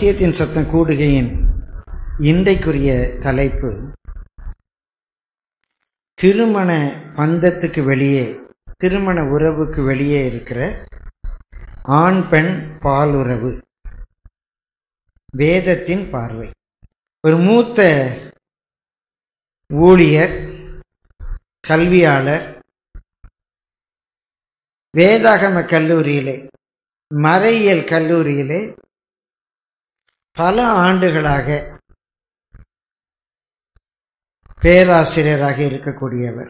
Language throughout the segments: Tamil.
சத்தியத்தின் சத்தம் கூடுகையின் இன்றைக்குரிய தலைப்பு திருமண பந்தத்துக்கு வெளியே திருமண உறவுக்கு வெளியே இருக்கிற ஆண் பெண் பாலுறவு வேதத்தின் பார்வை ஒரு மூத்த ஊழியர் கல்வியாளர் வேதாகம கல்லூரியிலே மறையியல் கல்லூரியிலே பல ஆண்டுகளாக பேராசிரியராக இருக்கக்கூடியவர்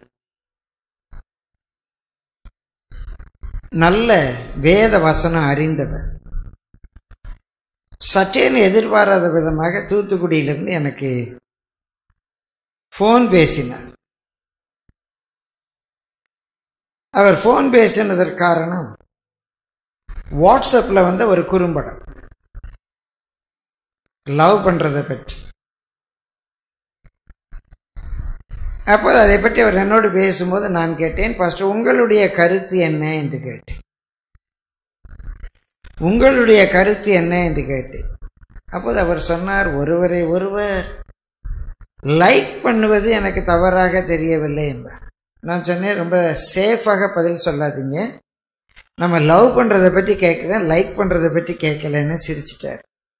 நல்ல வேத வசனம் அறிந்தவர் சற்றேன்னு எதிர்பாராத விதமாக தூத்துக்குடியிலிருந்து எனக்கு ஃபோன் பேசினார் அவர் ஃபோன் பேசினதற்கு காரணம் வாட்ஸ்அப்பில் வந்த ஒரு குறும்படம் லவ் பண்ணுறதை பற்றி அப்போது அதை பற்றி அவர் என்னோடு பேசும்போது நான் கேட்டேன் ஃபஸ்ட்டு உங்களுடைய கருத்து என்ன என்று கேட்டேன் உங்களுடைய கருத்து என்ன என்று கேட்டேன் அப்போது அவர் சொன்னார் ஒருவரை ஒருவர் லைக் பண்ணுவது எனக்கு தவறாக தெரியவில்லை என்றார் நான் சொன்னேன் ரொம்ப சேஃபாக பதில் சொல்லாதீங்க நம்ம லவ் பண்ணுறதை பற்றி கேட்கல லைக் பண்ணுறதை பற்றி கேட்கலன்னு சிரிச்சிட்டார்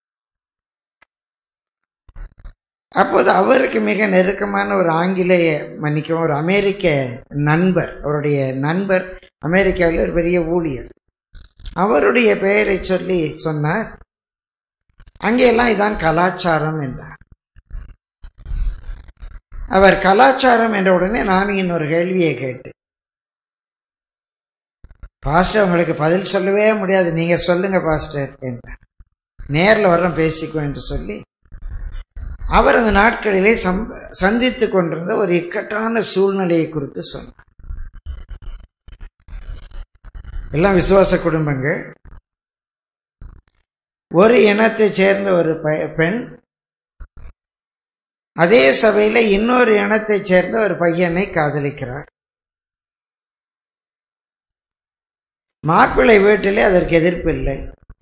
அப்போது அவருக்கு மிக நெருக்கமான ஒரு ஆங்கிலேய மன்னிக்கவும் ஒரு அமெரிக்க நண்பர் அவருடைய நண்பர் அமெரிக்காவில் ஒரு பெரிய ஊழியர் அவருடைய பெயரை சொல்லி சொன்னார் அங்கெல்லாம் இதான் கலாச்சாரம் என்றார் அவர் கலாச்சாரம் என்ற உடனே நான் இன்னொரு கேள்வியை கேட்டேன் பாஸ்டர் உங்களுக்கு பதில் சொல்லவே முடியாது நீங்க சொல்லுங்க பாஸ்டர் என்றார் நேரில் வர்றோம் பேசிக்குவோம் என்று சொல்லி அவர் அந்த நாட்களிலே சம் சந்தித்து கொண்டிருந்த ஒரு இக்கட்டான சூழ்நிலையை குறித்து சொன்னார் எல்லாம் விசுவாச குடும்பங்கள் ஒரு இனத்தைச் சேர்ந்த ஒரு பெண் அதே சபையில் இன்னொரு இனத்தைச் சேர்ந்த ஒரு பையனை காதலிக்கிறார் மாப்பிள்ளை வீட்டிலே அதற்கு எதிர்ப்பு இல்லை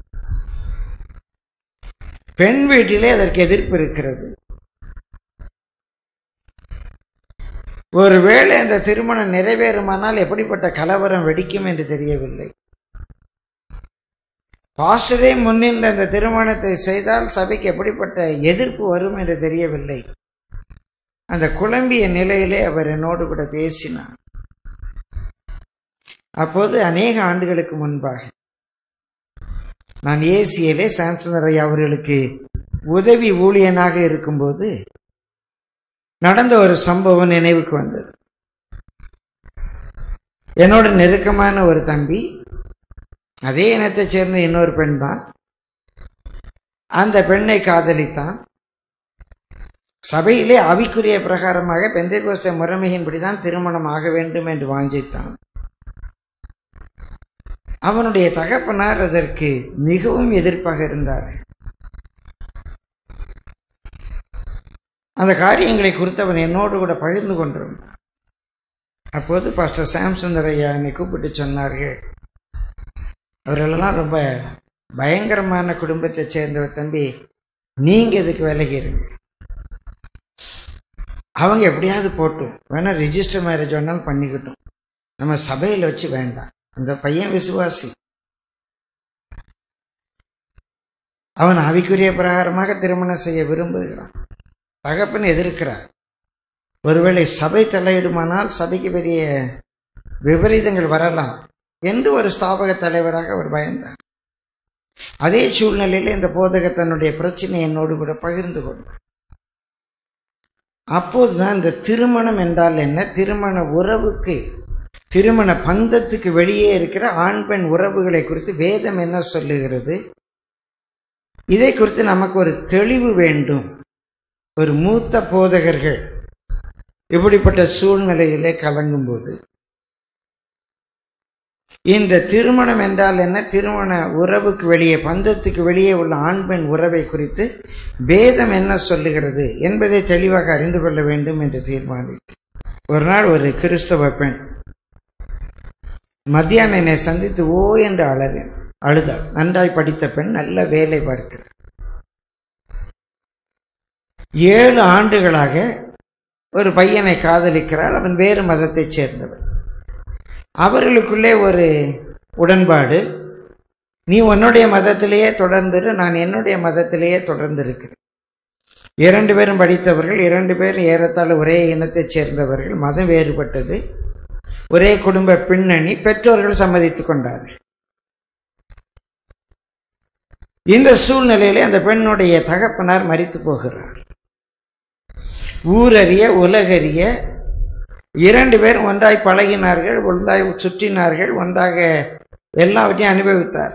பெண் வீட்டிலே அதற்கு எதிர்ப்பு இருக்கிறது ஒருவேளை அந்த திருமணம் நிறைவேறுமானால் எப்படிப்பட்ட கலவரம் வெடிக்கும் என்று தெரியவில்லை பாஸ்டரே முன்னின்ற அந்த திருமணத்தை செய்தால் சபைக்கு எப்படிப்பட்ட எதிர்ப்பு வரும் என்று தெரியவில்லை அந்த குழம்பிய நிலையிலே அவர் என்னோடு கூட பேசினார் அப்போது அநேக ஆண்டுகளுக்கு முன்பாக நான் ஏசியிலே சாம்சன் ஐயா அவர்களுக்கு உதவி ஊழியனாக இருக்கும்போது நடந்த ஒரு சம்பவம் நினைவுக்கு வந்தது என்னோட நெருக்கமான ஒரு தம்பி அதே இனத்தைச் சேர்ந்த இன்னொரு பெண் தான் அந்த பெண்ணை காதலித்தான் சபையிலே அவிக்குரிய பிரகாரமாக பெந்தைகோஸ்த முறைமையின்படிதான் திருமணம் ஆக வேண்டும் என்று வாஞ்சித்தான் அவனுடைய தகப்பனார் அதற்கு மிகவும் எதிர்ப்பாக இருந்தார் அந்த காரியங்களை குறித்து அவன் என்னோடு கூட பகிர்ந்து கொண்டிருந்தான் அப்போது பாஸ்டர் சாம்சந்தர் ஐயா என்னை கூப்பிட்டு சொன்னார்கள் அவர்களெல்லாம் ரொம்ப பயங்கரமான குடும்பத்தை சேர்ந்தவர் தம்பி நீங்க எதுக்கு விலகி இருங்க அவங்க எப்படியாவது போட்டும் வேணா ரிஜிஸ்டர் மேரேஜ் வேணாலும் பண்ணிக்கிட்டும் நம்ம சபையில் வச்சு வேண்டாம் அந்த பையன் விசுவாசி அவன் ஆவிக்குரிய பிரகாரமாக திருமணம் செய்ய விரும்புகிறான் தகப்பன் எதிர்க்கிறார் ஒருவேளை சபை தலையிடுமானால் சபைக்கு பெரிய விபரீதங்கள் வரலாம் என்று ஒரு ஸ்தாபக தலைவராக அவர் பயந்தார் அதே சூழ்நிலையில் இந்த போதகர் தன்னுடைய பிரச்சனை என்னோடு கூட பகிர்ந்து கொண்டார் அப்போதுதான் இந்த திருமணம் என்றால் என்ன திருமண உறவுக்கு திருமண பந்தத்துக்கு வெளியே இருக்கிற ஆண் பெண் உறவுகளை குறித்து வேதம் என்ன சொல்லுகிறது இதை குறித்து நமக்கு ஒரு தெளிவு வேண்டும் ஒரு மூத்த போதகர்கள் இப்படிப்பட்ட சூழ்நிலையிலே கலங்கும்போது இந்த திருமணம் என்றால் என்ன திருமண உறவுக்கு வெளியே பந்தத்துக்கு வெளியே உள்ள ஆண் பெண் உறவை குறித்து வேதம் என்ன சொல்லுகிறது என்பதை தெளிவாக அறிந்து கொள்ள வேண்டும் என்று தீர்மானித்து ஒரு நாள் ஒரு கிறிஸ்தவ பெண் மத்தியானம் என்னை சந்தித்து ஓ என்று அழறேன் அழுதாள் நன்றாய் படித்த பெண் நல்ல வேலை பார்க்கிறார் ஏழு ஆண்டுகளாக ஒரு பையனை காதலிக்கிறாள் அவன் வேறு மதத்தைச் சேர்ந்தவன் அவர்களுக்குள்ளே ஒரு உடன்பாடு நீ உன்னுடைய மதத்திலேயே தொடர்ந்துரு நான் என்னுடைய மதத்திலேயே தொடர்ந்திருக்கிறேன் இரண்டு பேரும் படித்தவர்கள் இரண்டு பேரும் ஏறத்தாழ ஒரே இனத்தைச் சேர்ந்தவர்கள் மதம் வேறுபட்டது ஒரே குடும்ப பின்னணி பெற்றோர்கள் சம்மதித்துக் கொண்டார்கள் இந்த சூழ்நிலையிலே அந்த பெண்ணுடைய தகப்பனார் மரித்து போகிறார் ஊரறிய உலகறிய இரண்டு பேரும் ஒன்றாய் பழகினார்கள் ஒன்றாய் சுற்றினார்கள் ஒன்றாக எல்லாவற்றையும் அனுபவித்தார்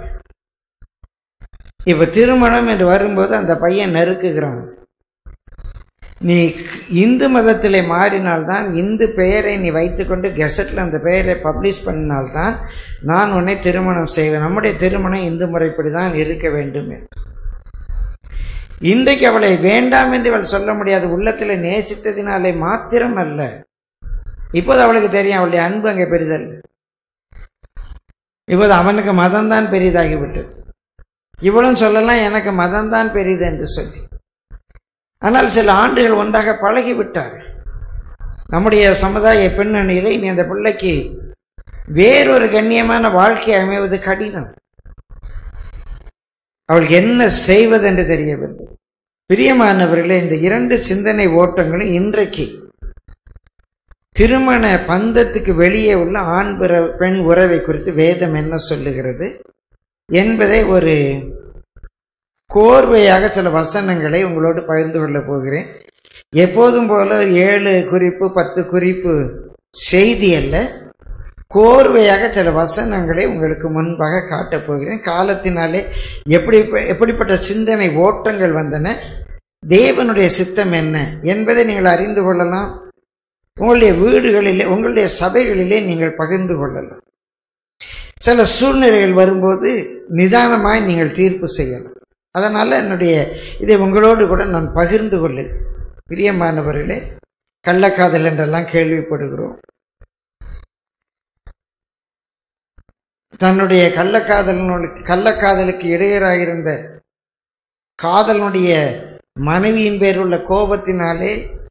இப்ப திருமணம் என்று வரும்போது அந்த பையன் நெருக்குகிறான் நீ இந்து மதத்திலே மாறினால்தான் இந்து பெயரை நீ வைத்துக்கொண்டு கெசட்டில் அந்த பெயரை பப்ளிஷ் பண்ணினால்தான் நான் உன்னை திருமணம் செய்வேன் நம்முடைய திருமணம் இந்து முறைப்படி தான் இருக்க வேண்டும் என்று இன்றைக்கு அவளை வேண்டாம் என்று அவள் சொல்ல முடியாது உள்ளத்தில் நேசித்ததினாலே மாத்திரம் அல்ல இப்போது அவளுக்கு தெரியும் அவளுடைய அன்பு அங்கே பெரிதல் இப்போது அவனுக்கு மதம்தான் பெரிதாகிவிட்டது இவளும் சொல்லலாம் எனக்கு மதம்தான் பெரிது என்று சொல்லி ஆனால் சில ஆண்டுகள் ஒன்றாக பழகிவிட்டார் நம்முடைய சமுதாய பின்னணியில் இனி அந்த பிள்ளைக்கு வேறொரு கண்ணியமான வாழ்க்கை அமைவது கடினம் அவளுக்கு என்ன செய்வதென்று தெரியவில்லை பிரியமானவர்களே இந்த இரண்டு சிந்தனை ஓட்டங்களும் இன்றைக்கு திருமண பந்தத்துக்கு வெளியே உள்ள ஆண் பிற பெண் உறவை குறித்து வேதம் என்ன சொல்லுகிறது என்பதை ஒரு கோர்வையாக சில வசனங்களை உங்களோடு பகிர்ந்து கொள்ளப் போகிறேன் எப்போதும் போல ஏழு குறிப்பு பத்து குறிப்பு செய்தி அல்ல கோர்வையாக சில வசனங்களை உங்களுக்கு முன்பாக காட்டப் போகிறேன் காலத்தினாலே எப்படி எப்படிப்பட்ட சிந்தனை ஓட்டங்கள் வந்தன தேவனுடைய சித்தம் என்ன என்பதை நீங்கள் அறிந்து கொள்ளலாம் உங்களுடைய வீடுகளிலே உங்களுடைய சபைகளிலே நீங்கள் பகிர்ந்து கொள்ளலாம் சில சூழ்நிலைகள் வரும்போது நிதானமாய் நீங்கள் தீர்ப்பு செய்யலாம் அதனால் என்னுடைய இதை உங்களோடு கூட நான் பகிர்ந்து கொள்ளுது பிரியமானவர்களே கள்ளக்காதல் என்றெல்லாம் கேள்விப்படுகிறோம் தன்னுடைய கள்ளக்காதலனோடு கள்ளக்காதலுக்கு இடையராயிருந்த காதலனுடைய மனைவியின் பேர் உள்ள கோபத்தினாலே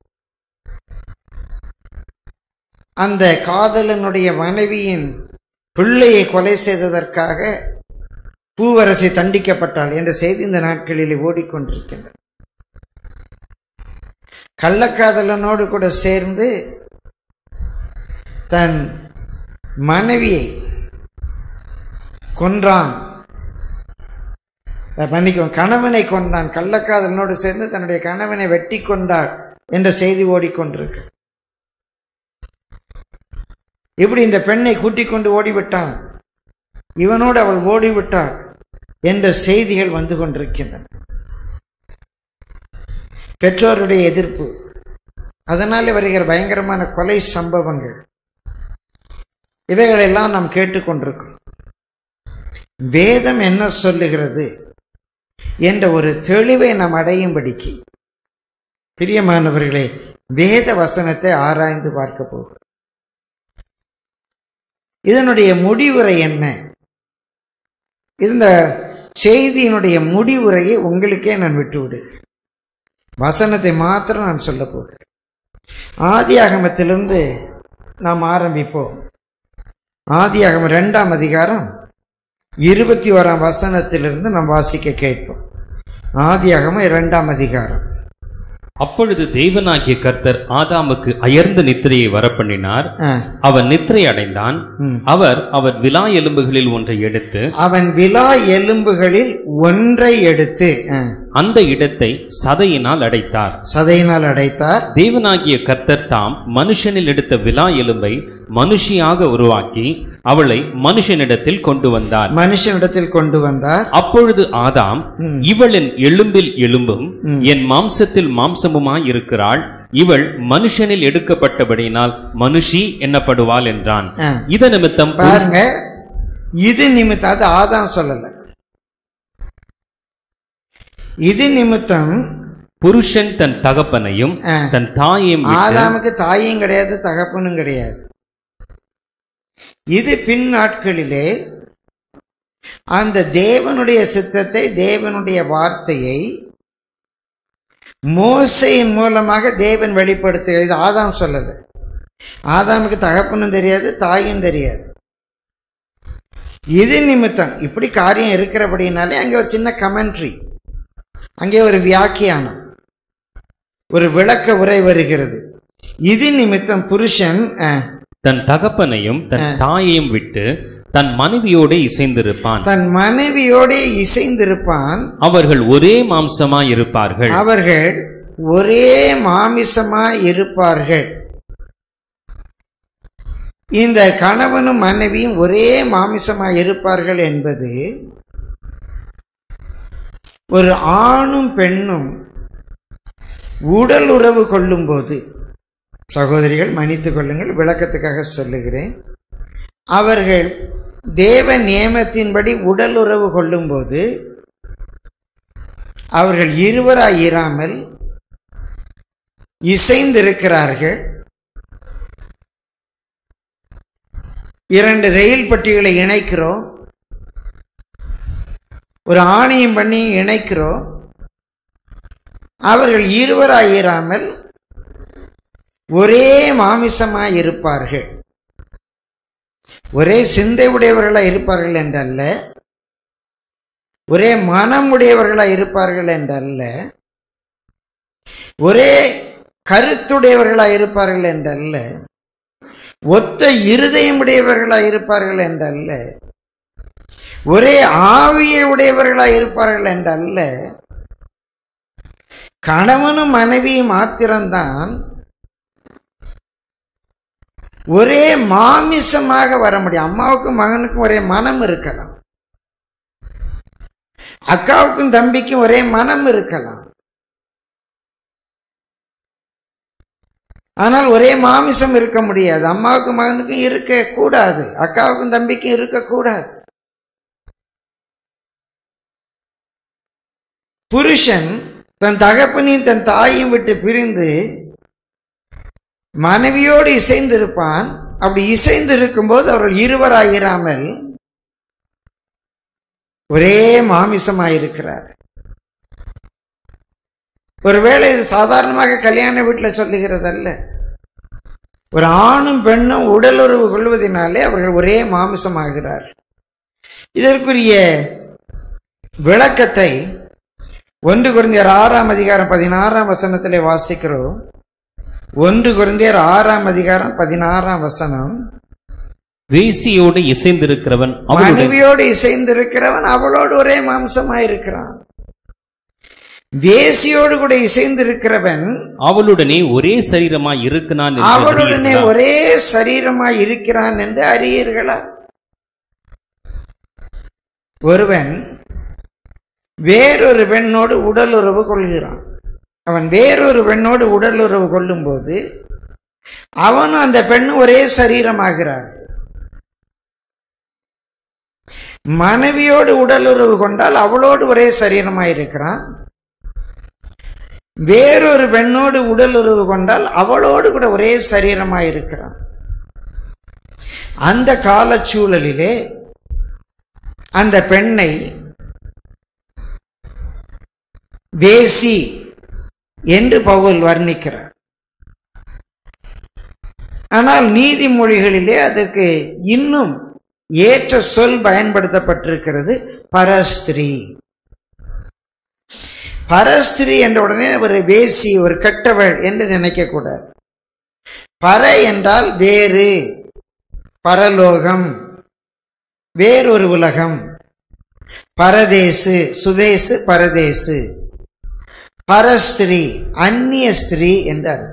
அந்த காதலனுடைய மனைவியின் பிள்ளையை கொலை செய்ததற்காக பூவரசி தண்டிக்கப்பட்டாள் என்ற செய்தி இந்த நாட்களில் ஓடிக்கொண்டிருக்கின்றன கள்ளக்காதலனோடு கூட சேர்ந்து தன் மனைவியை கொன்றான் மன்னிக்கும் கணவனை கொண்டான் கள்ளக்காதலனோடு சேர்ந்து தன்னுடைய கணவனை வெட்டி கொண்டார் என்ற செய்தி ஓடிக்கொண்டிருக்கு இப்படி இந்த பெண்ணை கூட்டிக் கொண்டு ஓடிவிட்டான் இவனோடு அவள் ஓடிவிட்டாள் என்ற செய்திகள் வந்து கொண்டிருக்கின்றன பெற்றோருடைய எதிர்ப்பு அதனாலே வருகிற பயங்கரமான கொலை சம்பவங்கள் இவைகளெல்லாம் நாம் கேட்டுக்கொண்டிருக்கோம் வேதம் என்ன சொல்லுகிறது என்ற ஒரு தெளிவை நாம் அடையும்படிக்கு பிரியமானவர்களே வேத வசனத்தை ஆராய்ந்து பார்க்க போகிறோம் இதனுடைய முடிவுரை என்ன இந்த செய்தியினுடைய முடிவுரையை உங்களுக்கே நான் விட்டு விடுகிறேன் வசனத்தை மாத்திரம் நான் சொல்ல போகிறேன் ஆதி ஆகமத்திலிருந்து நாம் ஆரம்பிப்போம் ஆதி ஆகமம் ரெண்டாம் அதிகாரம் இருபத்தி ஓராம் வசனத்திலிருந்து நாம் வாசிக்க கேட்போம் ஆதி ஆகமம் இரண்டாம் அதிகாரம் அப்பொழுது தேவனாகிய கர்த்தர் ஆதாமுக்கு அயர்ந்த நித்திரையை வரப்பண்ணினார் ஆ, அவன் நித்திரை அடைந்தான் ம். அவர் அவர் விலா எலும்புகளில் ஒன்றை எடுத்து அவன் விலா எலும்புகளில் ஒன்றை எடுத்து ஆ, அந்த இடத்தை சதையினால் அடைத்தார் சதையினால் அடைத்தார் தேவனாகிய கர்த்தர் தாம் மனுஷனில் எடுத்த விலா எலும்பை மனுஷியாக உருவாக்கி அவளை மனுஷனிடத்தில் கொண்டு வந்தார் மனுஷனிடத்தில் கொண்டு வந்தார் அப்பொழுது ஆதாம் ம். இவள் என் எலும்பில் எலும்பும் என் மாம்சத்தில் மாம்சமுமாய் இருக்கிறாள் இவள் மனுஷனில் எடுக்கப்பட்டபடியினால் மனுஷி என்னப்படுவாள் என்றான் ஆ. இத நிமித்தம் பாருங்க இது நிமித்தம் அது ஆதாம் சொல்லல இது நிமித்தம் புருஷன் தன் தகப்பனையும் ஆ. தன் தாயையும் விட்டு ஆதாமுக்கு தாயும் கிடையாது தகப்பனும் கிடையாது இது பின் நாட்களிலே அந்த தேவனுடைய சித்தத்தை தேவனுடைய வார்த்தையை மோசையின் மூலமாக தேவன் வெளிப்படுத்துகிறது இது ஆதாம் சொல்லல ஆதாமுக்கு தகப்பனும் தெரியாது தாயும் தெரியாது இது நிமித்தம் இப்படி காரியம் இருக்கிறபடினாலே அங்கே ஒரு சின்ன கமெண்ட்ரி அங்கே ஒரு வியாக்கியானம் ஒரு விளக்க உரை வருகிறது இது நிமித்தம் புருஷன் அஹ், தன் தகப்பனையும் தன் தாயையும் விட்டு தன் மனைவியோடு இசைந்திருப்பான் தன் மனைவியோடே இசைந்திருப்பான் அவர்கள் ஒரே மாம்சமாய் இருப்பார்கள் அவர்கள் ஒரே மாமிசமாய் இருப்பார்கள் இந்த கணவனும் மனைவியும் ஒரே மாமிசமாய் இருப்பார்கள் என்பது ஒரு ஆணும் பெண்ணும் உடல் உறவு கொள்ளும்போது சகோதரிகள் மன்னித்துக் கொள்ளுங்கள் விளக்கத்துக்காக சொல்லுகிறேன் அவர்கள் தேவ நியமத்தின்படி உடல் உறவு கொள்ளும்போது அவர்கள் இருவராய் இராமல் இசைந்திருக்கிறார்கள் இரண்டு ரயில் பட்டிகளை இணைக்கிறோம் ஒரு ஆணையம் பண்ணி இணைக்கிறோம் அவர்கள் இருவராய் இராமல் ஒரே மாமிசமாய் இருப்பார்கள் ஒரே சிந்தை உடையவர்களாய் இருப்பார்கள் என்றல்ல ஒரே மனம் உடையவர்களாய் இருப்பார்கள் என்றல்ல ஒரே கருத்துடையவர்களாய் இருப்பார்கள் என்றல்ல ஒத்த இருதயம் உடையவர்களாய் இருப்பார்கள் என்றல்ல ஒரே ஆவியை உடையவர்களாய் இருப்பார்கள் என்றல்ல கணவனும் மனைவியும் மாத்திரம்தான் ஒரே மாமிசமாக வர முடியும் அம்மாவுக்கும் மகனுக்கும் ஒரே மனம் இருக்கலாம் அக்காவுக்கும் தம்பிக்கும் ஒரே மனம் இருக்கலாம் ஆனால் ஒரே மாமிசம் இருக்க முடியாது அம்மாவுக்கும் மகனுக்கும் இருக்க கூடாது அக்காவுக்கும் தம்பிக்கும் இருக்கக்கூடாது புருஷன் தன் தகப்பனையும் தன் தாயையும் விட்டு பிரிந்து மனைவியோடு இசைந்திருப்பான் அப்படி இசைந்து இருக்கும்போது அவர்கள் இருவராயிராமல் ஒரே மாமிசமாயிருக்கிறார் ஒருவேளை இது சாதாரணமாக கல்யாண வீட்டில் சொல்லுகிறதல்ல ஒரு ஆணும் பெண்ணும் உடலுறவு கொள்வதனாலே அவர்கள் ஒரே மாமிசமாகிறார் இதற்குரிய விளக்கத்தை ஒன்று குருந்தியர் ஆறாம் அதிகாரம் பதினாறாம் வசனத்திலே வாசிக்கிறோம் ஒன்று குருந்தியர் ஆறாம் அதிகாரம் பதினாறாம் வசனம் வேசியோடு இசைந்திருக்கிறவன் அவளுடன் மனைவியோடு இசைந்திருக்கிறவன் அவளோடு ஒரே மாம்சமாயிருக்கிறான் வேசியோடு கூட இசைந்திருக்கிறவன் அவளுடனே ஒரே சரீரமாய் இருக்கிறான் என்று அவளுடனே அறியீர்களா? ஒரே சரீரமாய் இருக்கிறான் என்று அறியீர்களா ஒருவன் வேறொரு பெண்ணோடு உடல் உறவு கொள்கிறான் அவன் வேறொரு பெண்ணோடு உடல் உறவு கொள்ளும்போது அவனும் அந்த பெண்ணும் ஒரே சரீரமாகிறார் மனைவியோடு உடல் உறவு கொண்டால் அவளோடு ஒரே சரீரமாயிருக்கிறான் வேறொரு பெண்ணோடு உடல் உறவு கொண்டால் அவளோடு கூட ஒரே சரீரமாயிருக்கிறான் அந்த காலச்சூழலிலே அந்த பெண்ணை வேசி என்று பவுல் வர்ணிக்கிறார் ஆனால் நீதிமொழிகளிலே அதற்கு இன்னும் ஏற்ற சொல் பயன்படுத்தப்பட்டிருக்கிறது பரஸ்திரீ பரஸ்திரி என்ற உடனே ஒரு வேசி ஒரு கெட்டவள் என்று நினைக்க கூடாது பர என்றால் வேறு பரலோகம் வேறொரு உலகம் பரதேசு சுதேசு பரதேசு பரஸ்திரி அந்நிய ஸ்திரீ என்றார்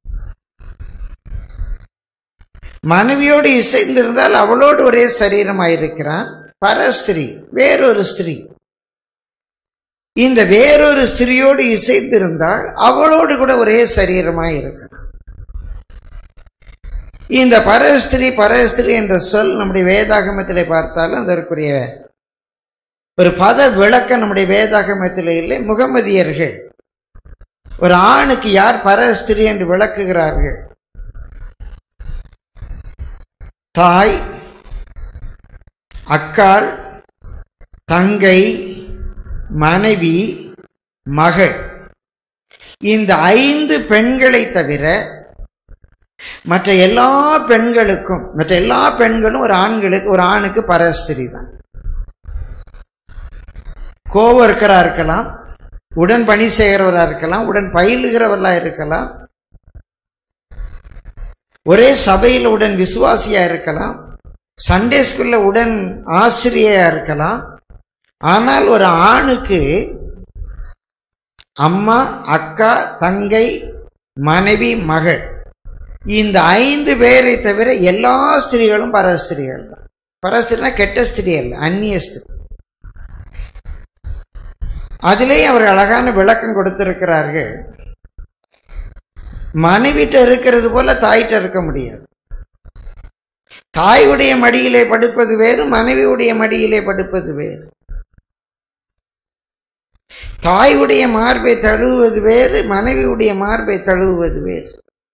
மனைவியோடு இசைந்திருந்தால் அவளோடு ஒரே சரீரமாயிருக்கிறான் பரஸ்திரி வேறொரு ஸ்திரீ இந்த வேறொரு ஸ்திரியோடு இசைந்திருந்தால் அவளோடு கூட ஒரே சரீரமாய் இருக்கிறான் இந்த பரஸ்திரி பரஸ்திரி என்ற சொல் நம்முடைய வேதாகமத்திலே பார்த்தாலும் அதற்குரிய ஒரு பத விளக்கம் நம்முடைய வேதாகமத்தில் இல்லை முகமதியர்கள் ஒரு ஆணுக்கு யார் பரஸ்திரி என்று விளக்குகிறார்கள் தாய் அக்காள் தங்கை மனைவி மகள் இந்த ஐந்து பெண்களை தவிர மற்ற எல்லா பெண்களுக்கும் மற்ற எல்லா பெண்களும் ஒரு ஆண்களுக்கு ஒரு ஆணுக்கு பரஸ்திரி தான் கோவர்க்கரா இருக்கலாம் உடன் பணி செய்கிறவராக இருக்கலாம் உடன் பயிலுகிறவர்களாக இருக்கலாம் ஒரே சபையில் உடன் விசுவாசியா இருக்கலாம் சண்டே ஸ்கூல்ல உடன் ஆசிரியையா இருக்கலாம் ஆனால் ஒரு ஆணுக்கு அம்மா அக்கா தங்கை மனைவி மகள் இந்த ஐந்து பேரை தவிர எல்லா ஸ்திரீகளும் பரஸ்திரிகள் தான் பரஸ்திரினா கெட்ட ஸ்திரீ அல்ல அந்நிய ஸ்திரீ அதிலேயே அவர் அழகான விளக்கம் கொடுத்திருக்கிறார்கள் மனைவிட்ட இருக்கிறது போல தாயிட்ட இருக்க முடியாது தாயுடைய மடியிலே படுப்பது வேறு மனைவியுடைய மடியிலே படுப்பது வேறு தாயுடைய மார்பை தழுவுவது வேறு மனைவியுடைய மார்பை தழுவுவது வேறு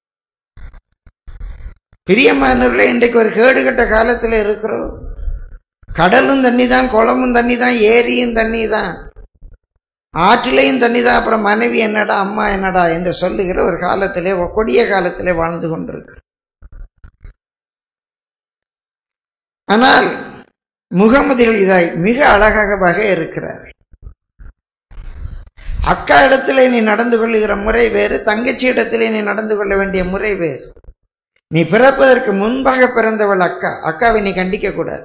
பிரியமானவர்களே இன்றைக்கு ஒரு கேடுகட்ட காலத்தில் இருக்கிறோம் கடலும் தண்ணி தான் குளமும் தண்ணி தான் ஏரியும் தண்ணி தான் ஆற்றிலையும் தண்ணி தான் அப்புறம் மனைவி என்னடா அம்மா என்னடா என்று சொல்லுகிற ஒரு காலத்திலே கொடிய காலத்திலே வாழ்ந்து கொண்டிருக்கு ஆனால் முகமதில் இதாய் மிக அழகாக வகை இருக்கிறார் அக்கா இடத்திலே நீ நடந்து கொள்ளுகிற முறை வேறு தங்கச்சி இடத்திலே நீ நடந்து கொள்ள வேண்டிய முறை வேறு நீ பிறப்பதற்கு முன்பாக பிறந்தவள் அக்கா அக்காவை நீ கண்டிக்க கூடாது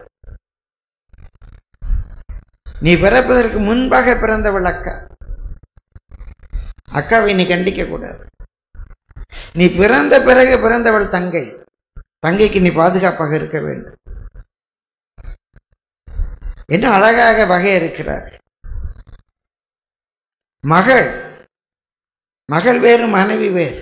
நீ பிறப்பதற்கு முன்பாக பிறந்தவள் அக்கா அக்காவை நீ கண்டிக்க கூடாது நீ பிறந்த பிறகு பிறந்தவள் தங்கை தங்கைக்கு நீ பாதுகாப்பாக இருக்க வேண்டும் என்ன அழகாக வகை இருக்கிறார் மகள் மகள் வேறு மனைவி வேறு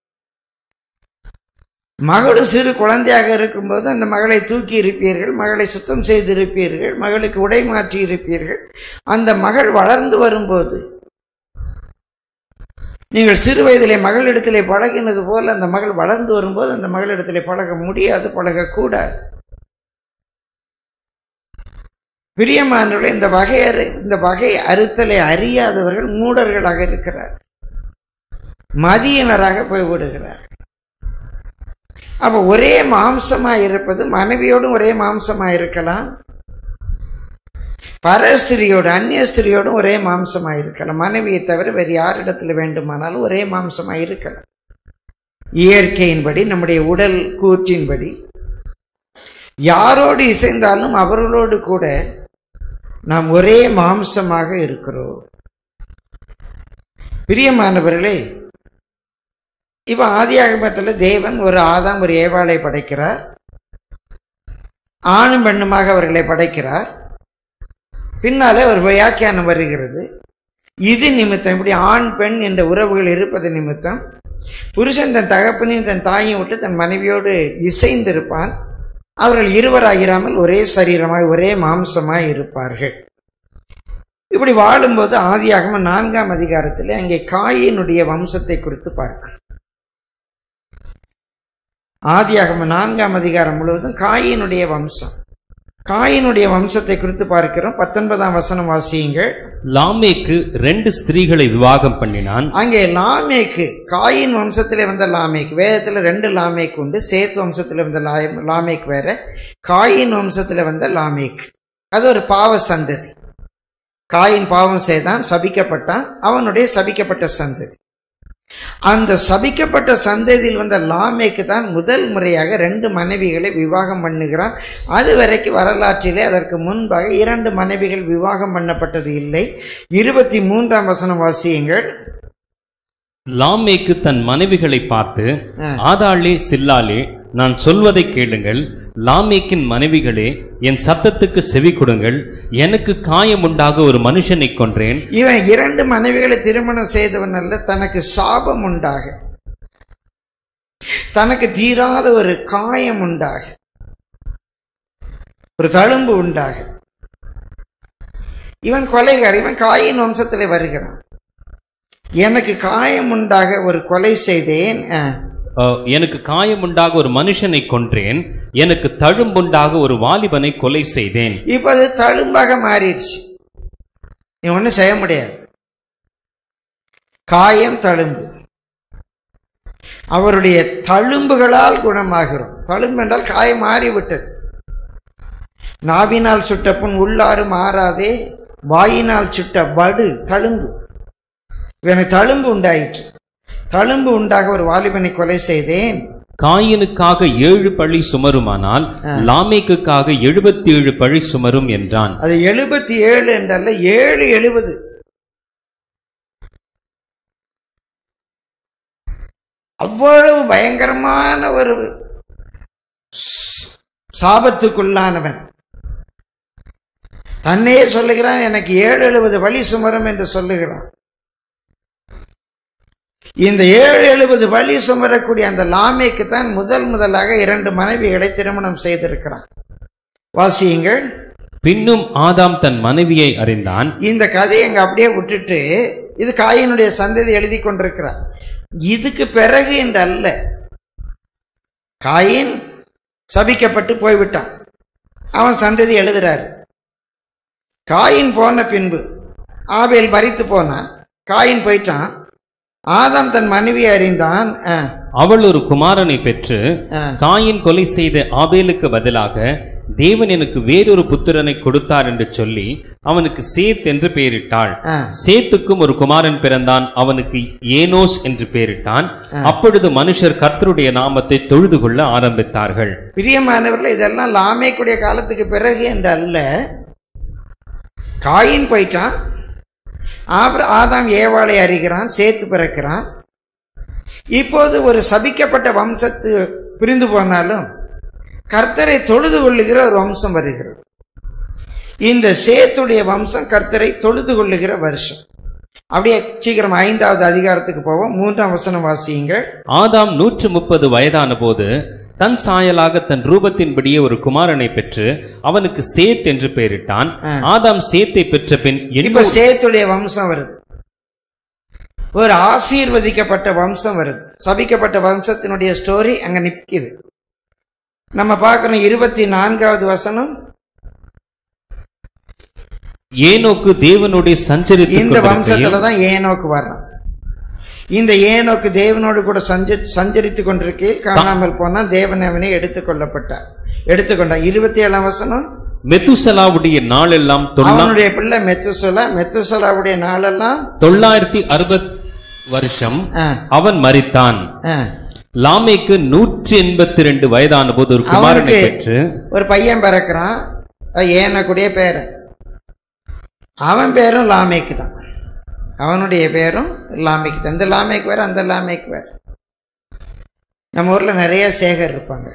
மகளும் சிறு குழந்தையாக இருக்கும்போது அந்த மகளை தூக்கி இருப்பீர்கள் மகளை சுத்தம் செய்து இருப்பீர்கள் மகளுக்கு உடை மாற்றி இருப்பீர்கள் அந்த மகள் வளர்ந்து வரும்போது நீங்கள் சிறு வயதிலே மகளிடத்திலே பழகினது போல அந்த மகள் வளர்ந்து வரும்போது அந்த மகளிடத்திலே பழக முடியாது பழகக்கூடாது பிரியமானவர்களே இந்த வகை அறு இந்த வகை அறுத்தலை அறியாதவர்கள் மூடர்களாக இருக்கிறார் மதியினராக போய்விடுகிறார் அப்ப ஒரே மாம்சமா இருப்பது மனைவியோடும் ஒரே மாம்சமா இருக்கலாம் பரஸ்திரியோடு அந்நிய ஸ்திரியோடும் ஒரே மாம்சமா இருக்கலாம் மனைவியை தவிர வேறு யாரிடத்துல வேண்டுமானாலும் ஒரே மாம்சமா இருக்கலாம் இயற்கையின்படி நம்முடைய உடல் கூற்றின்படி யாரோடு இசைந்தாலும் அவர்களோடு கூட நாம் ஒரே மாம்சமாக இருக்கிறோம் பிரியமானவர்களே இப்ப ஆதியாகமத்தில் தேவன் ஒரு ஆதாம் ஒரு ஏவாளை படைக்கிறார் ஆணும் பெண்ணுமாக அவர்களை படைக்கிறார் பின்னாலே ஒரு வியாக்கியானம் வருகிறது இது நிமித்தம் இப்படி ஆண் பெண் என்ற உறவுகள் இருப்பது நிமித்தம் புருஷன் தன் தகப்பனையும் தன் தாயையும் விட்டு தன் மனைவியோடு இசைந்திருப்பான் அவர்கள் இருவராகிறாமல் ஒரே சரீரமாய் ஒரே மாம்சமாய் இருப்பார்கள் இப்படி வாழும்போது ஆதியாகம நான்காம் அதிகாரத்தில் அங்கே காயினுடைய வம்சத்தை குறித்து பார்க்கிறோம் ஆதியாகம நான்காம் அதிகாரம் முழுவதும் காயினுடைய வம்சம் காயினுடைய வம்சத்தை குறித்து பார்க்கிறோம் பத்தொன்பதாம் வசனம் வாசியுங்கள் லாமேக்கு ரெண்டு ஸ்திரீகளை விவாகம் பண்ணினான் அங்கே லாமேக்கு காயின் வம்சத்திலே வந்த லாமேக் வேதத்தில் ரெண்டு லாமேக் உண்டு சேத் வம்சத்தில் வந்த லா- லாமேக் வேற காயின் வம்சத்தில் வந்த லாமேக் அது ஒரு பாவ சந்ததி காயின் பாவம் செய்தான் சபிக்கப்பட்டான் அவனுடைய சபிக்கப்பட்ட சந்ததி அந்த சபிக்கப்பட்ட சந்ததியில் வந்த லாமேக்கு தான் முதல் முறையாக ரெண்டு மனைவிகளை விவாகம் பண்ணுகிறான் அது வரைக்கும் வரலாற்றிலே அதற்கு முன்பாக இரண்டு மனைவிகள் விவாகம் பண்ணப்பட்டது இல்லை இருபத்தி மூன்றாம் வசனம் வாசியுங்கள் லாமேக்கு தன் மனைவிகளை பார்த்து ஆ. ஆதாளே சில்லாலே நான் சொல்வதை கேளுங்கள் லாமேக்கின் மனைவிகளே என் சத்தத்துக்கு செவி கொடுங்கள் எனக்கு காயம் உண்டாக ஒரு மனுஷனை கொன்றேன் இவன் இரண்டு மனைவிகளை திருமணம் செய்தவன் அல்ல தனக்கு சாபம் உண்டாக தனக்கு தீராத ஒரு காயம் உண்டாக ஒரு தழும்பு உண்டாக இவன் கொலைகார் இவன் காயின் வம்சத்திலே வருகிறான் எனக்கு காயம் உண்டாக ஒரு கொலை செய்தேன் ஆ. ஆ, எனக்கு காயம் உண்டாக ஒரு மனுஷனை கொன்றேன் எனக்கு தழும்புண்டாக ஒரு வாலிபனை கொலை செய்தேன் இப்ப அது தழும்பாக மாறிடுச்சு நீ ஒன்றும் செய்ய முடியாது காயம் தழும்பு அவருடைய தழும்புகளால் குணமாகிறோம் தழும்பு என்றால் காயம் மாறிவிட்டது நாவினால் சுட்ட புண் உள்ளாறு மாறாதே வாயினால் சுட்ட வடு தழும்பு எனக்கு தழும்பு உண்டாயிற்று தழும்பு உண்டாக ஒரு வாலிபனை கொலை செய்தேன் காயினுக்காக ஏழு பழி சுமருமானால் லாமேக்குக்காக எழுபத்தி ஏழு பழி சுமரும் என்றான் அது எழுபத்தி ஏழு என்றல்ல ஏழு எழுபது அவ்வளவு பயங்கரமான ஒரு ஸ்- சாபத்துக்குள்ளானவன் தன்னையே சொல்லுகிறான் எனக்கு ஏழு எழுபது வழி சுமரும் என்று சொல்லுகிறான் இந்த ஏழு எழுபது வழி சுமரக்கூடிய அந்த லாமேக்கு தான் முதல் முதலாக இரண்டு மனைவிகளை திருமணம் செய்திருக்கிறான் வாசியுங்கள் பின்னும் ஆதாம் தன் மனைவியை அறிந்தான் இந்த கதையை அங்க அப்படியே விட்டுட்டு இது காயினுடைய சந்ததி எழுதி கொண்டிருக்கிறார் இதுக்கு பிறகு என்று அல்ல காயின் சபிக்கப்பட்டு போய்விட்டான் அவன் சந்ததி எழுதுறாரு காயின் போன பின்பு ஆபேல் மரித்து போனான் காயின் போயிட்டான் ஆதாம் தன் மனைவியை அறிந்தான் ஆ, அவள் ஒரு குமாரனை பெற்று ஆ. காயின் கொலை செய்த ஆபேலுக்கு பதிலாக தேவன் எனக்கு வேறொரு புத்திரனை கொடுத்தார் என்று சொல்லி அவனுக்கு சேத் என்று பெயரிட்டாள் ஆ. சேத்துக்கும் ஒரு குமாரன் பிறந்தான் அவனுக்கு ஏனோஸ் என்று பெயரிட்டான் அப்பொழுது மனுஷர் கர்த்தருடைய நாமத்தை தொழுது கொள்ள ஆரம்பித்தார்கள் பிரியமானவர்கள் இதெல்லாம் லாமேக்குடைய காலத்துக்கு பிறகு என்று அல்ல காயின் போயிட்டான் ஆபிர- ஆதாம் ஏவாளை அறிகிறான் சேர்த்து பிறக்கிறான் இப்போது ஒரு சபிக்கப்பட்ட வம்சத்து பிரிந்து போனாலும் கர்த்தரை தொழுது கொள்ளுகிற ஒரு வம்சம் வருகிறது இந்த சேத்துடைய வம்சம் கர்த்தரை தொழுது கொள்ளுகிற வருஷம் அப்படியே சீக்கிரம் ஐந்தாவது அதிகாரத்துக்கு போவோம் மூன்றாம் வசனம் வாசியுங்கள் ஆதாம் நூற்று முப்பது வயதான போது தன் சாயலாக தன் ரூபத்தின்படியே ஒரு குமாரனை பெற்று அவனுக்கு சேத் என்று பெயரிட்டான் ஆதாம் சேத்தை பெற்ற பின் இப்ப எண்ணூறு சேத்துடைய வம்சம் வருது ஒரு ஆசீர்வதிக்கப்பட்ட வம்சம் வருது சபிக்கப்பட்ட வம்சத்தினுடைய ஸ்டோரி அங்க நிற்கிது நம்ம பார்க்கணும் இருபத்தி நான்காவது வசனம் ஏனோக்கு தேவனுடைய சஞ்சரித்து இந்த வம்சத்துல தான் ஏனோக்கு வர்றான் இந்த ஏனோக்கு தேவனோடு கூட சஞ்ச சஞ்சரித்து கொண்டிருக்கையில் காணாமல் போனா தேவன் அவனை எடுத்துக்கொள்ளப்பட்டார் எடுத்துக்கொண்டார் இருபத்தி ஏழாம் வசனம் மெத்துசலாவுடைய நாளெல்லாம் தொள்ளா அவனுடைய பிள்ளை மெத்துசலா மெத்துசலாவுடைய நாளெல்லாம் தொள்ளாயிரத்தி அறுபது வருஷம் ஆ, அவன் மரித்தான் ஆ. லாமேக்கு நூற்றி எண்பத்தி ரெண்டு வயதான போது ஒரு குமாரனை அவனுக்கு பெற்று ஒரு பையன் பிறக்கிறான் அது ஏனக்கூடிய பேர் அவன் பேரும் லாமேக்கு தான் அவனுடைய பேரும் லாமேக்கு தான் இந்த லாமேக்கு வேறு அந்த லாமேக்கு வேறு நம்ம ஊரில் நிறைய சேகர் இருப்பாங்க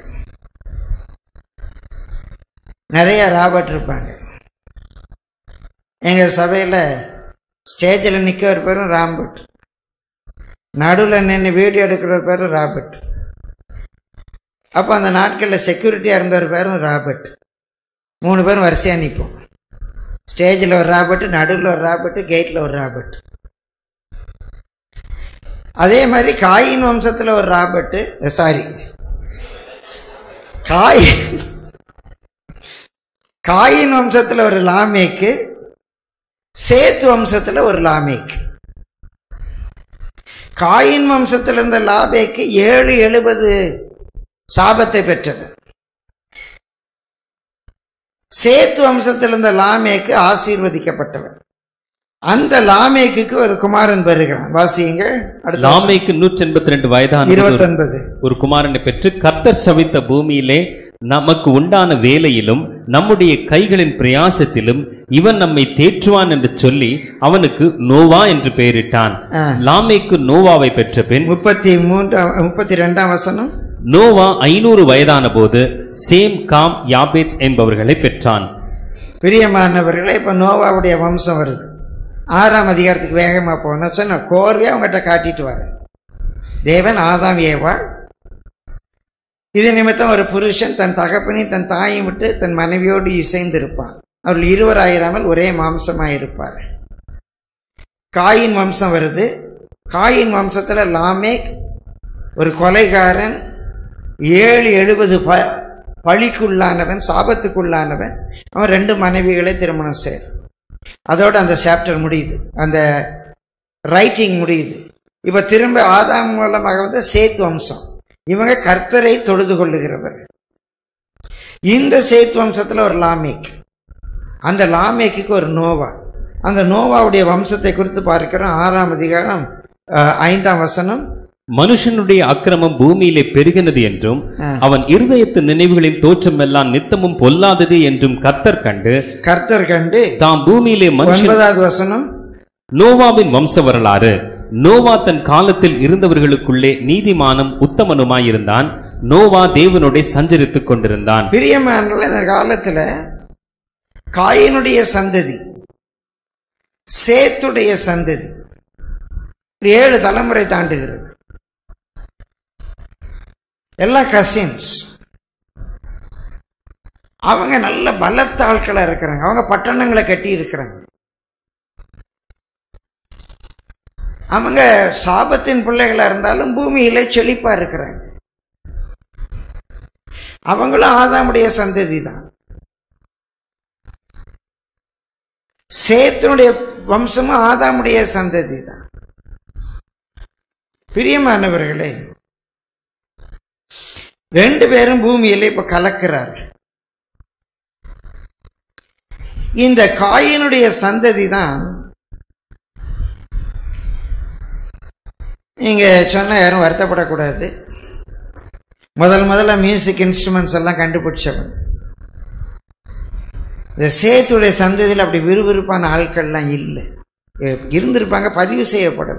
நிறைய ராபர்ட் இருப்பாங்க எங்கள் சபையில் ஸ்டேஜில் நிற்க ஒரு பேரும் ராம்பர்ட் நடுவில் நின்று வீடியோ எடுக்கிற ஒரு பேரும் ராபர்ட் அப்போ அந்த நாட்களில் செக்யூரிட்டியாக இருந்த ஒரு பேரும் ராபர்ட் மூணு பேரும் வரிசையாக நிற்போம் ஸ்டேஜில் ஒரு ராபர்ட் நடுவில் ஒரு ராபர்ட் கேட்டில் ஒரு ராபர்ட் அதே மாதிரி காயின் வம்சத்தில் ஒரு ராபர்ட்டு சாரி காய் காயின் வம்சத்தில் ஒரு லாமேக்கு சேத்து வம்சத்தில் ஒரு லாமேக்கு காயின் வம்சத்தில் இருந்த லாபேக்கு ஏழு எழுபது சாபத்தை பெற்றவன் சேத்து வம்சத்தில் இருந்த லாமேக்கு ஆசீர்வதிக்கப்பட்டவன் அந்த லாமேக்குக்கு ஒரு குமாரன் பெறுகிறான் வாசியுங்கள் அடுத்த லாமேக்கு நூற்றி எண்பத்தி ரெண்டு வயதான போது இருபத்தி ஒன்பது ஒரு குமாரனை பெற்று கர்த்தர் சவித்த பூமியிலே நமக்கு உண்டான வேலையிலும் நம்முடைய கைகளின் பிரயாசத்திலும் இவன் நம்மை தேற்றுவான் என்று சொல்லி அவனுக்கு நோவா என்று பெயரிட்டான் ஆ. லாமேக்கு நோவாவை பெற்ற பின் முப்பத்தி மூன்றாம் முப்பத்தி ரெண்டாம் வசனம் நோவா ஐநூறு வயதான போது சேம் காம் யாபேத் என்பவர்களை பெற்றான் பிரியமானவர்களே இப்போ நோவாவுடைய வம்சம் வருது ஆறாம் அதிகாரத்துக்கு வேகமாக போனோம் சொன்ன கோர்வையாக அவங்ககிட்ட காட்டிட்டு வரேன் தேவன் ஆதாம் ஏவாள் இது நிமித்தம் ஒரு புருஷன் தன் தகப்பனையும் தன் தாயையும் விட்டு தன் மனைவியோடு இசைந்திருப்பான் அவர்கள் இருவராயிராமல் ஒரே மாம்சமாயிருப்பார் காயின் வம்சம் வருது காயின் வம்சத்தில் லாமேக் ஒரு கொலைகாரன் ஏழு எழுபது ப பழிக்குள்ளானவன் சாபத்துக்குள்ளானவன் அவன் ரெண்டு மனைவிகளை திருமணம் செய்கிறான் அதோட அந்த சாப்டர் முடியுது அந்த ரைட்டிங் முடியுது இப்போ திரும்ப ஆதாம் மூலமாக வந்து சேத் வம்சம் இவங்க கர்த்தரை தொழுது கொள்ளுகிறவர் இந்த சேத் வம்சத்தில் ஒரு லாமேக் அந்த லாமேக்கு ஒரு நோவா அந்த நோவாவுடைய வம்சத்தை குறித்து பார்க்கிறோம் ஆறாம் அதிகாரம் அஹ், ஐந்தாம் வசனம் மனுஷனுடைய அக்கிரமம் பூமியிலே பெருகினது என்றும் ஆ. அவன் இருதயத்து நினைவுகளின் தோற்றமெல்லாம் நித்தமும் பொல்லாதது என்றும் கர்த்தர் கண்டு கர்த்தர் கண்டு தாம் பூமியிலே மனுஷன் ஒன்பதாவது வசனம் நோவாவின் வம்ச வரலாறு நோவா தன் காலத்தில் இருந்தவர்களுக்குள்ளே நீதிமானும் உத்தமனுமாயிருந்தான் நோவா தேவனோட சஞ்சரித்துக் கொண்டிருந்தான் பிரியமான இந்த காலத்துல காயினுடைய சந்ததி சேத்துடைய சந்ததி ஏழு தலைமுறை தாண்டுகிறது எல்லாம் கசின்ஸ் அவங்க நல்ல பலத்த ஆட்களா இருக்கிறாங்க அவங்க பட்டணங்களை கட்டி இருக்கிறாங்க அவங்க சாபத்தின் பிள்ளைகளா இருந்தாலும் பூமியில செழிப்பா இருக்கிறாங்க அவங்களும் ஆதாமுடைய சந்ததி தான் சேத்தனுடைய வம்சமும் ஆதாமுடைய சந்ததி தான் பிரியமானவர்களே ரெண்டு பேரும் பூமியில இப்ப கலக்கிறார் இந்த காயினுடைய சந்ததி தான் நீங்க சொன்ன யாரும் வருத்தப்படக்கூடாது முதல் முதல்ல மியூசிக் இன்ஸ்ட்ருமெண்ட்ஸ் எல்லாம் கண்டுபிடிச்சவன் இந்த சேத்துடைய சந்ததியில் அப்படி விறுவிறுப்பான ஆட்கள்லாம் இல்லை எ- இருந்திருப்பாங்க பதிவு செய்யப்படல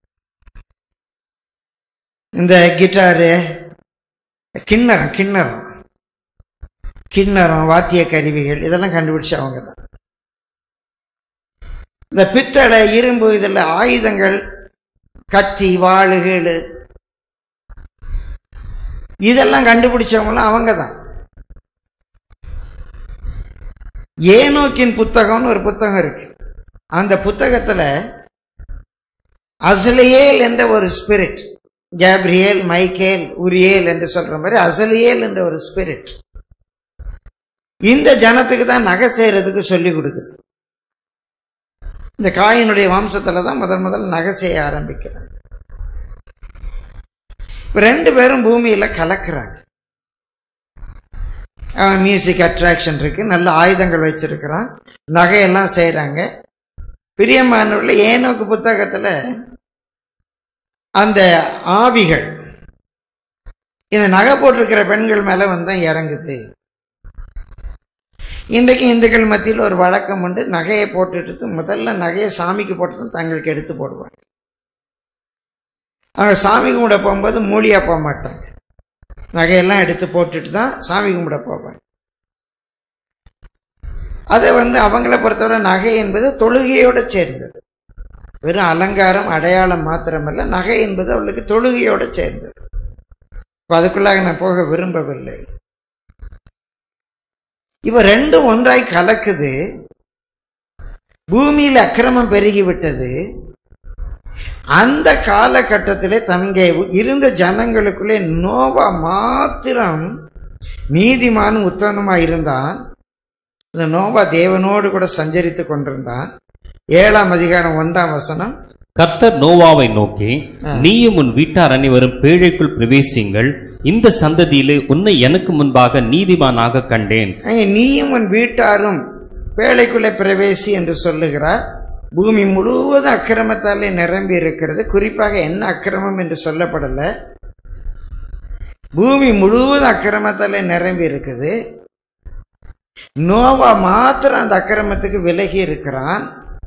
இந்த கிட்டாரு கிண்ணறம் கிண்ணறம் கிண்ணறம் வாத்திய கருவிகள் இதெல்லாம் கண்டுபிடிச்ச அவங்க தான் இந்த பித்தளை இரும்பு இதில் ஆயுதங்கள் கத்தி வாளுகள் இதெல்லாம் கண்டுபிடிச்சவங்களாம் அவங்க தான் ஏனோக்கின் புத்தகம்னு ஒரு புத்தகம் இருக்கு அந்த புத்தகத்துல அசலியேல் என்ற ஒரு ஸ்பிரிட் கேப்ரியேல் மைக்கேல் உரியேல் என்று சொல்ற மாதிரி அசலியேல் என்ற ஒரு ஸ்பிரிட் இந்த ஜனத்துக்கு தான் நகை செய்யறதுக்கு சொல்லி கொடுக்குது இந்த காயினுடைய வம்சத்துல தான் முதல் முதல் நகை செய்ய ஆரம்பிக்கிறாங்க இப்ப ரெண்டு பேரும் பூமியில கலக்குறாங்க அவன் மியூசிக் அட்ராக்ஷன் இருக்கு நல்ல ஆயுதங்கள் வச்சிருக்கிறான் நகையெல்லாம் செய்கிறாங்க பிரியமானவர்கள் ஏனோக்கு புத்தகத்தில் அந்த ஆவிகள் இந்த நகை போட்டிருக்கிற பெண்கள் மேலே வந்து இறங்குது இன்றைக்கு இந்துக்கள் மத்தியில் ஒரு வழக்கம் உண்டு நகையை போட்டுட்டு முதல்ல நகையை சாமிக்கு போட்டு தங்களுக்கு எடுத்து போடுவாங்க அவங்க சாமி கும்பிட போகும்போது மூலியா போக மாட்டாங்க நகையெல்லாம் எடுத்து போட்டுட்டு தான் சாமி கும்பிட போவாங்க அதை வந்து அவங்கள பொறுத்தவரை நகை என்பது தொழுகையோடு சேர்ந்தது வெறும் அலங்காரம் அடையாளம் மாத்திரமல்ல நகை என்பது அவளுக்கு தொழுகையோடு சேர்ந்தது இப்போ அதுக்குள்ளாக நான் போக விரும்பவில்லை இவ ரெண்டும் ஒன்றாய் கலக்குது பூமியில் அக்கிரமம் பெருகிவிட்டது அந்த காலகட்டத்திலே தங்கே இருந்த ஜனங்களுக்குள்ளே நோவா மாத்திரம் நீதிமானும் உத்தமமாக இருந்தான் இந்த நோவா தேவனோடு கூட சஞ்சரித்து கொண்டிருந்தான் ஏழாம் அதிகாரம் ஒன்றாம் வசனம் கர்த்தர் நோவாவை நோக்கி நீயும் உன் வீட்டார் அனைவரும் பேழைக்குள் பிரவேசிங்கள் இந்த சந்ததியிலே உன்னை எனக்கு முன்பாக நீதிமானாக கண்டேன் அங்கே நீயும் உன் வீட்டாரும் பேழைக்குள்ளே பிரவேசி என்று சொல்லுகிறார் பூமி முழுவதும் அக்கிரமத்தாலே நிரம்பி இருக்கிறது குறிப்பாக என்ன அக்கிரமம் என்று சொல்லப்படல பூமி முழுவதும் அக்கிரமத்தாலே நிரம்பி இருக்குது நோவா மாத்திரம் அந்த அக்கிரமத்துக்கு விலகி இருக்கிறான்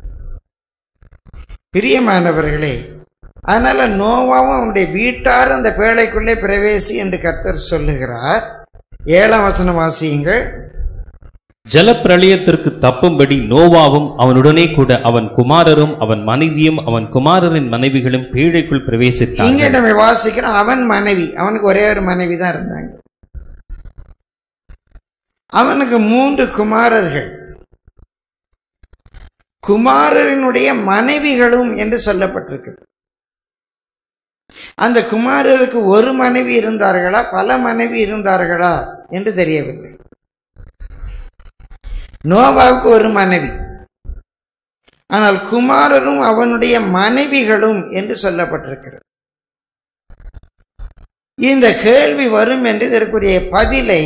பிரியமானவர்களே அதனால நோவாவும் அவனுடைய வீட்டார் அந்த பேழைக்குள்ளே பிரவேசி என்று கர்த்தர் சொல்லுகிறார் ஏழாம் வசனம் வாசியுங்கள் ஜலப்பிரளயத்திற்கு தப்பும்படி நோவாவும் அவனுடனே கூட அவன் குமாரரும் அவன் மனைவியும் அவன் குமாரரின் மனைவிகளும் பேழைக்குள் இங்கே பிரவேசித்தார்கள் நம்ம வாசிக்கிறோம் அவன் மனைவி அவனுக்கு ஒரே ஒரு மனைவி தான் இருந்தாங்க அவனுக்கு மூன்று குமாரர்கள் குமாரரினுடைய மனைவிகளும் என்று சொல்லப்பட்டிருக்கு அந்த குமாரருக்கு ஒரு மனைவி இருந்தார்களா பல மனைவி இருந்தார்களா என்று தெரியவில்லை நோவாவுக்கு ஒரு மனைவி ஆனால் குமாரரும் அவனுடைய மனைவிகளும் என்று சொல்லப்பட்டிருக்கிறது இந்த கேள்வி வரும் என்று இதற்குரிய பதிலை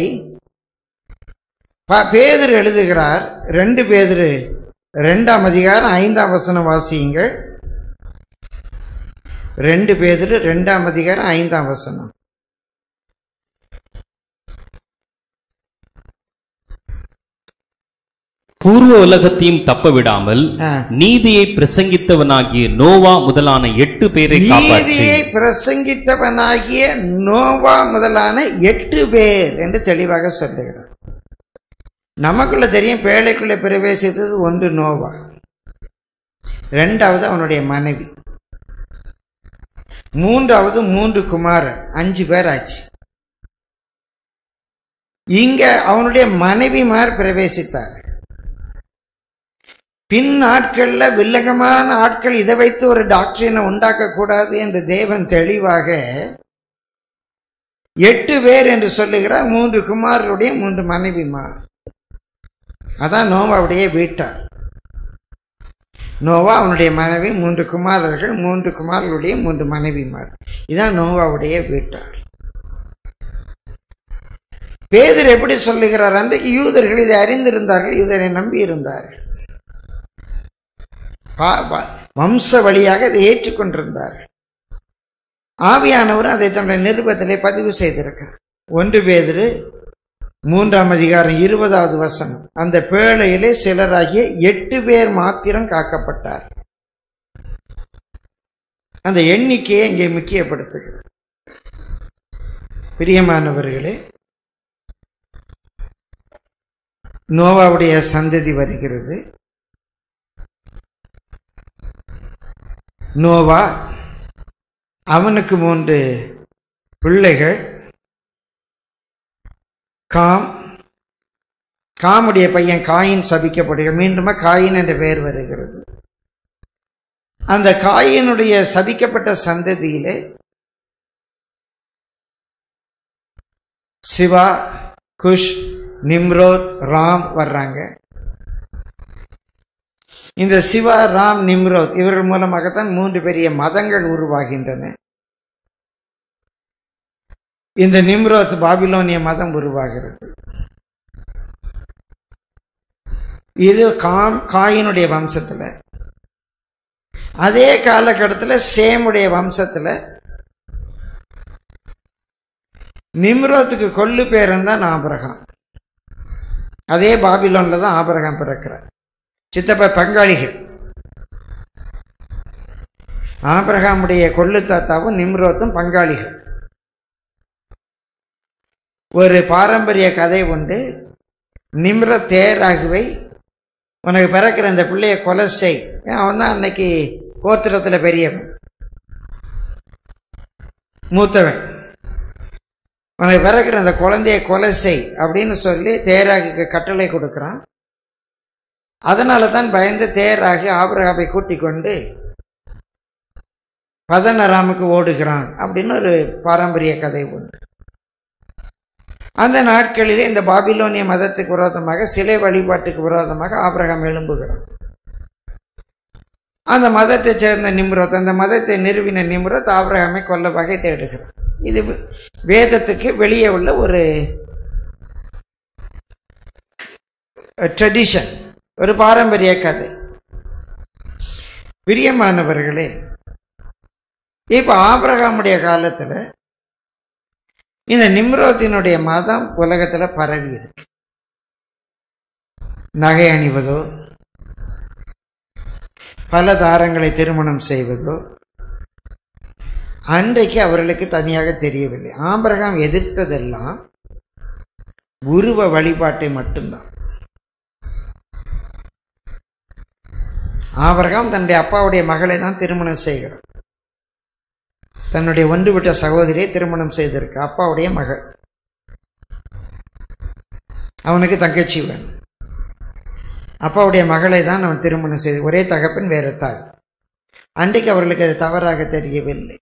ப- பேதுரு எழுதுகிறார் ரெண்டு பேதுரு ரெண்டாம் அதிகாரம் ஐந்தாம் வசனம் வாசியுங்கள் ரெண்டு பேதுரு ரெண்டாம் அதிகாரம் ஐந்தாம் வசனம் பூர்வ உலகத்தையும் தப்ப விடாமல் ஆ. நீதியை பிரசங்கித்தவனாகிய நோவா முதலான எட்டு பேரை காப்பாற்றி நீதியை பிரசங்கித்தவனாகிய நோவா முதலான எட்டு பேர் என்று தெளிவாக சொல்லுகிறார் நமக்குள்ள தெரியும் பேழைக்குள்ள பிரவேசித்தது ஒன்று நோவா ரெண்டாவது அவனுடைய மனைவி மூன்றாவது மூன்று குமாரன் அஞ்சு பேர் ஆச்சு இங்க அவனுடைய மனைவிமார் பிரவேசித்தார் பின் நாட்கள்ல வில்லங்கமான ஆட்கள் இதை வைத்து ஒரு டாக்டரினை உண்டாக்க கூடாது என்று தேவன் தெளிவாக எட்டு பேர் என்று சொல்லுகிறார் மூன்று குமாரருடைய மூன்று மனைவிமார் அதான் நோவாவுடைய வீட்டார் நோவா அவனுடைய மனைவி மூன்று குமாரர்கள் மூன்று குமாரர்களுடைய மூன்று மனைவிமார் இதான் நோவாவுடைய வீட்டார் பேதர் எப்படி சொல்லுகிறார் என்று யூதர்கள் இதை அறிந்திருந்தார்கள் யூதரை நம்பி இருந்தார்கள் பா- பா- வம்ச வழியாக இதை ஏற்றுக்கொண்டிருந்தார் ஆவியானவர் அதை தன்னுடைய நிருபத்திலே பதிவு செய்திருக்கிறார் ஒன்று பேதிரு மூன்றாம் அதிகாரம் இருபதாவது வசனம் அந்த பேழையிலே சிலராகிய எட்டு பேர் மாத்திரம் காக்கப்பட்டார் அந்த எண்ணிக்கையை இங்கே முக்கியப்படுத்துகிறார் பிரியமானவர்களே நோவாவுடைய சந்ததி வருகிறது நோவா அவனுக்கு மூன்று பிள்ளைகள் காம் காமுடைய பையன் காயின் சபிக்கப்படுகிறார் மீண்டுமா காயின் என்ற பெயர் வருகிறது அந்த காயினுடைய சபிக்கப்பட்ட சந்ததியிலே சிவா குஷ் நிம்ரோத் ராம் வர்றாங்க இந்த சிவா ராம் நிம்ரோத் இவர்கள் மூலமாகத்தான் மூன்று பெரிய மதங்கள் உருவாகின்றன இந்த நிம்ரோத் பாபிலோனிய மதம் உருவாகிறது இது காம் காயினுடைய வம்சத்துல அதே காலகட்டத்தில் சேமுடைய வம்சத்துல நிம்ரோத்துக்கு கொல்லு பேரன் தான் ஆபரகாம் அதே பாபிலோன்ல தான் ஆபரகாம் பிறக்கிறார் சித்தப்ப பங்காளிகள் ஆபிரகாமுடைய கொள்ளு தாத்தாவும் நிம்ரோத்தும் பங்காளிகள் ஒரு பாரம்பரிய கதை உண்டு நிம்ர தேராகுவை உனக்கு பிறக்கிற இந்த பிள்ளைய கொலை செய் அவன் தான் அன்னைக்கு கோத்திரத்தில் பெரியவன் மூத்தவன் உனக்கு பிறக்கிற அந்த குழந்தைய கொலை செய் அப்படின்னு சொல்லி தேராகுக்கு கட்டளை கொடுக்குறான் அதனால தான் பயந்து தேராகி ஆபிரகாமை கூட்டிக் கொண்டு பதனராமுக்கு ஓடுகிறான் அப்படின்னு ஒரு பாரம்பரிய கதை உண்டு அந்த நாட்களிலே இந்த பாபிலோனிய மதத்துக்கு விரோதமாக சிலை வழிபாட்டுக்கு விரோதமாக ஆபிரகாம் எழும்புகிறான் அந்த மதத்தைச் சேர்ந்த நிம்ரோத் அந்த மதத்தை நிறுவின நிம்ரோத் ஆபிரகாமை கொல்ல வகை தேடுகிறான் இது வேதத்துக்கு வெளியே உள்ள ஒரு ட்ரெடிஷன் ஒரு பாரம்பரிய கதை பிரியமானவர்களே இப்ப ஆபிரகாமுடைய காலத்துல இந்த நிம்ரோத்தினுடைய மதம் உலகத்துல பரவி இருக்கு நகை அணிவதோ பல தாரங்களை திருமணம் செய்வதோ அன்றைக்கு அவர்களுக்கு தனியாக தெரியவில்லை ஆபிரகாம் எதிர்த்ததெல்லாம் உருவ வழிபாட்டை மட்டும்தான் ஆபிரகாம் தன்னுடைய அப்பாவுடைய மகளை தான் திருமணம் செய்கிறார் தன்னுடைய ஒன்று விட்ட சகோதரியை திருமணம் செய்திருக்கு அப்பாவுடைய மகள் அவனுக்கு தங்கச்சி வேணும் அப்பாவுடைய மகளை தான் அவன் திருமணம் செய்து ஒரே தகப்பன் வேறு தாய் அன்றைக்கு அவர்களுக்கு அது தவறாக தெரியவில்லை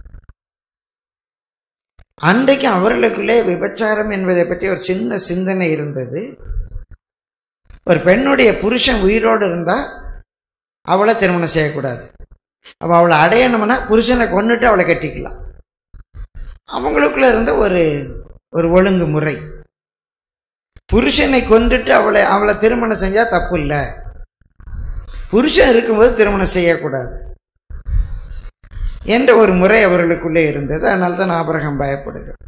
அன்றைக்கு அவர்களுக்குள்ளே விபச்சாரம் என்பதை பற்றி ஒரு சின்ன சிந்தனை இருந்தது ஒரு பெண்ணுடைய புருஷன் உயிரோடு இருந்தா அவளை திருமணம் செய்யக்கூடாது அப்போ அவளை அடையணும்னா புருஷனை கொண்டுட்டு அவளை கட்டிக்கலாம் அவங்களுக்குள்ள இருந்த ஒரு ஒரு ஒழுங்கு முறை புருஷனை கொண்டுட்டு அவளை அவளை திருமணம் செஞ்சா தப்பு இல்லை புருஷன் இருக்கும்போது திருமணம் செய்யக்கூடாது என்ற ஒரு முறை அவர்களுக்குள்ளே இருந்தது அதனால தான் ஆபரகம் பயப்படுகிறார்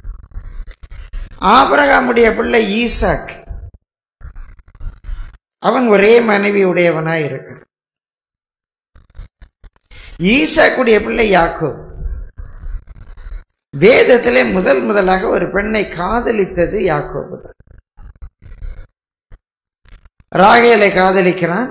ஆபரகாமுடைய பிள்ளை ஈசாக் அவன் ஒரே மனைவி உடையவனாய் இருக்கான் ஈசாக்குடைய பிள்ளை யாக்கோ வேதத்திலே முதல் முதலாக ஒரு பெண்ணை காதலித்தது யாக்கோபு தான் ராகேலை காதலிக்கிறான்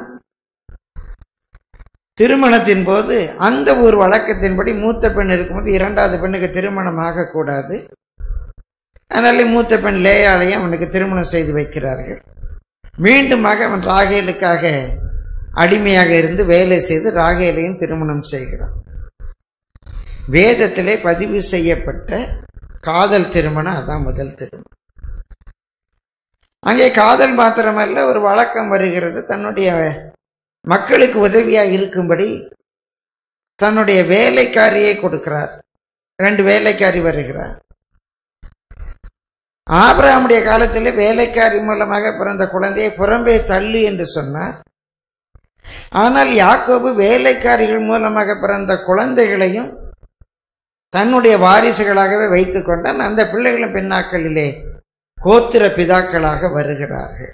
திருமணத்தின் போது அந்த ஒரு வழக்கத்தின்படி மூத்த பெண் இருக்கும்போது இரண்டாவது பெண்ணுக்கு திருமணம் ஆகக்கூடாது அதனால மூத்த பெண் லேயாலையும் அவனுக்கு திருமணம் செய்து வைக்கிறார்கள் மீண்டுமாக அவன் ராகேலுக்காக அடிமையாக இருந்து வேலை செய்து ராகேலையும் திருமணம் செய்கிறான் வேதத்திலே பதிவு செய்யப்பட்ட காதல் திருமணம் அதான் முதல் திருமணம் அங்கே காதல் மாத்திரமல்ல ஒரு வழக்கம் வருகிறது தன்னுடைய மக்களுக்கு உதவியாக இருக்கும்படி தன்னுடைய வேலைக்காரியை கொடுக்கிறார் ரெண்டு வேலைக்காரி வருகிறார் ஆபிரகாமுடைய காலத்தில் வேலைக்காரி மூலமாக பிறந்த குழந்தையை புறம்பே தள்ளு என்று சொன்னார் ஆனால் யாக்கோபு வேலைக்காரிகள் மூலமாக பிறந்த குழந்தைகளையும் தன்னுடைய வாரிசுகளாகவே வைத்துக் கொண்டான் அந்த பிள்ளைகளும் பின்னாக்களிலே கோத்திர பிதாக்களாக வருகிறார்கள்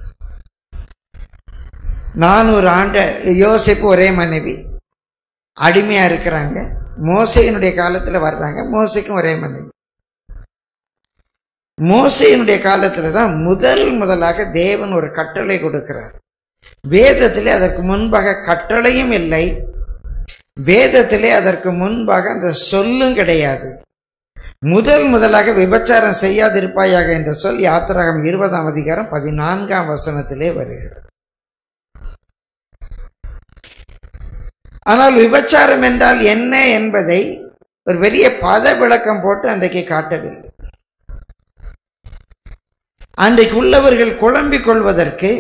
நானூறு ஆண்டு யோசிப்பு ஒரே மனைவி அடிமையா இருக்கிறாங்க மோசையினுடைய காலத்துல வர்றாங்க மோசைக்கும் ஒரே மனைவி மோசையினுடைய காலத்துல தான் முதல் முதலாக தேவன் ஒரு கட்டளை கொடுக்கிறார் வேதத்திலே அதற்கு முன்பாக கட்டளையும் இல்லை வேதத்திலே அதற்கு முன்பாக அந்த சொல்லும் கிடையாது முதல் முதலாக விபச்சாரம் செய்யாதிருப்பாயாக என்ற சொல் யாத்திராகம் இருபதாம் அதிகாரம் பதினான்காம் வசனத்திலே வருகிறது ஆனால் விபச்சாரம் என்றால் என்ன என்பதை ஒரு பெரிய பத விளக்கம் போட்டு அன்றைக்கு காட்டவில்லை அன்றைக்கு உள்ளவர்கள் குழம்பிக் கொள்வதற்கு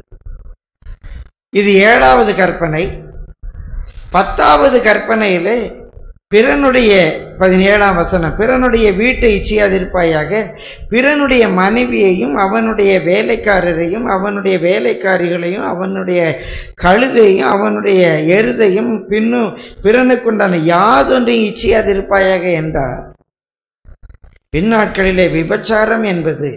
இது ஏழாவது கற்பனை பத்தாவது கற்பனையிலே பிறனுடைய பதினேழாம் வசனம் பிறனுடைய வீட்டை இச்சையாதிருப்பாயாக பிறனுடைய மனைவியையும் அவனுடைய வேலைக்காரரையும் அவனுடைய வேலைக்காரிகளையும் அவனுடைய கழுதையும் அவனுடைய எருதையும் பின்னும் பிறனுக்குண்டான யாதொன்றையும் இச்சையாதிருப்பாயாக என்றார் பின்னாட்களிலே விபச்சாரம் என்பது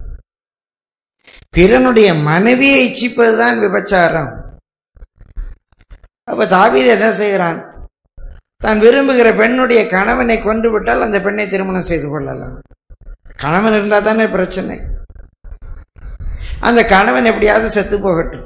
பிறனுடைய மனைவியை இச்சிப்பதுதான் விபச்சாரம் அப்ப தாவீது என்ன செய்கிறான் தான் விரும்புகிற பெண்ணுடைய கணவனை கொண்டு விட்டால் அந்த பெண்ணை திருமணம் செய்து கொள்ளலாம் கணவன் இருந்தால் தானே பிரச்சனை அந்த கணவன் எப்படியாவது செத்து போகட்டும்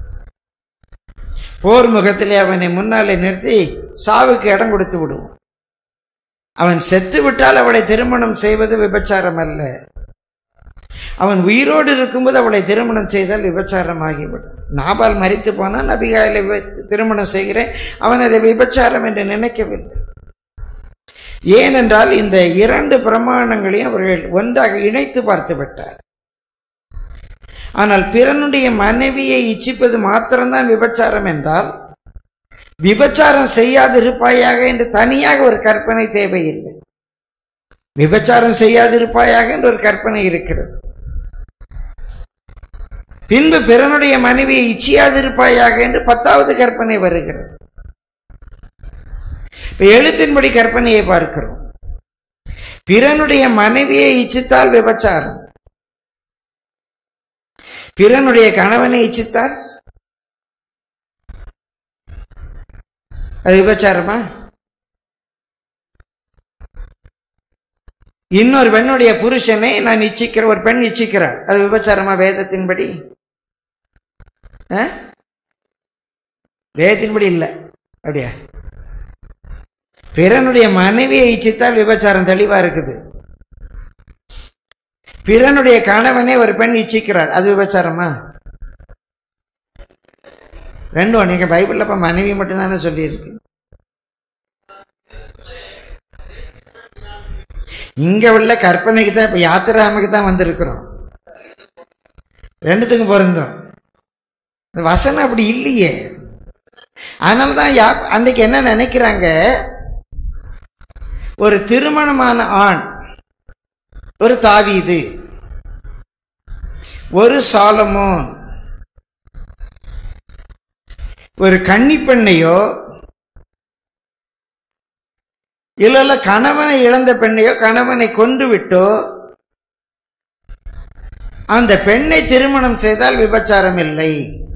போர் முகத்திலே அவனை முன்னாலே நிறுத்தி சாவுக்கு இடம் கொடுத்து விடுவோம் அவன் செத்து விட்டால் அவளை திருமணம் செய்வது விபச்சாரம் அல்ல அவன் உயிரோடு இருக்கும்போது அவளை திருமணம் செய்தால் விபச்சாரம் ஆகிவிடும் நாபால் மறித்து போனால் நபிகாயிலை திருமணம் செய்கிறேன் அவன் அதை விபச்சாரம் என்று நினைக்கவில்லை ஏனென்றால் இந்த இரண்டு பிரமாணங்களையும் அவர்கள் ஒன்றாக இணைத்து பார்த்து விட்டார் ஆனால் பிறனுடைய மனைவியை இச்சிப்பது மாத்திரம்தான் விபச்சாரம் என்றால் விபச்சாரம் செய்யாதிருப்பாயாக என்று தனியாக ஒரு கற்பனை தேவையில்லை விபச்சாரம் செய்யாதிருப்பாயாக என்று ஒரு கற்பனை இருக்கிறது பின்பு பிறனுடைய மனைவியை இச்சியாதிருப்பாயாக என்று பத்தாவது கற்பனை வருகிறது இப்ப எழுத்தின்படி கற்பனையை பார்க்கிறோம் பிறனுடைய மனைவியை இச்சித்தால் விபச்சாரம் பிறனுடைய கணவனை இச்சித்தால் அது விபச்சாரமா இன்னொரு பெண்ணுடைய புருஷனை நான் இச்சிக்கிற ஒரு பெண் இச்சிக்கிறார் அது விபச்சாரமா வேதத்தின்படி ஆ? வேதத்தின்படி இல்லை அப்படியா பிறனுடைய மனைவியை இச்சித்தால் விபச்சாரம் தெளிவா இருக்குது பிறனுடைய கணவனே ஒரு பெண் இச்சிக்கிறார் அது விபச்சாரமா ரெண்டும் நீங்க பைபிள்ல இப்ப மனைவி மட்டும்தானே சொல்லியிருக்கு இங்க உள்ள கற்பனைக்கு தான் இப்ப யாத்திராமக்கு தான் வந்திருக்கிறோம் ரெண்டுத்துக்கும் பொருந்தும் இந்த வசனம் அப்படி இல்லையே அதனால தான் யா அன்னைக்கு என்ன நினைக்கிறாங்க ஒரு திருமணமான ஆண் ஒரு தாவீது ஒரு சாலமோன் ஒரு கன்னிப்பெண்ணையோ இல்ல இல்ல கணவனை இழந்த பெண்ணையோ கணவனை கொன்று விட்டோ அந்த பெண்ணை திருமணம் செய்தால் விபச்சாரம் இல்லை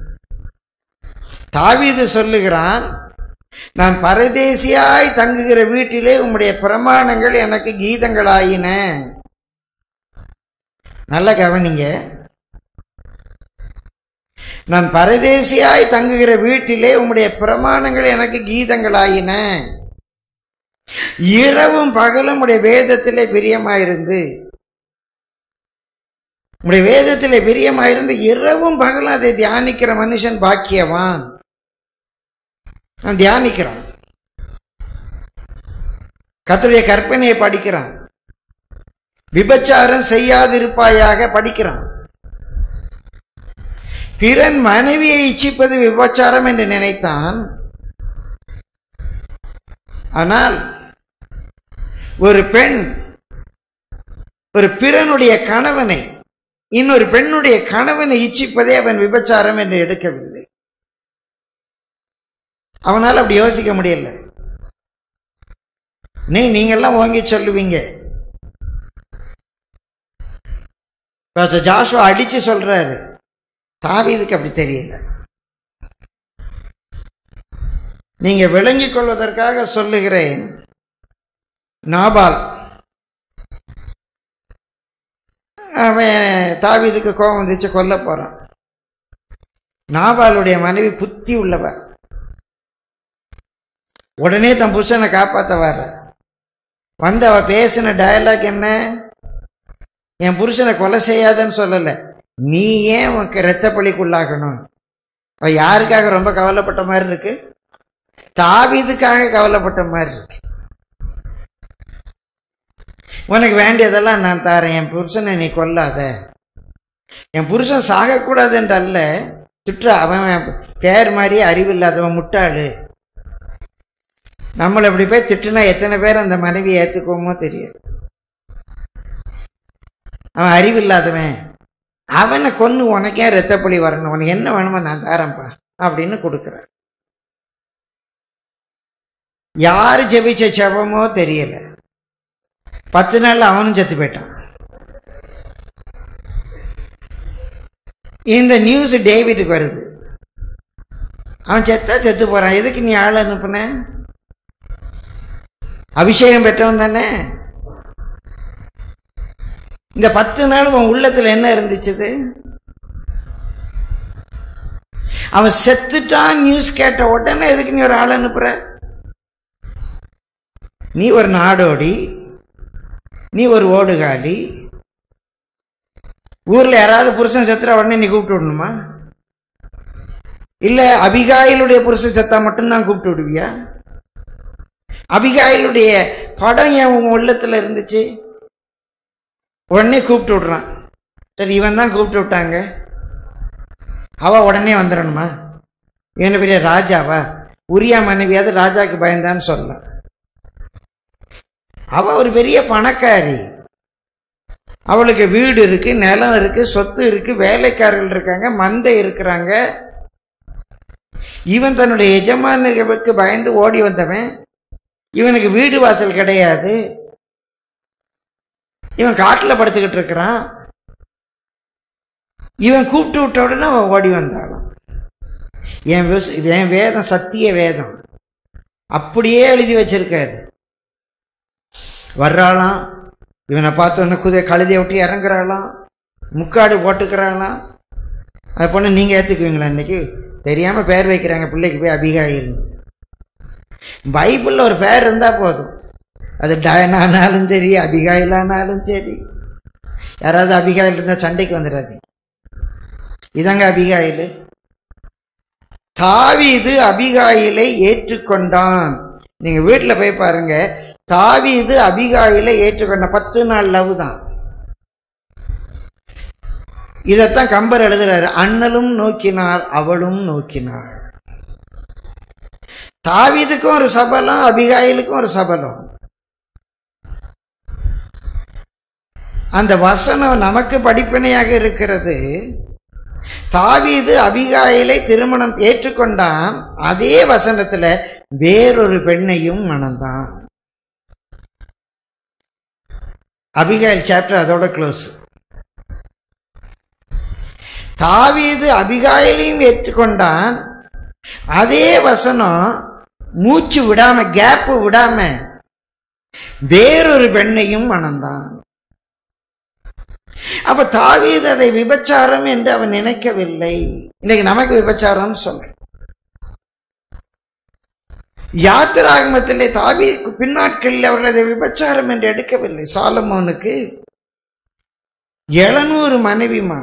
தாவீது சொல்லுகிறான் நான் பரதேசியாய் தங்குகிற வீட்டிலே உம்முடைய பிரமாணங்கள் எனக்கு கீதங்களாயின நல்ல கவனிங்க நான் பரதேசியாய் தங்குகிற வீட்டிலே உம்முடைய பிரமாணங்கள் எனக்கு கீதங்களாயின இரவும் பகலும் உடைய வேதத்திலே பிரியமாயிருந்து உடைய வேதத்திலே பிரியமாயிருந்து இரவும் பகலும் அதை தியானிக்கிற மனுஷன் பாக்கியவான் நான் தியானிக்கிறான் கர்த்தருடைய கற்பனையை படிக்கிறான் விபச்சாரம் செய்யாதிருப்பாயாக படிக்கிறான் பிறன் மனைவியை இச்சிப்பது விபச்சாரம் என்று நினைத்தான் ஆனால் ஒரு பெண் ஒரு பிறனுடைய கணவனை இன்னொரு பெண்ணுடைய கணவனை இச்சிப்பதே அவன் விபச்சாரம் என்று எடுக்கவில்லை அவனால் அப்படி யோசிக்க முடியல நீ நீங்கெல்லாம் வாங்கி சொல்லுவீங்க பாஸ்டர் ஜாஷுவா அடிச்சு சொல்றாரு தாவீதுக்கு அப்படி தெரியல நீங்க விளங்கிக் கொள்வதற்காக சொல்லுகிறேன் நாபால் அவன் தாவீதுக்கு கோபம் வந்துச்சு கொல்ல போறான் நாபாலுடைய மனைவி புத்தி உள்ளவர் உடனே தன் புருஷனை காப்பாத்த வர்ற வந்து அவ பேசின டயலாக் என்ன என் புருஷனை கொலை செய்யாதன்னு சொல்லல நீ ஏன் உனக்கு ரத்த பழிக்குள்ளாகணும் அவ யாருக்காக ரொம்ப கவலைப்பட்ட மாதிரி இருக்கு தாவீதுக்காக கவலைப்பட்ட மாதிரி இருக்கு உனக்கு வேண்டியதெல்லாம் நான் தரேன் என் புருஷனை நீ கொல்லாத என் புருஷன் சாகக்கூடாது என்றல்ல சுற்று அவன் பேர் மாதிரி அறிவில்லாதவன் முட்டாளு நம்மளை இப்படி போய் திட்டுனா எத்தனை பேர் அந்த மனைவியை ஏற்றுக்குவோமோ தெரியும் அவன் அறிவில்லாதவன் அவனை கொன்று உனக்கே ரத்தப்பழி வரணும் உனக்கு என்ன வேணுமோ நான் தரேன்ப்பா அப்படின்னு கொடுக்குறேன் யாரு ஜெபிச்ச செபமோ தெரியல பத்து நாள்ல அவனும் செத்து போயிட்டான் இந்த நியூஸ் டேவிட்டுக்கு வருது அவன் செத்தா செத்து போறான் எதுக்கு நீ ஆள் அனுப்புன அபிஷேகம் பெற்றவன் தானே இந்த பத்து நாள் உன் உள்ளத்துல என்ன இருந்துச்சுது அவன் செத்துட்டான் நியூஸ் கேட்ட உடனே எதுக்கு நீ ஒரு ஆள் அனுப்புற நீ ஒரு நாடோடி நீ ஒரு ஓடுகாலி ஊர்ல யாராவது புருஷன் செத்துற உடனே நீ கூப்பிட்டு விடணுமா இல்ல அபிகாயிலுடைய புருஷன் செத்தா மட்டும்தான் கூப்பிட்டு விடுவியா அபிகாயிலுடைய படம் ஏன் உங்க உள்ளத்துல இருந்துச்சு உடனே கூப்பிட்டு விடுறான் சரி இவன் தான் கூப்பிட்டு விட்டாங்க அவ உடனே வந்துடணுமா என்ன பெரிய ராஜாவா உரியா மனைவியாவது ராஜாக்கு பயந்தான்னு சொல்லலாம் அவ ஒரு பெரிய பணக்காரி அவளுக்கு வீடு இருக்கு நிலம் இருக்கு சொத்து இருக்கு வேலைக்காரர்கள் இருக்காங்க மந்தை இருக்கிறாங்க இவன் தன்னுடைய எஜமானுக்கு பயந்து ஓடி வந்தவன் இவனுக்கு வீடு வாசல் கிடையாது இவன் காட்டில் படுத்துக்கிட்டு இருக்கிறான் இவன் கூப்பிட்டு விட்ட உடனே அவன் ஓடி வந்தாளாம் என் விவச- என் வேதம் சத்திய வேதம் அப்படியே எழுதி வச்சிருக்காரு வர்றாளாம் இவனை பார்த்தோன்னே குதிரை கழுதையை விட்டு இறங்குறாளாம் முக்காடு போட்டுக்கிறாளாம் அது பொண்ணு நீங்கள் ஏற்றுக்குவீங்களா இன்னைக்கு தெரியாமல் பேர் வைக்கிறாங்க பிள்ளைக்கு போய் அபிகாயில் பைபிளில் ஒரு பேர் இருந்தால் போதும் அது டயனானாலும் சரி அபிகாயிலானாலும் சரி யாராவது அபிகாயில் இருந்தால் சண்டைக்கு வந்துடாது இதாங்க அபிகாயில் தாவீது அபிகாயிலை ஏற்றுக்கொண்டான் நீங்க வீட்டில் போய் பாருங்க தாவீது அபிகாயிலை ஏற்றுக்கொண்ட பத்து நாள் லவ் தான் இதைத்தான் கம்பர் எழுதுறாரு அண்ணலும் நோக்கினார் அவளும் நோக்கினாள் தாவீதுக்கும் ஒரு சபலம் அபிகாயிலுக்கும் ஒரு சபலம் அந்த வசனம் நமக்கு படிப்பினையாக இருக்கிறது தாவீது அபிகாயிலை திருமணம் ஏற்றுக்கொண்டான் அதே வசனத்துல வேறொரு பெண்ணையும் மணந்தான் அபிகாயில் சாப்டர் அதோட க்ளோஸ் தாவீது அபிகாயிலையும் ஏற்றுக்கொண்டான் அதே வசனம் மூச்சு விடாம கேப் விடாம வேறொரு பெண்ணையும் மணந்தான் அப்ப தாவீது அதை விபச்சாரம் என்று அவன் நினைக்கவில்லை இன்னைக்கு நமக்கு விபச்சாரம் சொல்ல யாத்திராகமத்திலே தாவி பின்னாட்களில் அவர்கள் அதை விபச்சாரம் என்று எடுக்கவில்லை சாலமோனுக்கு எழுநூறு மனைவிமா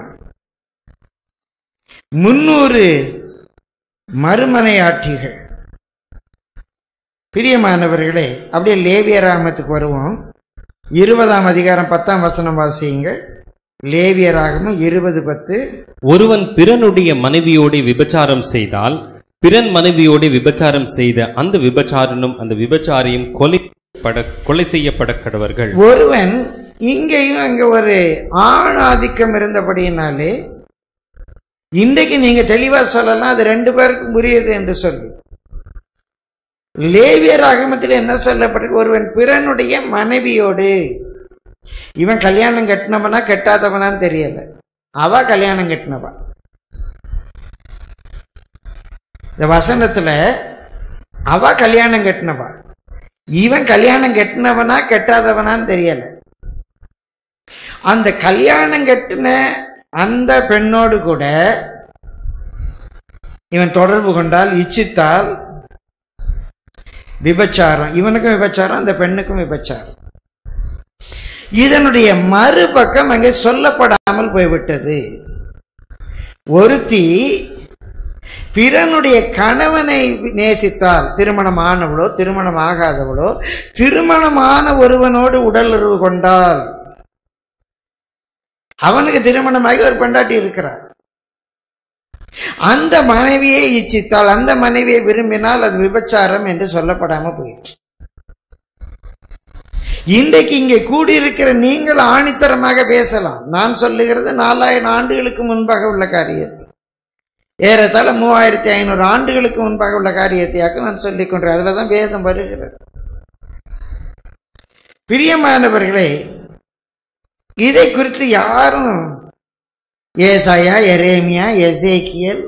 முன்னூறு மறுமனையாட்டிகள் பிரியமானவர்களே அப்படியே லேவியராகமத்துக்கு வருவோம் இருபதாம் அதிகாரம் பத்தாம் வசனம் வாசியுங்கள் லேவியராகமும் இருபது பத்து ஒருவன் பிறனுடைய மனைவியோடு விபச்சாரம் செய்தால் பிறன் மனைவியோடு விபச்சாரம் செய்த அந்த விபச்சாரனும் அந்த விபச்சாரியும் கொலை பட கொலை செய்யப்பட கடவர்கள் ஒருவன் இங்கேயும் அங்க ஒரு ஆண் ஆதிக்கம் இருந்தபடியினாலே இன்றைக்கு நீங்க தெளிவா சொல்லலாம் அது ரெண்டு பேருக்கும் புரியுது என்று சொல்லி லேவியர் ஆகமத்தில் என்ன சொல்லப்பட்டிருக்கு ஒருவன் பிறனுடைய மனைவியோடு இவன் கல்யாணம் கட்டினவனா கெட்டாதவனான்னு தெரியல அவ கல்யாணம் கட்டினவா இந்த வசனத்துல அவ கல்யாணம் கட்டினவா இவன் கல்யாணம் கட்டினவனா கெட்டாதவனான்னு தெரியல அந்த கல்யாணம் கட்டின அந்த பெண்ணோடு கூட இவன் தொடர்பு கொண்டால் இச்சித்தால் விபச்சாரம் இவனுக்கும் விபச்சாரம் அந்த பெண்ணுக்கும் விபச்சாரம் இதனுடைய மறுபக்கம் அங்கே சொல்லப்படாமல் போய்விட்டது ஒருத்தி பிறனுடைய கணவனை நேசித்தால் திருமணம் ஆனவளோ திருமணம் ஆகாதவளோ திருமணமான ஒருவனோடு உடலுறவு கொண்டால் அவனுக்கு திருமணமாகி ஒரு பெண்டாட்டி இருக்கிறார் அந்த மனைவியை இச்சித்தால் அந்த மனைவியை விரும்பினால் அது விபச்சாரம் என்று சொல்லப்படாம போயிற்று இன்றைக்கு இங்கே கூடியிருக்கிற நீங்கள் ஆணித்தரமாக பேசலாம் நான் சொல்லுகிறது நாலாயிரம் ஆண்டுகளுக்கு முன்பாக உள்ள காரியத்தை ஏறத்தாழ மூவாயிரத்தி ஐநூறு ஆண்டுகளுக்கு முன்பாக உள்ள காரியத்தையாக நான் சொல்லிக் கொண்டேன் அதில் தான் வேதம் வருகிறது பிரியமானவர்களே இதை குறித்து யாரும் ஏசாயா எரேமியா எசேக்கியல்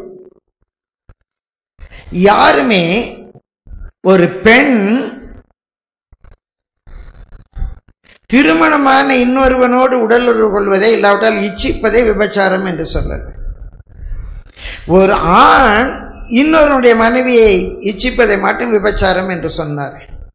யாருமே ஒரு பெண் திருமணமான இன்னொருவனோடு உடலுறவு கொள்வதை இல்லாவிட்டால் இச்சிப்பதை விபச்சாரம் என்று சொல்லல ஒரு ஆண் இன்னொருடைய மனைவியை இச்சிப்பதை மட்டும் விபச்சாரம் என்று சொன்னார்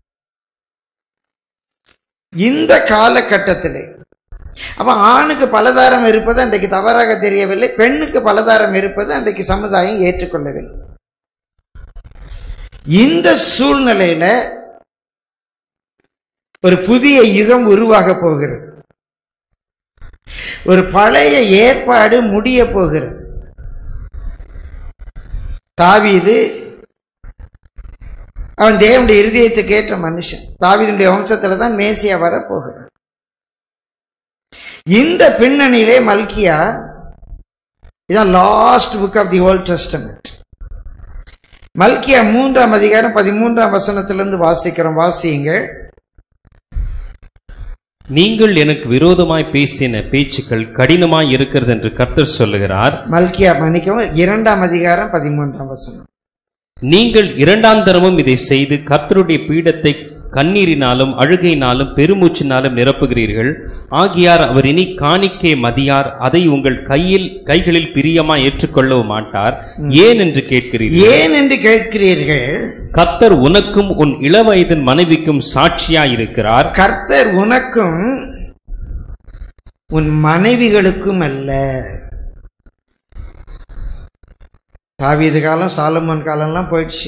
இந்த காலகட்டத்திலே அப்ப ஆணுக்கு பலதாரம் இருப்பது அன்றைக்கு தவறாக தெரியவில்லை பெண்ணுக்கு பலதாரம் இருப்பது அன்றைக்கு சமுதாயம் ஏற்றுக்கொள்ளவில்லை இந்த சூழ்நிலையில ஒரு புதிய யுகம் உருவாக போகிறது ஒரு பழைய ஏற்பாடு முடிய போகிறது தாவீது அவன் தேவனுடைய இருதயத்தை கேட்ட மனுஷன் தாவீதுடைய வம்சத்துல தான் மேசியா வரப்போகிறான் இந்த பின்னணியிலே மல்கியா இதான் last book of the old testament மல்கியா மூன்றாம் அதிகாரம் பதிமூன்றாம் வசனத்திலிருந்து வாசிக்கிறோம் வாசியுங்கள் நீங்கள் எனக்கு விரோதமாய் பேசின பேச்சுக்கள் கடினமாய் இருக்கிறது என்று கர்த்தர் சொல்லுகிறார் மல்கியா மன்னிக்கவும் இரண்டாம் அதிகாரம் பதிமூன்றாம் வசனம் நீங்கள் இரண்டாந்தரமும் இதை செய்து கர்த்தருடைய பீடத்தை கண்ணீரினாலும் அழுகையினாலும் பெருமூச்சினாலும் நிரப்புகிறீர்கள் ஆகியார் அவர் இனி காணிக்கை மதியார் அதை உங்கள் கையில் கைகளில் பிரியமாய் ஏற்றுக்கொள்ளவும் மாட்டார் ஏன் என்று கேட்கிறீர்கள் ஏன் என்று கேட்கிறீர்கள் கர்த்தர் உனக்கும் உன் இளவயதின் மனைவிக்கும் சாட்சியாய் இருக்கிறார் கர்த்தர் உனக்கும் உன் மனைவிகளுக்கும் அல்ல தாவீது காலம் சாலமோன் காலம்லாம் போயிடுச்சு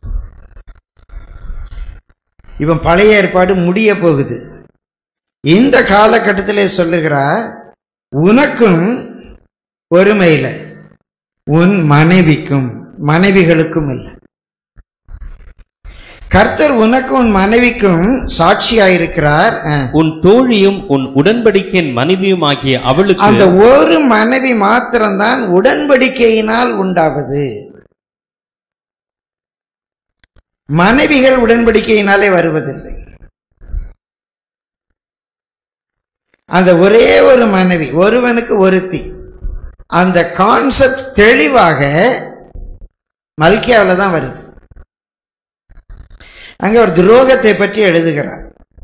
இவன் பழைய ஏற்பாடு முடிய போகுது இந்த காலகட்டத்திலே சொல்லுகிறார் உனக்கும் ஒருமையில் உன் மனைவிக்கும் மனைவிகளுக்கும் இல்லை கர்த்தர் உனக்கும் உன் மனைவிக்கும் சாட்சியாயிருக்கிறார் அஹ். உன் தோழியும் உன் உடன்படிக்கையின் மனைவியுமாகிய அவளுக்கு அந்த ஒரு மனைவி மாத்திரம்தான் உடன்படிக்கையினால் உண்டாவது மனைவிகள் உடன்படிக்கையினாலே வருவதில்லை அந்த ஒரே ஒரு மனைவி ஒருவனுக்கு ஒருத்தி அந்த கான்செப்ட் தெளிவாக மல்கியாவில் தான் வருது அங்கே ஒரு துரோகத்தை பற்றி எழுதுகிறார்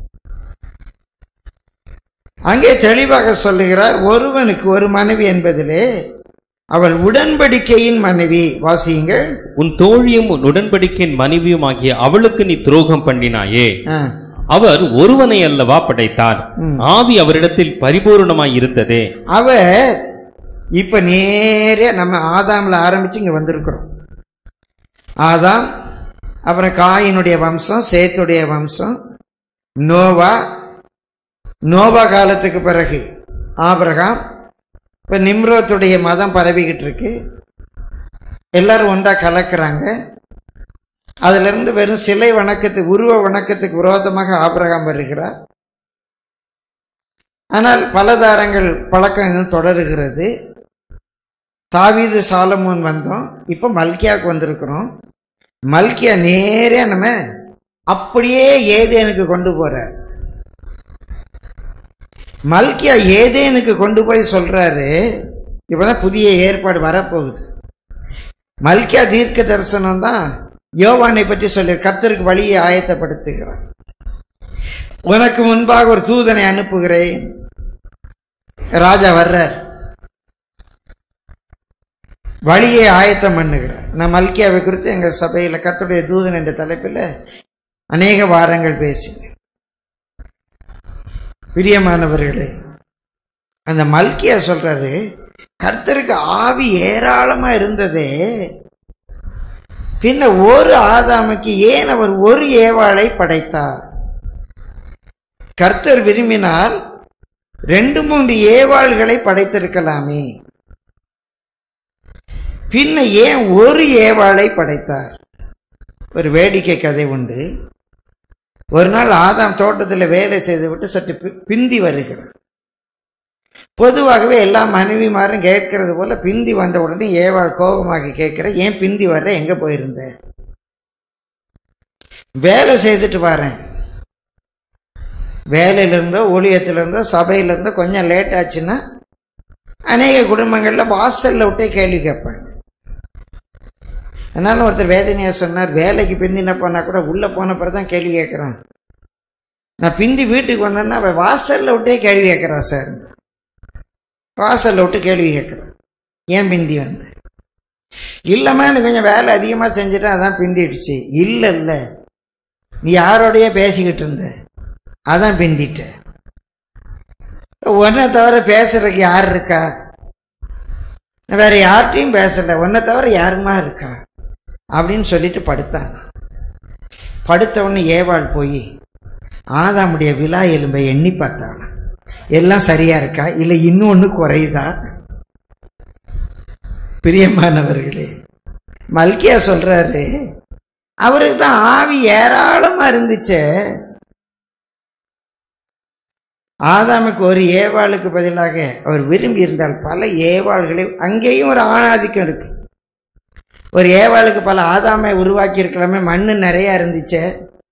அங்கே தெளிவாக சொல்லுகிறார் ஒருவனுக்கு ஒரு மனைவி என்பதிலே அவள் உடன்படிக்கையின் மனைவி வாசியுங்கள் உன் தோழியும் உன் உடன்படிக்கையின் மனைவியுமாகிய அவளுக்கு நீ துரோகம் பண்ணினாயே ஆ, அவர் ஒருவனை அல்லவா படைத்தார் ம். ஆவி அவரிடத்தில் பரிபூரணமாய் இருந்ததே அவர் இப்ப நேரே நம்ம ஆதாம்ல ஆரம்பிச்சு இங்க வந்திருக்கிறோம் ஆதாம் அப்புறம் காயினுடைய வம்சம் சேத்துடைய வம்சம் நோவா நோவா காலத்துக்கு பிறகு ஆபிரகாம் இப்ப நிம்ரோத்துடைய மதம் பரவிக்கிட்டு இருக்கு எல்லாரும் ஒன்றா கலக்குறாங்க அதுல இருந்து வெறும் சிலை வணக்கத்துக்கு உருவ வணக்கத்துக்கு விரோதமாக ஆபிரகாம் வருகிறார் ஆனால் பலதாரங்கள் பழக்கம் இன்னும் தொடருகிறது தாவீது சாலமோன் வந்தோம் இப்போ மல்கியாவுக்கு வந்திருக்கிறோம் மல்கியா நேரே நம்ம அப்படியே ஏதேனுக்கு கொண்டு போறார் மல்கியா ஏதேனுக்கு கொண்டு போய் சொல்றாரு இப்பதான் புதிய ஏற்பாடு வரப்போகுது மல்கியா தீர்க்க தரிசனம் தான் யோவானை பற்றி சொல்லி கர்த்தருக்கு வழியை ஆயத்தப்படுத்துகிறார் உனக்கு முன்பாக ஒரு தூதனை அனுப்புகிறேன் ராஜா வர்றார் வழியை ஆயத்தம் பண்ணுகிறார் நான் மல்கியாவை குறித்து எங்கள் சபையில் கர்த்தருடைய தூதன் என்ற தலைப்பில் அநேக வாரங்கள் பேசினேன் பிரியமானவர்களே அந்த மல்கியா சொல்றாரு கர்த்தருக்கு ஆவி ஏராளமா இருந்ததே பின்ன ஒரு ஆதாமுக்கு ஏன் அவர் ஒரு ஏவாளை படைத்தார் கர்த்தர் விரும்பினால் ரெண்டு மூன்று ஏவாள்களை படைத்திருக்கலாமே பின்ன ஏன் ஒரு ஏவாளை படைத்தார் ஒரு வேடிக்கை கதை உண்டு ஒரு நாள் ஆதாம் தோட்டத்தில் வேலை செய்துவிட்டு சற்று பி- பிந்தி வருகிறார் பொதுவாகவே எல்லா மனைவிமாரும் கேட்கறது போல பிந்தி வந்த உடனே ஏவாள் கோபமாகி கேட்கிற ஏன் பிந்தி வர்ற எங்க போயிருந்த வேலை செய்துட்டு வரேன் வேலையில இருந்தோ ஊழியத்துல இருந்தோ சபையில இருந்தோ கொஞ்சம் லேட் ஆச்சுன்னா அநேக குடும்பங்கள்ல வாசல்ல விட்டே கேள்வி கேட்பாங்க அதனால ஒருத்தர் வேதனையா சொன்னார் வேலைக்கு பிந்தின போனா கூட உள்ள போன பிறகு தான் கேள்வி கேட்கறான் நான் பிந்தி வீட்டுக்கு வந்தேன்னா அவன் வாசல்ல விட்டே கேள்வி கேட்கறான் சார் வாசல்ல விட்டு கேள்வி கேட்கறான் ஏன் பிந்தி வந்த இல்லைம்மா எனக்கு கொஞ்சம் வேலை அதிகமாக செஞ்சுட்டேன் அதான் பிந்திடுச்சு இல்லை இல்லை நீ யாரோடய பேசிக்கிட்டு இருந்த அதான் பிந்திட்ட உன்னை தவிர பேசுறதுக்கு யார் இருக்கா நான் வேற யார்கிட்டையும் பேசல உன்னை தவிர யாருமா இருக்கா அப்படின்னு சொல்லிட்டு படுத்தான் படுத்த உடனே ஏவாள் போய் ஆதாமுடைய விழா எலும்பை எண்ணி பார்த்தான் எல்லாம் சரியா இருக்கா இல்லை இன்னும் ஒன்று குறையுதா பிரியமானவர்களே மல்கியா சொல்றாரு அவருக்கு தான் ஆவி ஏராளமா இருந்துச்சே ஆதாமுக்கு ஒரு ஏவாளுக்கு பதிலாக அவர் விரும்பி இருந்தால் பல ஏவாள்களை அங்கேயும் ஒரு ஆணாதிக்கம் இருக்கு ஒரு ஏவாளுக்கு பல ஆதாமை உருவாக்கி இருக்கலாமே மண்ணு நிறைய இருந்துச்சே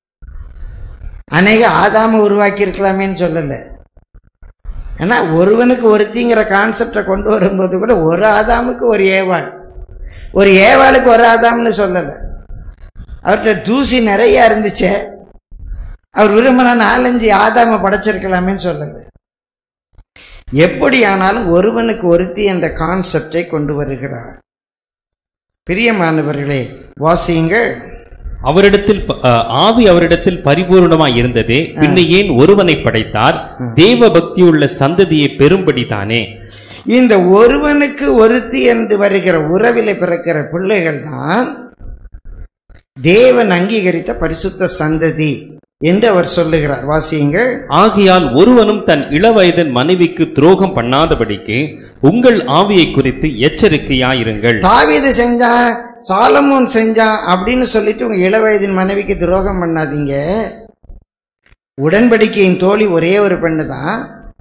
அநேக ஆதாம உருவாக்கி இருக்கலாமேன்னு சொல்லலை ஏன்னா ஒருவனுக்கு ஒருத்திங்கிற கான்செப்டை கொண்டு வரும்போது கூட ஒரு ஆதாமுக்கு ஒரு ஏவாள் ஒரு ஏவாளுக்கு ஒரு ஆதாம்னு சொல்லலை அவர்கிட்ட தூசி நிறைய இருந்துச்சே அவர் விரும்பினா நாலஞ்சு ஆதாம படைச்சிருக்கலாமேன்னு சொல்லலை எப்படி ஆனாலும் ஒருவனுக்கு ஒருத்தி என்ற கான்செப்டை கொண்டு வருகிறார் பிரியமானவர்களே வாசியுங்கள் அவரிடத்தில் ப- அஹ், ஆவி அவரிடத்தில் பரிபூர்ணமாய் இருந்ததே பின்ன ஏன் ஒருவனை படைத்தார் தேவ பக்தியுள்ள சந்ததியை பெரும்படிதானே இந்த ஒருவனுக்கு ஒருத்தி என்று வருகிற உறவிலே பிறக்கிற பிள்ளைகள் தான் தேவன் அங்கீகரித்த பரிசுத்த சந்ததி என்று அவர் சொல்லுகிறார் வாசியுங்கள் ஆகையால் ஒருவனும் தன் இளவயதின் மனைவிக்கு துரோகம் பண்ணாதபடிக்கு உங்கள் ஆவியை குறித்து எச்சரிக்கையாயிருங்கள் தாவீது செஞ்சான் சாலமோன் செஞ்சான் அப்படின்னு சொல்லிட்டு உங்க இளவயதின் மனைவிக்கு துரோகம் பண்ணாதீங்க உடன்படிக்கையின் தோழி ஒரே ஒரு பெண்ணு தான்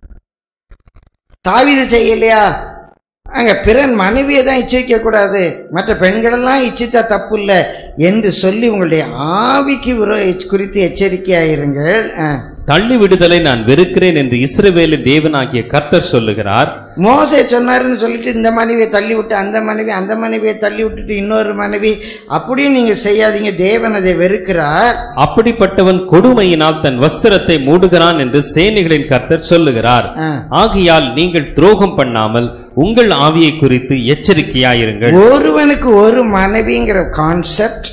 தாவீது செய்யலையா அங்க பிறன் மனைவியை தான் இச்சிக்க கூடாது மற்ற பெண்களெல்லாம் இச்சித்தா தப்பு இல்லை என்று சொல்லி உங்களுடைய ஆவிக்கு விரோ- குறித்து எச்சரிக்கையாயிருங்கள் ஆ. தள்ளி விடுதலை நான் வெறுக்கிறேன் என்று இஸ்ரவேலின் தேவனாகிய கர்த்தர் சொல்லுகிறார் மோசே சொன்னாருன்னு சொல்லிட்டு இந்த மனைவியை தள்ளி விட்டு அந்த மனைவி அந்த மனைவியை தள்ளி விட்டுட்டு இன்னொரு மனைவி அப்படியும் நீங்க செய்யாதீங்க தேவன் அதை வெறுக்கிறார் அப்படிப்பட்டவன் கொடுமையினால் தன் வஸ்திரத்தை மூடுகிறான் என்று சேனைகளின் கர்த்தர் சொல்லுகிறார் ஆ. ஆகையால் நீங்கள் துரோகம் பண்ணாமல் உங்கள் ஆவியை குறித்து எச்சரிக்கையாயிருங்கள் ஒருவனுக்கு ஒரு மனைவிங்கிற கான்செப்ட்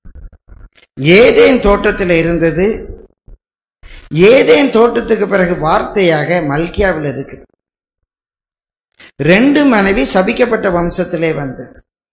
ஏதேன் தோட்டத்தில் இருந்தது ஏதேன் தோட்டத்துக்கு பிறகு வார்த்தையாக மல்கியாவில் இருக்கு ரெண்டு மனைவி சபிக்கப்பட்ட வம்சத்திலே வந்தது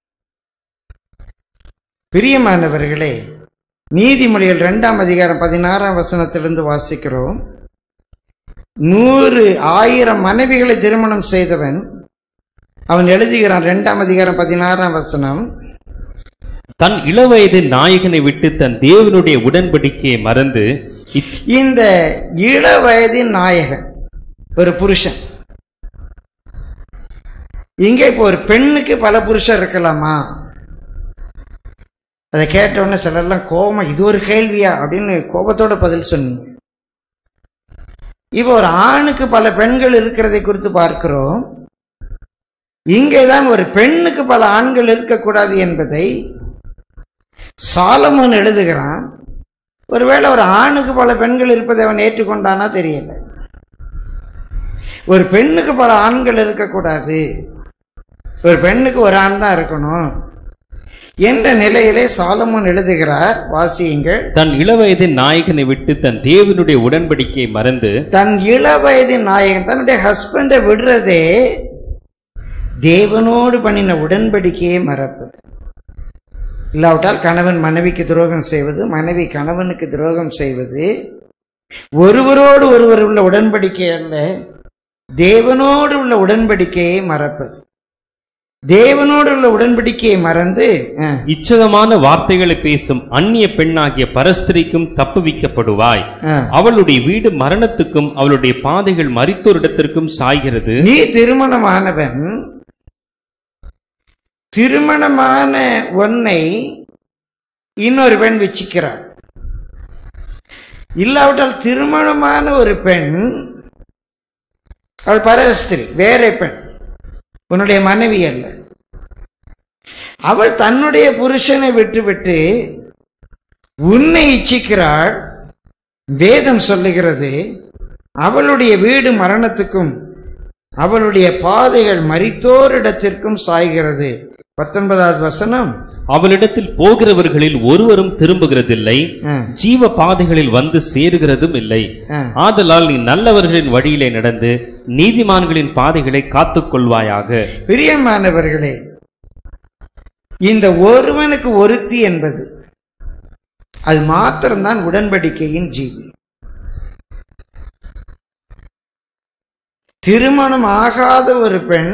பிரியமானவர்களே நீதிமொழிகள் இரண்டாம் அதிகாரம் பதினாறாம் வசனத்திலிருந்து வாசிக்கிறோம் நூறு ஆயிரம் மனைவிகளை திருமணம் செய்தவன் அவன் எழுதுகிறான் இரண்டாம் அதிகாரம் பதினாறாம் வசனம் தன் இளவயதின் நாயகனை விட்டு தன் தேவனுடைய உடன்படிக்கையை மறந்து இத்- இந்த இள வயதின் நாயகன் ஒரு புருஷன் இங்க இப்போ ஒரு பெண்ணுக்கு பல புருஷன் இருக்கலாமா அதை கேட்ட உடனே சிலர்லாம் கோபமா இது ஒரு கேள்வியா அப்படின்னு கோபத்தோட பதில் சொன்னீங்க இப்போ ஒரு ஆணுக்கு பல பெண்கள் இருக்கிறதை குறித்து பார்க்கிறோம் இங்கேதான் ஒரு பெண்ணுக்கு பல ஆண்கள் இருக்கக்கூடாது என்பதை சாலமோன் எழுதுகிறான் ஒருவேளை ஒரு ஆணுக்கு பல பெண்கள் இருப்பதை அவன் ஏற்றுக்கொண்டானா தெரியல ஒரு பெண்ணுக்கு பல ஆண்கள் இருக்கக்கூடாது ஒரு பெண்ணுக்கு ஒரு ஆண் தான் இருக்கணும் என்ற நிலையிலே சாலமோன் எழுதுகிறார் வாசியுங்கள் தன் இளவயதின் நாயகனை விட்டு தன் தேவனுடைய உடன்படிக்கையை மறந்து தன் இள வயதின் நாயகன் தன்னுடைய ஹஸ்பண்டை விடுறதே தேவனோடு பண்ணின உடன்படிக்கையை மறப்பது இல்லாவிட்டால் கணவன் மனைவிக்கு துரோகம் செய்வது மனைவி கணவனுக்கு துரோகம் செய்வது ஒருவரோடு ஒருவர் உள்ள உடன்படிக்கை அல்ல தேவனோடு உள்ள உடன்படிக்கையை மறப்பது தேவனோடு உள்ள உடன்படிக்கையை மறந்து அஹ், இச்சகமான வார்த்தைகளை பேசும் அந்நிய பெண்ணாகிய பரஸ்திரிக்கும் தப்புவிக்கப்படுவாய் அஹ், அவளுடைய வீடு மரணத்துக்கும் அவளுடைய பாதைகள் மரித்தோரிடத்திற்கும் சாய்கிறது நீ திருமணமானவன் திருமணமான ஒன்னை இன்னொரு பெண் வச்சுக்கிறாள் இல்லாவிட்டால் திருமணமான ஒரு பெண் அவள் பரஸ்திரி வேற பெண் உன்னுடைய மனைவி அல்ல அவள் தன்னுடைய புருஷனை விட்டுவிட்டு உன்னை இச்சிக்கிறாள் வேதம் சொல்லுகிறது அவளுடைய வீடு மரணத்துக்கும் அவளுடைய பாதைகள் மரித்தோரிடத்திற்கும் சாய்கிறது பத்தொன்பதாவது வசனம் அவளிடத்தில் போகிறவர்களில் ஒருவரும் திரும்புகிறதில்லை ஆ, ஜீவ பாதைகளில் வந்து சேருகிறதும் இல்லை ஆ. ஆதலால் நீ நல்லவர்களின் வழியிலே நடந்து நீதிமான்களின் பாதைகளை காத்துக் கொள்வாயாக பிரியமானவர்களே இந்த ஒருவனுக்கு ஒருத்தி என்பது அது மாத்திரம்தான் உடன்படிக்கையின் ஜீவி திருமணம் ஆகாத ஒரு பெண்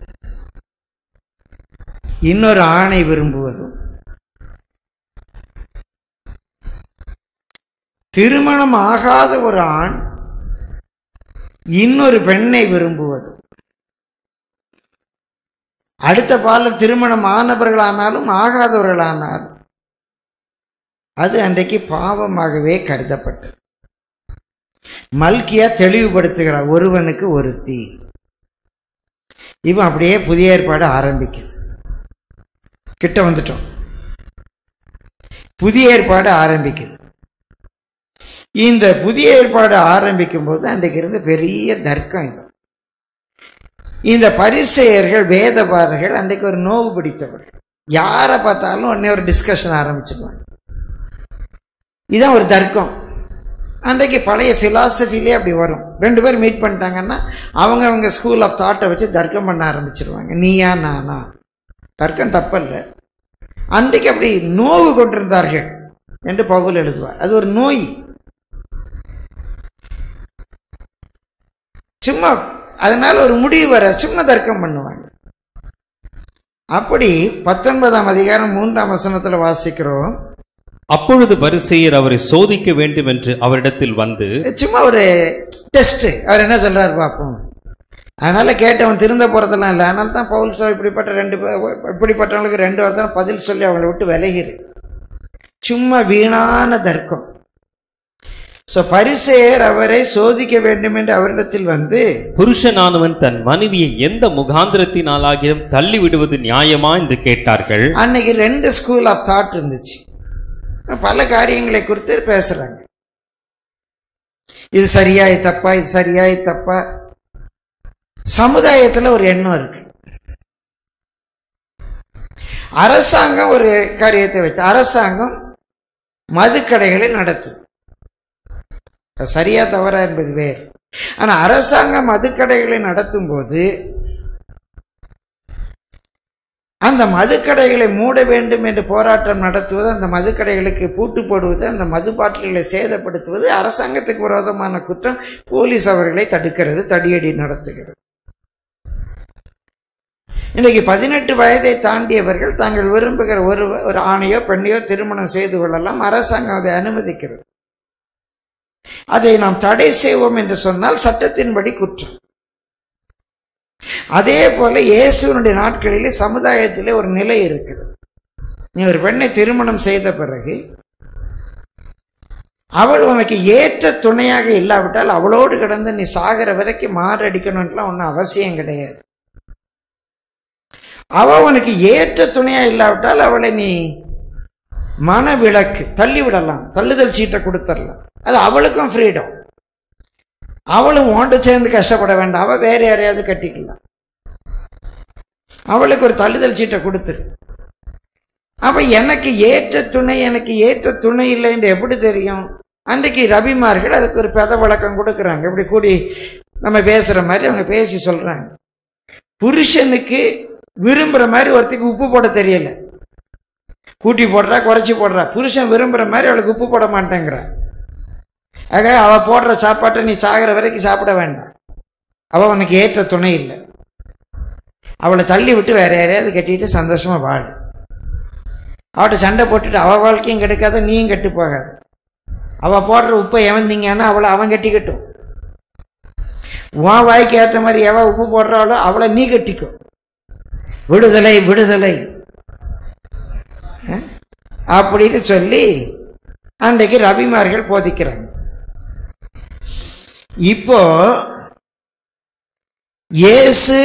இன்னொரு ஆணை விரும்புவதும் திருமணம் ஆகாத ஒரு ஆண் இன்னொரு பெண்ணை விரும்புவதும் அடுத்த பாலில் திருமணம் ஆனவர்களானாலும் ஆகாதவர்களானாலும் அது அன்றைக்கு பாவமாகவே கருதப்பட்டது மல்கியா தெளிவுபடுத்துகிறார் ஒருவனுக்கு ஒருத்தி இவன் அப்படியே புதிய ஏற்பாடு ஆரம்பிக்குது கிட்ட வந்துட்டோம் புதிய ஏற்பாடு ஆரம்பிக்குது இந்த புதிய ஏற்பாடு ஆரம்பிக்கும் போது அன்றைக்கு இருந்த பெரிய தர்க்கம் இது இந்த பரிசெயர்கள் வேதபாரர்கள் அன்றைக்கு ஒரு நோவு பிடித்தவர்கள் யாரை பார்த்தாலும் உடனே ஒரு டிஸ்கஷன் ஆரம்பிச்சிருவாங்க இதான் ஒரு தர்க்கம் அன்றைக்கு பழைய ஃபிலாசபிலே அப்படி வரும் ரெண்டு பேர் மீட் பண்ணிட்டாங்கன்னா அவங்க அவங்க ஸ்கூல் ஆஃப் தாட்டை வச்சு தர்க்கம் பண்ண ஆரம்பிச்சிருவாங்க நீயா நானா தர்க்கம் தப்பல்ல அன்றைக்கு அப்படி நோவு கொண்டிருந்தார்கள் என்று பவுல் எழுதுவார் அது ஒரு நோய் சும்மா அதனால ஒரு முடிவு வர சும்மா தர்க்கம் பண்ணுவாங்க அப்படி பத்தொன்பதாம் அதிகாரம் மூன்றாம் வசனத்துல வாசிக்கிறோம் அப்பொழுது பரிசேயர் அவரை சோதிக்க வேண்டும் என்று அவரிடத்தில் வந்து சும்மா ஒரு டெஸ்ட் அவர் என்ன சொல்றாரு பார்ப்போம் அதனால கேட்டவன் திருந்த போறதெல்லாம் இல்லை அதனால தான் பவுல் சார் இப்படிப்பட்ட ரெண்டு பே- இப்படிப்பட்டவங்களுக்கு ரெண்டு வார்த்தை பதில் சொல்லி அவங்களை விட்டு விலகிரு சும்மா வீணான தர்க்கம் ஸோ பரிசேயர் அவரை சோதிக்க வேண்டும் என்று அவரிடத்தில் வந்து புருஷனானவன் தன் மனைவியை எந்த முகாந்திரத்தினாலாகியும் தள்ளி விடுவது நியாயமா என்று கேட்டார்கள் அன்னைக்கு ரெண்டு ஸ்கூல் ஆஃப் தாட் இருந்துச்சு பல காரியங்களை குறித்து பேசுறாங்க இது சரியா இது தப்பா இது சரியா இது தப்பா சமுதாயத்துல ஒரு எண்ணம் இருக்கு அரசாங்கம் ஒரு காரியத்தை வச்சு அரசாங்கம் மதுக்கடைகளை நடத்துது அது சரியா தவறா என்பது வேறு ஆனா அரசாங்கம் மதுக்கடைகளை நடத்தும் போது அந்த மதுக்கடைகளை மூட வேண்டும் என்று போராட்டம் நடத்துவது அந்த மதுக்கடைகளுக்கு பூட்டு போடுவது அந்த மது பாட்டில்களை சேதப்படுத்துவது அரசாங்கத்துக்கு விரோதமான குற்றம் போலீஸ் அவர்களை தடுக்கிறது தடியடி நடத்துகிறது இன்றைக்கு பதினெட்டு வயதை தாண்டியவர்கள் தாங்கள் விரும்புகிற ஒரு ஒரு ஆணையோ பெண்ணையோ திருமணம் செய்து கொள்ளலாம் அரசாங்கம் அதை அனுமதிக்கிறது அதை நாம் தடை செய்வோம் என்று சொன்னால் சட்டத்தின்படி குற்றம் அதே போல இயேசுவனுடைய நாட்களிலே சமுதாயத்திலே ஒரு நிலை இருக்கிறது நீ ஒரு பெண்ணை திருமணம் செய்த பிறகு அவள் உனக்கு ஏற்ற துணையாக இல்லாவிட்டால் அவளோடு கிடந்து நீ சாகிற வரைக்கும் மாரடிக்கணும்லாம் ஒன்றும் அவசியம் கிடையாது அவ உனக்கு ஏற்ற துணையா இல்லாவிட்டால் அவளை நீ மனவிலக்கு தள்ளி விடலாம் தள்ளுதல் சீட்டை கொடுத்துடலாம் அது அவளுக்கும் ஃப்ரீடம் அவளும் ஓண்டு சேர்ந்து கஷ்டப்பட வேண்டாம் அவள் வேற யாரையாவது கட்டிக்கலாம் அவளுக்கு ஒரு தள்ளுதல் சீட்டை கொடுத்துரு அப்ப எனக்கு ஏற்ற துணை எனக்கு ஏற்ற துணை இல்லை என்று எப்படி தெரியும் அன்றைக்கு ரபிமார்கள் அதுக்கு ஒரு பெத வழக்கம் கொடுக்குறாங்க இப்படி கூடி நம்ம பேசுற மாதிரி அவங்க பேசி சொல்றாங்க புருஷனுக்கு விரும்புற மாதிரி ஒருத்திக்கு உப்பு போட தெரியல கூட்டி போடுறா குறைச்சி போடுறா புருஷன் விரும்புற மாதிரி அவளுக்கு உப்பு போட மாட்டேங்கிறா ஆக அவ போடுற சாப்பாட்டை நீ சாகிற வரைக்கும் சாப்பிட வேண்டாம் அவ உனக்கு ஏற்ற துணை இல்லை அவளை தள்ளி விட்டு வேற யாரையாவது கட்டிட்டு சந்தோஷமா வாழு அவட்ட சண்டை போட்டுட்டு அவ வாழ்க்கையும் கெடுக்காத நீயும் கெட்டு போகாது அவ போடுற உப்பை எவந்தீங்கன்னா அவளை அவன் கட்டிக்கட்டும் உன் வாய்க்கு ஏற்ற மாதிரி எவ உப்பு போடுறாளோ அவளை நீ கட்டிக்கோ விடுதலை விடுதலை அஹ்? அப்படின்னு சொல்லி அன்றைக்கு ரபிமார்கள் போதிக்கிறாங்க இப்போ இயேசு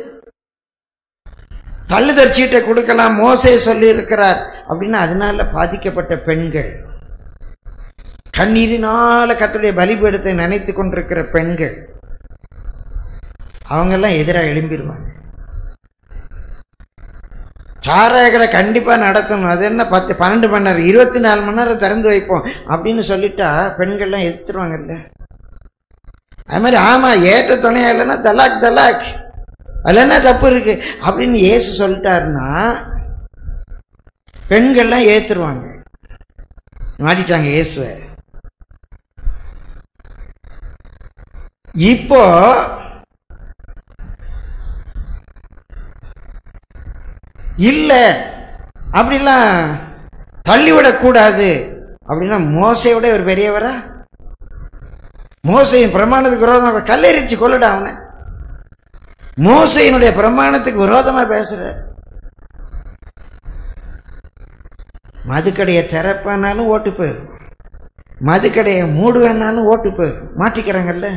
தள்ளுதற் சீட்டை கொடுக்கலாம் மோசே சொல்லி இருக்கிறார் அப்படின்னு அதனால பாதிக்கப்பட்ட பெண்கள் கண்ணீரினால கத்துடைய பலிபீடத்தை நினைத்து கொண்டிருக்கிற பெண்கள் அவங்கெல்லாம் எதிராக எழும்பிடுவாங்க சாராய கடை கண்டிப்பாக நடத்தணும் அது என்ன பத்து பன்னெண்டு மணி நேரம் இருபத்தி நாலு மணி நேரம் திறந்து வைப்போம் அப்படின்னு சொல்லிட்டா பெண்கள்லாம் எதிர்த்துருவாங்கல்ல அது மாதிரி ஆமாம் ஏற்ற துணையா இல்லைன்னா தலாக் தலாக் அதில் என்ன தப்பு இருக்கு அப்படின்னு ஏசு சொல்லிட்டாருன்னா பெண்கள்லாம் ஏத்துருவாங்க மாட்டிட்டாங்க இயேசுவை இப்போ இல்லை அப்படிலாம் தள்ளிவிடக்கூடாது அப்படின்னா மோசையோட ஒரு பெரியவரா மோசையின் பிரமாணத்துக்கு விரோதமாக கல்லெறிச்சு கொள்ளுடா அவனை மோசையினுடைய பிரமாணத்துக்கு விரோதமா பேசுற மதுக்கடையை திறப்பானாலும் ஓட்டு போயிடும் மதுக்கடையை மூடுவேனாலும் ஓட்டு போயிடும் மாட்டிக்கிறாங்கல்ல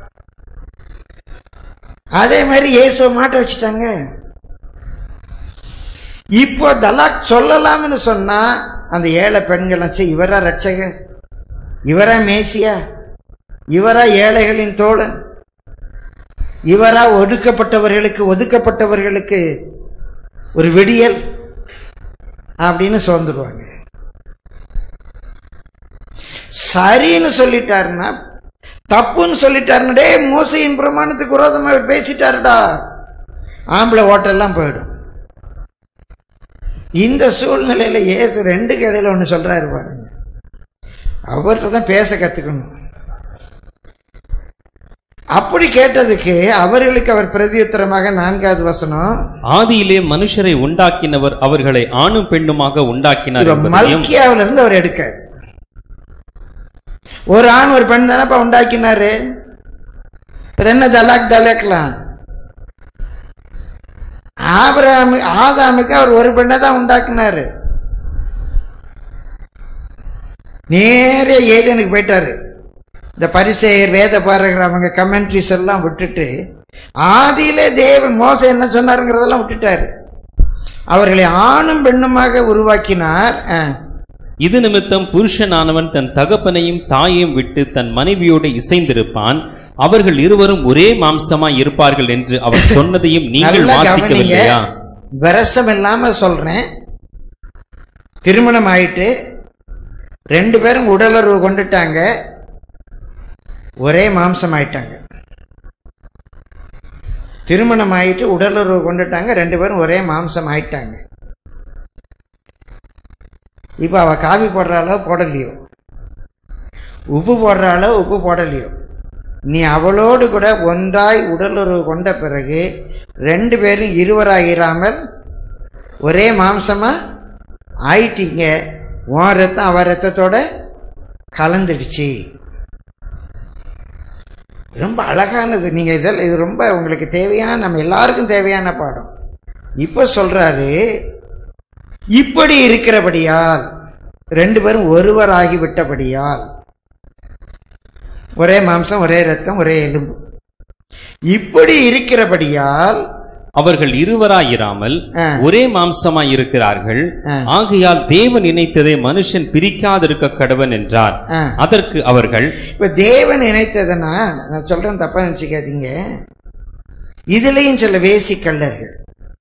அதே மாதிரி இயேசுவை மாட்ட வச்சுட்டாங்க இப்போ தலாக் சொல்லலாம்னு சொன்னா அந்த ஏழை பெண்கள் சே இவரா ரட்சகர் இவரா மேசியா இவரா ஏழைகளின் தோழன் இவரா ஒடுக்கப்பட்டவர்களுக்கு ஒதுக்கப்பட்டவர்களுக்கு ஒரு விடியல் அப்படின்னு சோர்ந்துடுவாங்க சரின்னு சொல்லிட்டாருன்னா தப்புன்னு சொல்லிட்டாருன்னா டே மோசையின் பிரமாணத்துக்கு விரோதமா பேசிட்டாருடா ஆம்பளை ஓட்டெல்லாம் போயிடும் இந்த சூழ்நிலையில இயேசு ரெண்டு கடையில் ஒன்று சொல்றாரு பாருங்க அவர்கிட்ட தான் பேச கத்துக்கணும் அப்படி கேட்டதுக்கு அவர்களுக்கு அவர் பிரதியுத்தரமாக நான்காவது வசனம் ஆதியிலே மனுஷரை உண்டாக்கினவர் அவர்களை ஆணும் பெண்ணுமாக உண்டாக்கினார் இப்ப என்பதையும் மல்கியாவில இருந்து அவர் எடுக்க ஒரு ஆண் ஒரு பெண் தானப்பா உண்டாக்கினாரு அப்புறம் என்ன தலாக் தலாக்கலாம் ஆபிரகாமு ஆதாமுக்கு அவர் ஒரு பெண்ணை தான் உண்டாக்குனாரு நேரே ஏதேனுக்கு போயிட்டாரு இந்த பரிசெயர் வேத பாருகிற அவங்க கமெண்ட்ரிஸ் எல்லாம் விட்டுட்டு ஆதியிலே தேவன் மோசம் என்ன சொன்னாருங்கிறதெல்லாம் விட்டுட்டாரு அவர்களை ஆணும் பெண்ணுமாக உருவாக்கினார் ஆ. இது நிமித்தம் புருஷனானவன் தன் தகப்பனையும் தாயையும் விட்டு தன் மனைவியோடு இசைந்திருப்பான் அவர்கள் இருவரும் ஒரே மாம்சமாய் இருப்பார்கள் என்று அவர் சொன்னதையும் நீங்கள் நல்லா கவனிங்க வாசிக்கவில்லையா விரசம் இல்லாம சொல்றேன் திருமணம் ஆயிட்டு ரெண்டு பேரும் உடலுறவு கொண்டுட்டாங்க ஒரே மாம்சம் ஆயிட்டாங்க திருமணம் ஆயிட்டு உடலுறவு கொண்டுட்டாங்க ரெண்டு பேரும் ஒரே மாம்சம் ஆயிட்டாங்க இப்போ அவ காவி போடுறாளோ போடலையோ உப்பு போடுறாளோ உப்பு போடலையோ நீ அவளோடு கூட ஒன்றாய் உடலுறவு கொண்ட பிறகு ரெண்டு பேரும் இருவராயிராமல் ஒரே மாம்சமா ஆயிட்டீங்க உன் ரத்தம் அவ ரத்தத்தோட கலந்துடுச்சு ரொம்ப அழகானது நீங்கள் இதில் இது ரொம்ப உங்களுக்கு தேவையான நம்ம எல்லாருக்கும் தேவையான பாடம் இப்போ சொல்றாரு இப்படி இருக்கிறபடியால் ரெண்டு பேரும் ஒருவர் ஆகிவிட்டபடியால் ஒரே மாம்சம் ஒரே ரத்தம் ஒரே எலும்பு இப்படி இருக்கிறபடியால் அவர்கள் இருவராயிராமல் ஆ. ஒரே மாம்சமாய் இருக்கிறார்கள் ஆ. ஆகையால் தேவன் இணைத்ததை மனுஷன் பிரிக்காதிருக்க கடவன் என்றார் ஆ. அதற்கு அவர்கள் இப்ப தேவன் இணைத்ததுன்னா நான் சொல்றேன் தப்பா நினைச்சுக்காதீங்க இதுலயும் சில வேசி கள்ளர்கள்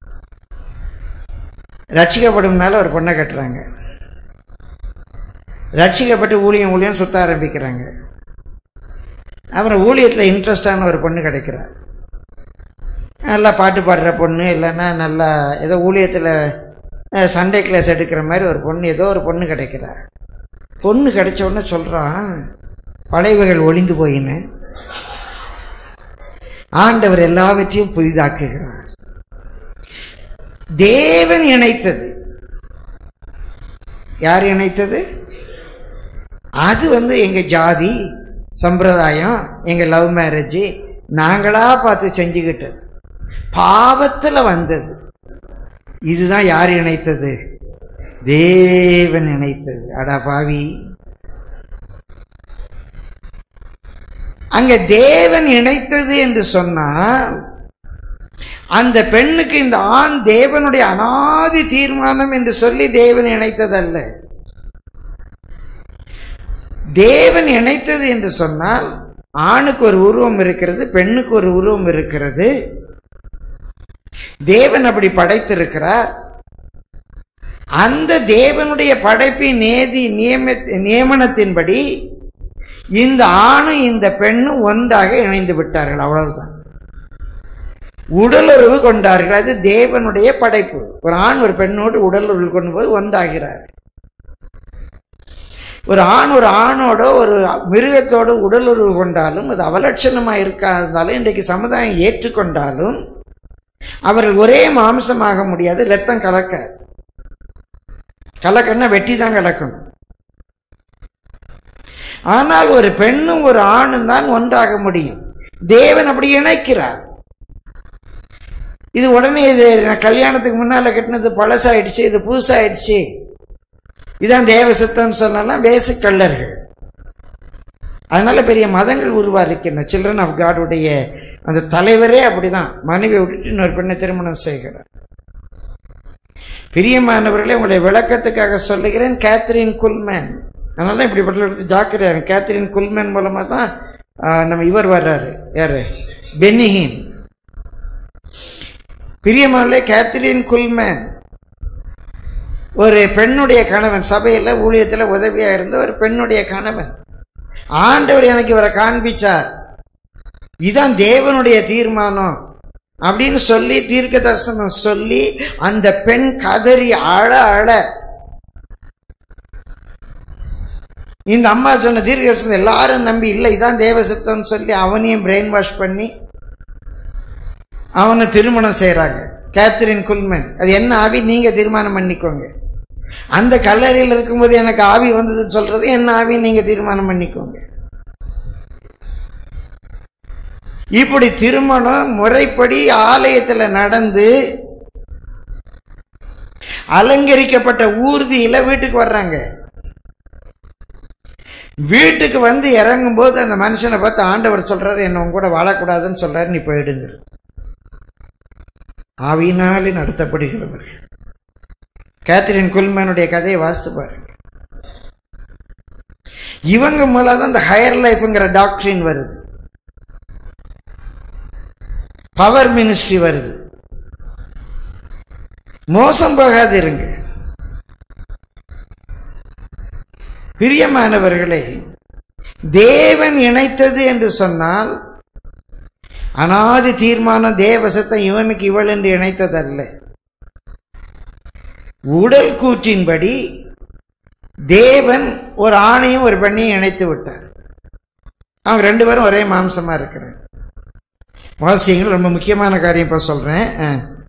ரட்சிக்கப்படும்னால ஒரு பொண்ணை கட்டுறாங்க ரட்சிக்கப்பட்டு ஊழியம் ஊழியம் சுத்த ஆரம்பிக்கிறாங்க அப்புறம் ஊழியத்தில் இன்ட்ரெஸ்டான ஒரு பொண்ணு கிடைக்கிறா நல்லா பாட்டு பாடுற பொண்ணு இல்லைன்னா நல்லா ஏதோ ஊழியத்தில் சண்டே கிளாஸ் எடுக்கிற மாதிரி ஒரு பொண்ணு ஏதோ ஒரு பொண்ணு கிடைக்கிறா பொண்ணு கிடைச்ச உடனே சொல்கிறான் பழையவைகள் ஒளிந்து போயின ஆண்டவர் எல்லாவற்றையும் புதிதாக்குகிறார் தேவன் இணைத்தது யார் இணைத்தது அது வந்து எங்க ஜாதி சம்பிரதாயம் எங்க லவ் மேரேஜ் நாங்களா பார்த்து செஞ்சுக்கிட்டது பாவத்துல வந்தது இதுதான் யார் இணைத்தது தேவன் இணைத்தது அடா பாவி அங்க தேவன் இணைத்தது என்று சொன்னால் அந்த பெண்ணுக்கு இந்த ஆண் தேவனுடைய அனாதி தீர்மானம் என்று சொல்லி தேவன் இணைத்ததல்ல தேவன் இணைத்தது என்று சொன்னால் ஆணுக்கு ஒரு உருவம் இருக்கிறது பெண்ணுக்கு ஒரு உருவம் இருக்கிறது தேவன் அப்படி படைத்திருக்கிறார் அந்த தேவனுடைய படைப்பின் நேதி நியம நியமனத்தின்படி இந்த ஆணும் இந்த பெண்ணும் ஒன்றாக இணைந்து விட்டார்கள் அவ்வளவுதான் உடலுறவு கொண்டார்கள் அது தேவனுடைய படைப்பு ஒரு ஆண் ஒரு பெண்ணோடு உடலுறவு கொண்டு போது ஒன்றாகிறார் ஒரு ஆண் ஒரு ஆணோட ஒரு மிருகத்தோடு உடலுறவு கொண்டாலும் அது அவலட்சணமாக இருக்காதாலும் இன்றைக்கு சமுதாயம் ஏற்றுக்கொண்டாலும் அவர்கள் ஒரே மாம்சமாக முடியாது ரத்தம் கலக்காது கலக்கன்னா வெட்டி தான் கலக்கணும் ஆனால் ஒரு பெண்ணும் ஒரு ஆணும் தான் ஒன்றாக முடியும் தேவன் அப்படி இணைக்கிறார் இது உடனே இது நான் கல்யாணத்துக்கு முன்னால கட்டினது பழசாயிடுச்சு இது புதுசாயிடுச்சு இதான் தேவ சுத்தம்னு சொன்னாலாம் வேசு கள்ளர்கள் அதனால பெரிய மதங்கள் உருவாக்கின சில்ட்ரன் ஆஃப் காடுடைய அந்த தலைவரே அப்படிதான் மனைவி விட்டுட்டு இன்னொரு பெண்ணை திருமணம் செய்கிறார் பிரியமானவர்களே உங்களுடைய விளக்கத்துக்காக சொல்லுகிறேன் கேத்ரின் குல்மேன் அதனால தான் இப்படிப்பட்ட ஜாக்கிரதை கேத்ரின் குல்மேன் மூலமாக தான் ஆஹ், நம்ம இவர் வர்றாரு யாரு பென்னிஹீன் பிரியமானே கேத்ரின் குல்மேன் ஒரு பெண்ணுடைய கணவன் சபையில் ஊழியத்தில் உதவியாக இருந்த ஒரு பெண்ணுடைய கணவன் ஆண்டவர் எனக்கு இவரை காண்பிச்சார் இதான் தேவனுடைய தீர்மானம் அப்படின்னு சொல்லி தீர்க்க தரிசனம் சொல்லி அந்த பெண் கதறி அழ அழ இந்த அம்மா சொன்ன தீர்க்கதரிசனம் எல்லாரும் நம்பி இல்லை இதான் தேவ சித்தம்னு சொல்லி அவனையும் பிரெயின் வாஷ் பண்ணி அவனை திருமணம் செய்கிறாங்க கேத்ரின் குல்மன் அது என்ன ஆவி நீங்கள் தீர்மானம் பண்ணிக்கோங்க அந்த கல்லறையில் இருக்கும்போது எனக்கு ஆவி வந்ததுன்னு சொல்றது என்ன ஆவி நீங்கள் தீர்மானம் பண்ணிக்கோங்க இப்படி திருமணம் முறைப்படி ஆலயத்தில் நடந்து அலங்கரிக்கப்பட்ட ஊர்தியில வீட்டுக்கு வர்றாங்க வீட்டுக்கு வந்து இறங்கும்போது அந்த மனுஷனை பார்த்து ஆண்டவர் சொல்றாரு என்ன உன் கூட வாழக்கூடாதுன்னு சொல்றாரு நீ போயிடுங்க ஆவியினாலே நடத்தப்படுகிறவர் கேத்ரின் குல்மேனுடைய கதையை வாசித்து பாருங்க இவங்க மூலம் தான் இந்த ஹையர் லைஃப்ங்கிற டாக்டரின் வருது பவர் மினிஸ்ட்ரி வருது மோசம் போகாதிருங்க பிரியமானவர்களே தேவன் இணைத்தது என்று சொன்னால் அனாதி தீர்மானம் தேவசத்தம் இவனுக்கு இவள் என்று இணைத்ததல்ல உடல் கூற்றின்படி தேவன் ஒரு ஆணையும் ஒரு பெண்ணையும் இணைத்து விட்டார் அவங்க ரெண்டு பேரும் ஒரே மாம்சமா இருக்கிறாங்க வாசியங்கள் ரொம்ப முக்கியமான காரியம் இப்போ சொல்றேன் ஆ.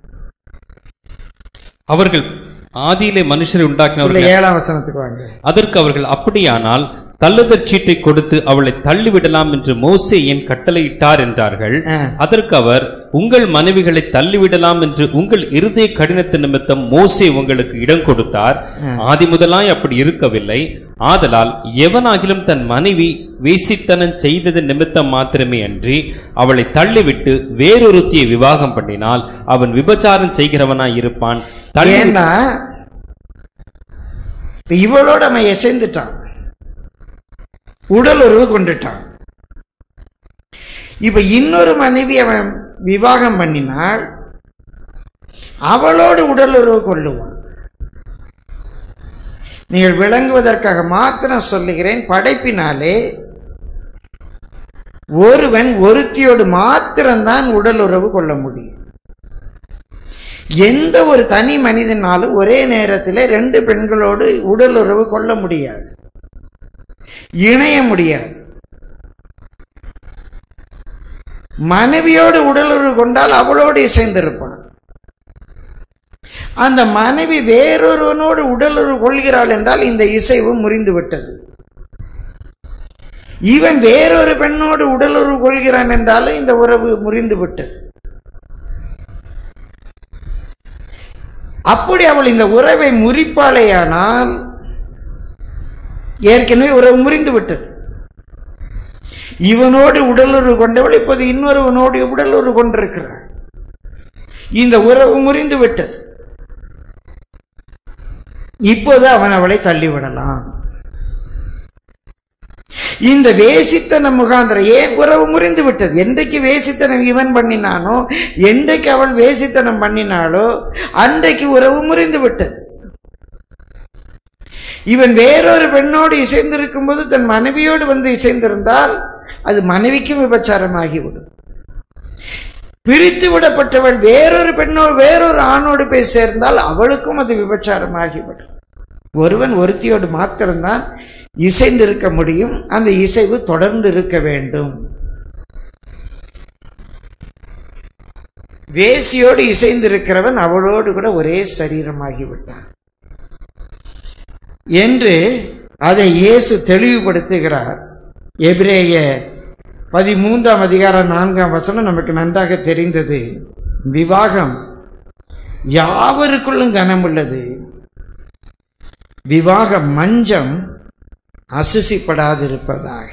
அவர்கள் ஆதியிலே மனுஷரை இல்ல உண்டாக்கினவர்கள் ஏழாம் வசனத்துக்கு வாங்க அதற்கு அவர்கள் அப்படியானால் தள்ளுதற் சீட்டை கொடுத்து அவளை தள்ளிவிடலாம் என்று மோசே என் கட்டளையிட்டார் என்றார்கள் ஆ. அதற்கு அவர் உங்கள் மனைவிகளை தள்ளிவிடலாம் என்று உங்கள் இருதய கடினத்து நிமித்தம் மோசே உங்களுக்கு இடம் கொடுத்தார் ஆதி முதலாய் அப்படி இருக்கவில்லை ஆதலால் எவனாகிலும் தன் மனைவி வேசித்தனம் செய்தது நிமித்தம் மாத்திரமே அன்றி அவளை தள்ளிவிட்டு வேறொருத்தியை விவாகம் பண்ணினால் அவன் விபச்சாரம் செய்கிறவனாய் இருப்பான் தள்ளி ஏன்னா இப்ப இவளோட அவன் எசைந்துட்டான் உடல் உறவு கொண்டுட்டான் இப்ப இன்னொரு மனைவி அவன் விவாகம் பண்ணினால் அவளோடு உடல் உறவு கொள்ளுவான் நீங்கள் விளங்குவதற்காக மாத்திரம் சொல்லுகிறேன் படைப்பினாலே ஒருவன் ஒருத்தியோடு மாத்திரம்தான் உடல் உறவு கொள்ள முடியும் எந்த ஒரு தனி மனிதனாலும் ஒரே நேரத்தில் ரெண்டு பெண்களோடு உடல் உறவு கொள்ள முடியாது இணைய முடியாது மனைவியோடு உடல் உறவு கொண்டால் அவளோடு இசைந்திருப்பான் அந்த மனைவி வேறொருவனோடு உடல் உறவு கொள்கிறாள் என்றால் இந்த இசைவு முறிந்து விட்டது இவன் வேறொரு பெண்ணோடு உடல் உறவு கொள்கிறான் என்றாலும் இந்த உறவு முறிந்து விட்டது அப்படி அவள் இந்த உறவை முறிப்பாளேயானால் ஏற்கனவே உறவு முறிந்து விட்டது இவனோடு உடலுறவு கொண்டவள் இப்போது இன்னொருவனோடு உடலுறவு கொண்டிருக்கிறாள் இந்த உறவு முறிந்து விட்டது இப்போது அவன் அவளை தள்ளிவிடலாம் இந்த வேசித்தனம் முகாந்திரம் ஏன் உறவு முறிந்து விட்டது என்றைக்கு வேசித்தனம் இவன் பண்ணினானோ என்றைக்கு அவள் வேசித்தனம் பண்ணினாளோ அன்றைக்கு உறவு முறிந்து விட்டது இவன் வேறொரு பெண்ணோடு இசைந்திருக்கும் போது தன் மனைவியோடு வந்து இசைந்திருந்தால் அது மனைவிக்கும் விபச்சாரமாகிவிடும் பிரித்து விடப்பட்டவள் வேறொரு பெண்ணோடு வேறொரு ஆணோடு போய் சேர்ந்தால் அவளுக்கும் அது விபச்சாரமாகிவிடும் ஒருவன் ஒருத்தியோடு மாத்திரம்தான் இசைந்திருக்க முடியும் அந்த இசைவு தொடர்ந்து இருக்க வேண்டும் வேசியோடு இசைந்திருக்கிறவன் அவளோடு கூட ஒரே சரீரமாகிவிட்டான் என்று அதை இயேசு தெளிவுபடுத்துகிறார் எபிரேய பதிமூன்றாம் அதிகாரம் நான்காம் வசனம் நமக்கு நன்றாக தெரிந்தது விவாகம் யாவருக்குள்ளும் கனமுள்ளது விவாக மஞ்சம் அசுசிப்படாதிருப்பதாக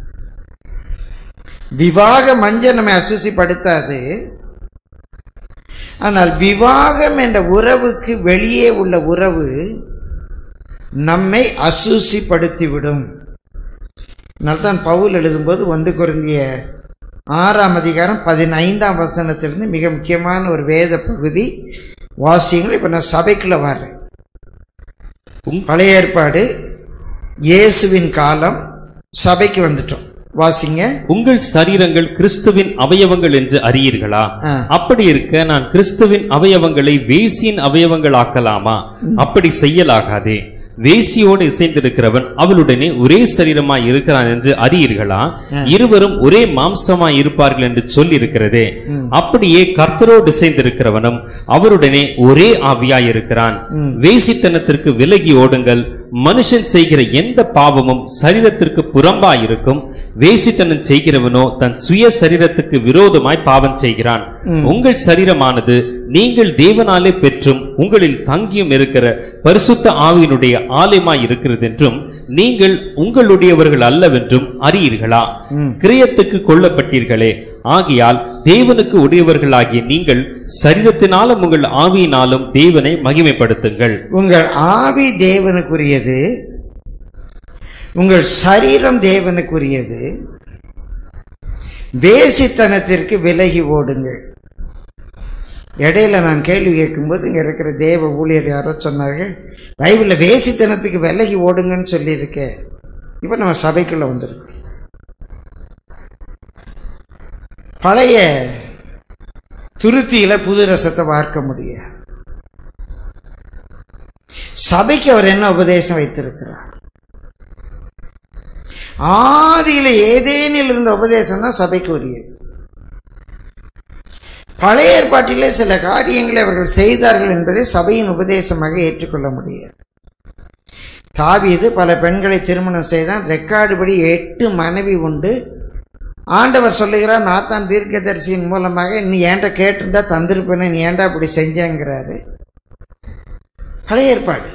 விவாக மஞ்சம் நம்மை அசுசிப்படுத்தாது ஆனால் விவாகம் என்ற உறவுக்கு வெளியே உள்ள உறவு நம்மை அசூசிப்படுத்திவிடும் தான் பவுல் எழுதும்போது ஒன்று குருந்திய ஆறாம் அதிகாரம் பதினைந்தாம் வசனத்திலிருந்து மிக முக்கியமான ஒரு வேத பகுதி வாசியங்கள் இப்போ நான் சபைக்குள்ள வர்றேன் உம். பழைய ஏற்பாடு இயேசுவின் காலம் சபைக்கு வந்துட்டோம் வாசிங்க உங்கள் சரீரங்கள் கிறிஸ்துவின் அவயவங்கள் என்று அறியீர்களா ஆ. அப்படி இருக்க நான் கிறிஸ்துவின் அவயவங்களை வேசியின் அவயவங்கள் ஆக்கலாமா அப்படி செய்யலாகாதே வேசியோடு இசைந்திருக்கிறவன் அவளுடனே ஒரே சரீரமாய் இருக்கிறான் என்று அறியீர்களா இருவரும் ஒரே மாம்சமாய் இருப்பார்கள் என்று சொல்லியிருக்கிறதே அப்படியே கர்த்தரோடு இசைந்திருக்கிறவனும் அவருடனே ஒரே ஆவியாய் இருக்கிறான் வேசித்தனத்திற்கு விலகி ஓடுங்கள் மனுஷன் செய்கிற எந்த பாவமும் சரீரத்திற்கு புறம்பாய் இருக்கும் வேசித்தனம் செய்கிறவனோ தன் சுய சரீரத்துக்கு விரோதமாய் பாவம் செய்கிறான் உங்கள் சரீரமானது நீங்கள் தேவனாலே பெற்றும் உங்களில் தங்கியும் இருக்கிற பரிசுத்த ஆவியினுடைய ஆலயமாய் இருக்கிறது என்றும் நீங்கள் உங்களுடையவர்கள் அல்லவென்றும் அறியீர்களா கிரியத்துக்கு கொல்லப்பட்டீர்களே ஆகையால் தேவனுக்கு உடையவர்களாகிய நீங்கள் சரீரத்தினாலும் உங்கள் ஆவியினாலும் தேவனை மகிமைப்படுத்துங்கள் உங்கள் ஆவி தேவனுக்குரியது உங்கள் சரீரம் தேவனுக்குரியது வேசித்தனத்திற்கு விலகி ஓடுங்கள் இடையில நான் கேள்வி கேட்கும்போது இங்க இருக்கிற தேவ ஊழியர் யாரோ சொன்னார்கள் பைபிளில் வேசித்தனத்துக்கு விலகி ஓடுங்கன்னு சொல்லியிருக்கேன் இப்போ நம்ம சபைக்குள்ள வந்திருக்கோம் பழைய துருத்தியில புது ரசத்தை பார்க்க முடியாது சபைக்கு அவர் என்ன உபதேசம் வைத்திருக்கிறார் ஆதியில ஏதேனில் இருந்த உபதேசம் தான் சபைக்கு உரியது பழைய ஏற்பாட்டிலே சில காரியங்களை அவர்கள் செய்தார்கள் என்பதை சபையின் உபதேசமாக ஏற்றுக்கொள்ள முடியாது தாவீது பல பெண்களை திருமணம் செய்தான் ரெக்கார்டு படி எட்டு மனைவி உண்டு ஆண்டவர் சொல்லுகிறார் நாத்தான் தீர்க்கதரிசியின் மூலமாக நீ ஏன்ட கேட்டிருந்தா தந்திருப்பேனே நீ ஏன்டா அப்படி செஞ்சேங்கிறாரு பழைய ஏற்பாடு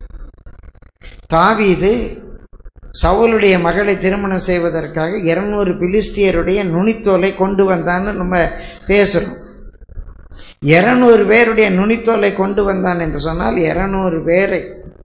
தாவீது சவுலுடைய மகளை திருமணம் செய்வதற்காக இருநூறு பிலிஸ்தியருடைய நுனித்தோலை கொண்டு வந்தான்னு நம்ம பேசுகிறோம் இருநூறு பேருடைய நுனித்தோலை கொண்டு வந்தான் என்று சொன்னால் இருநூறு பேரை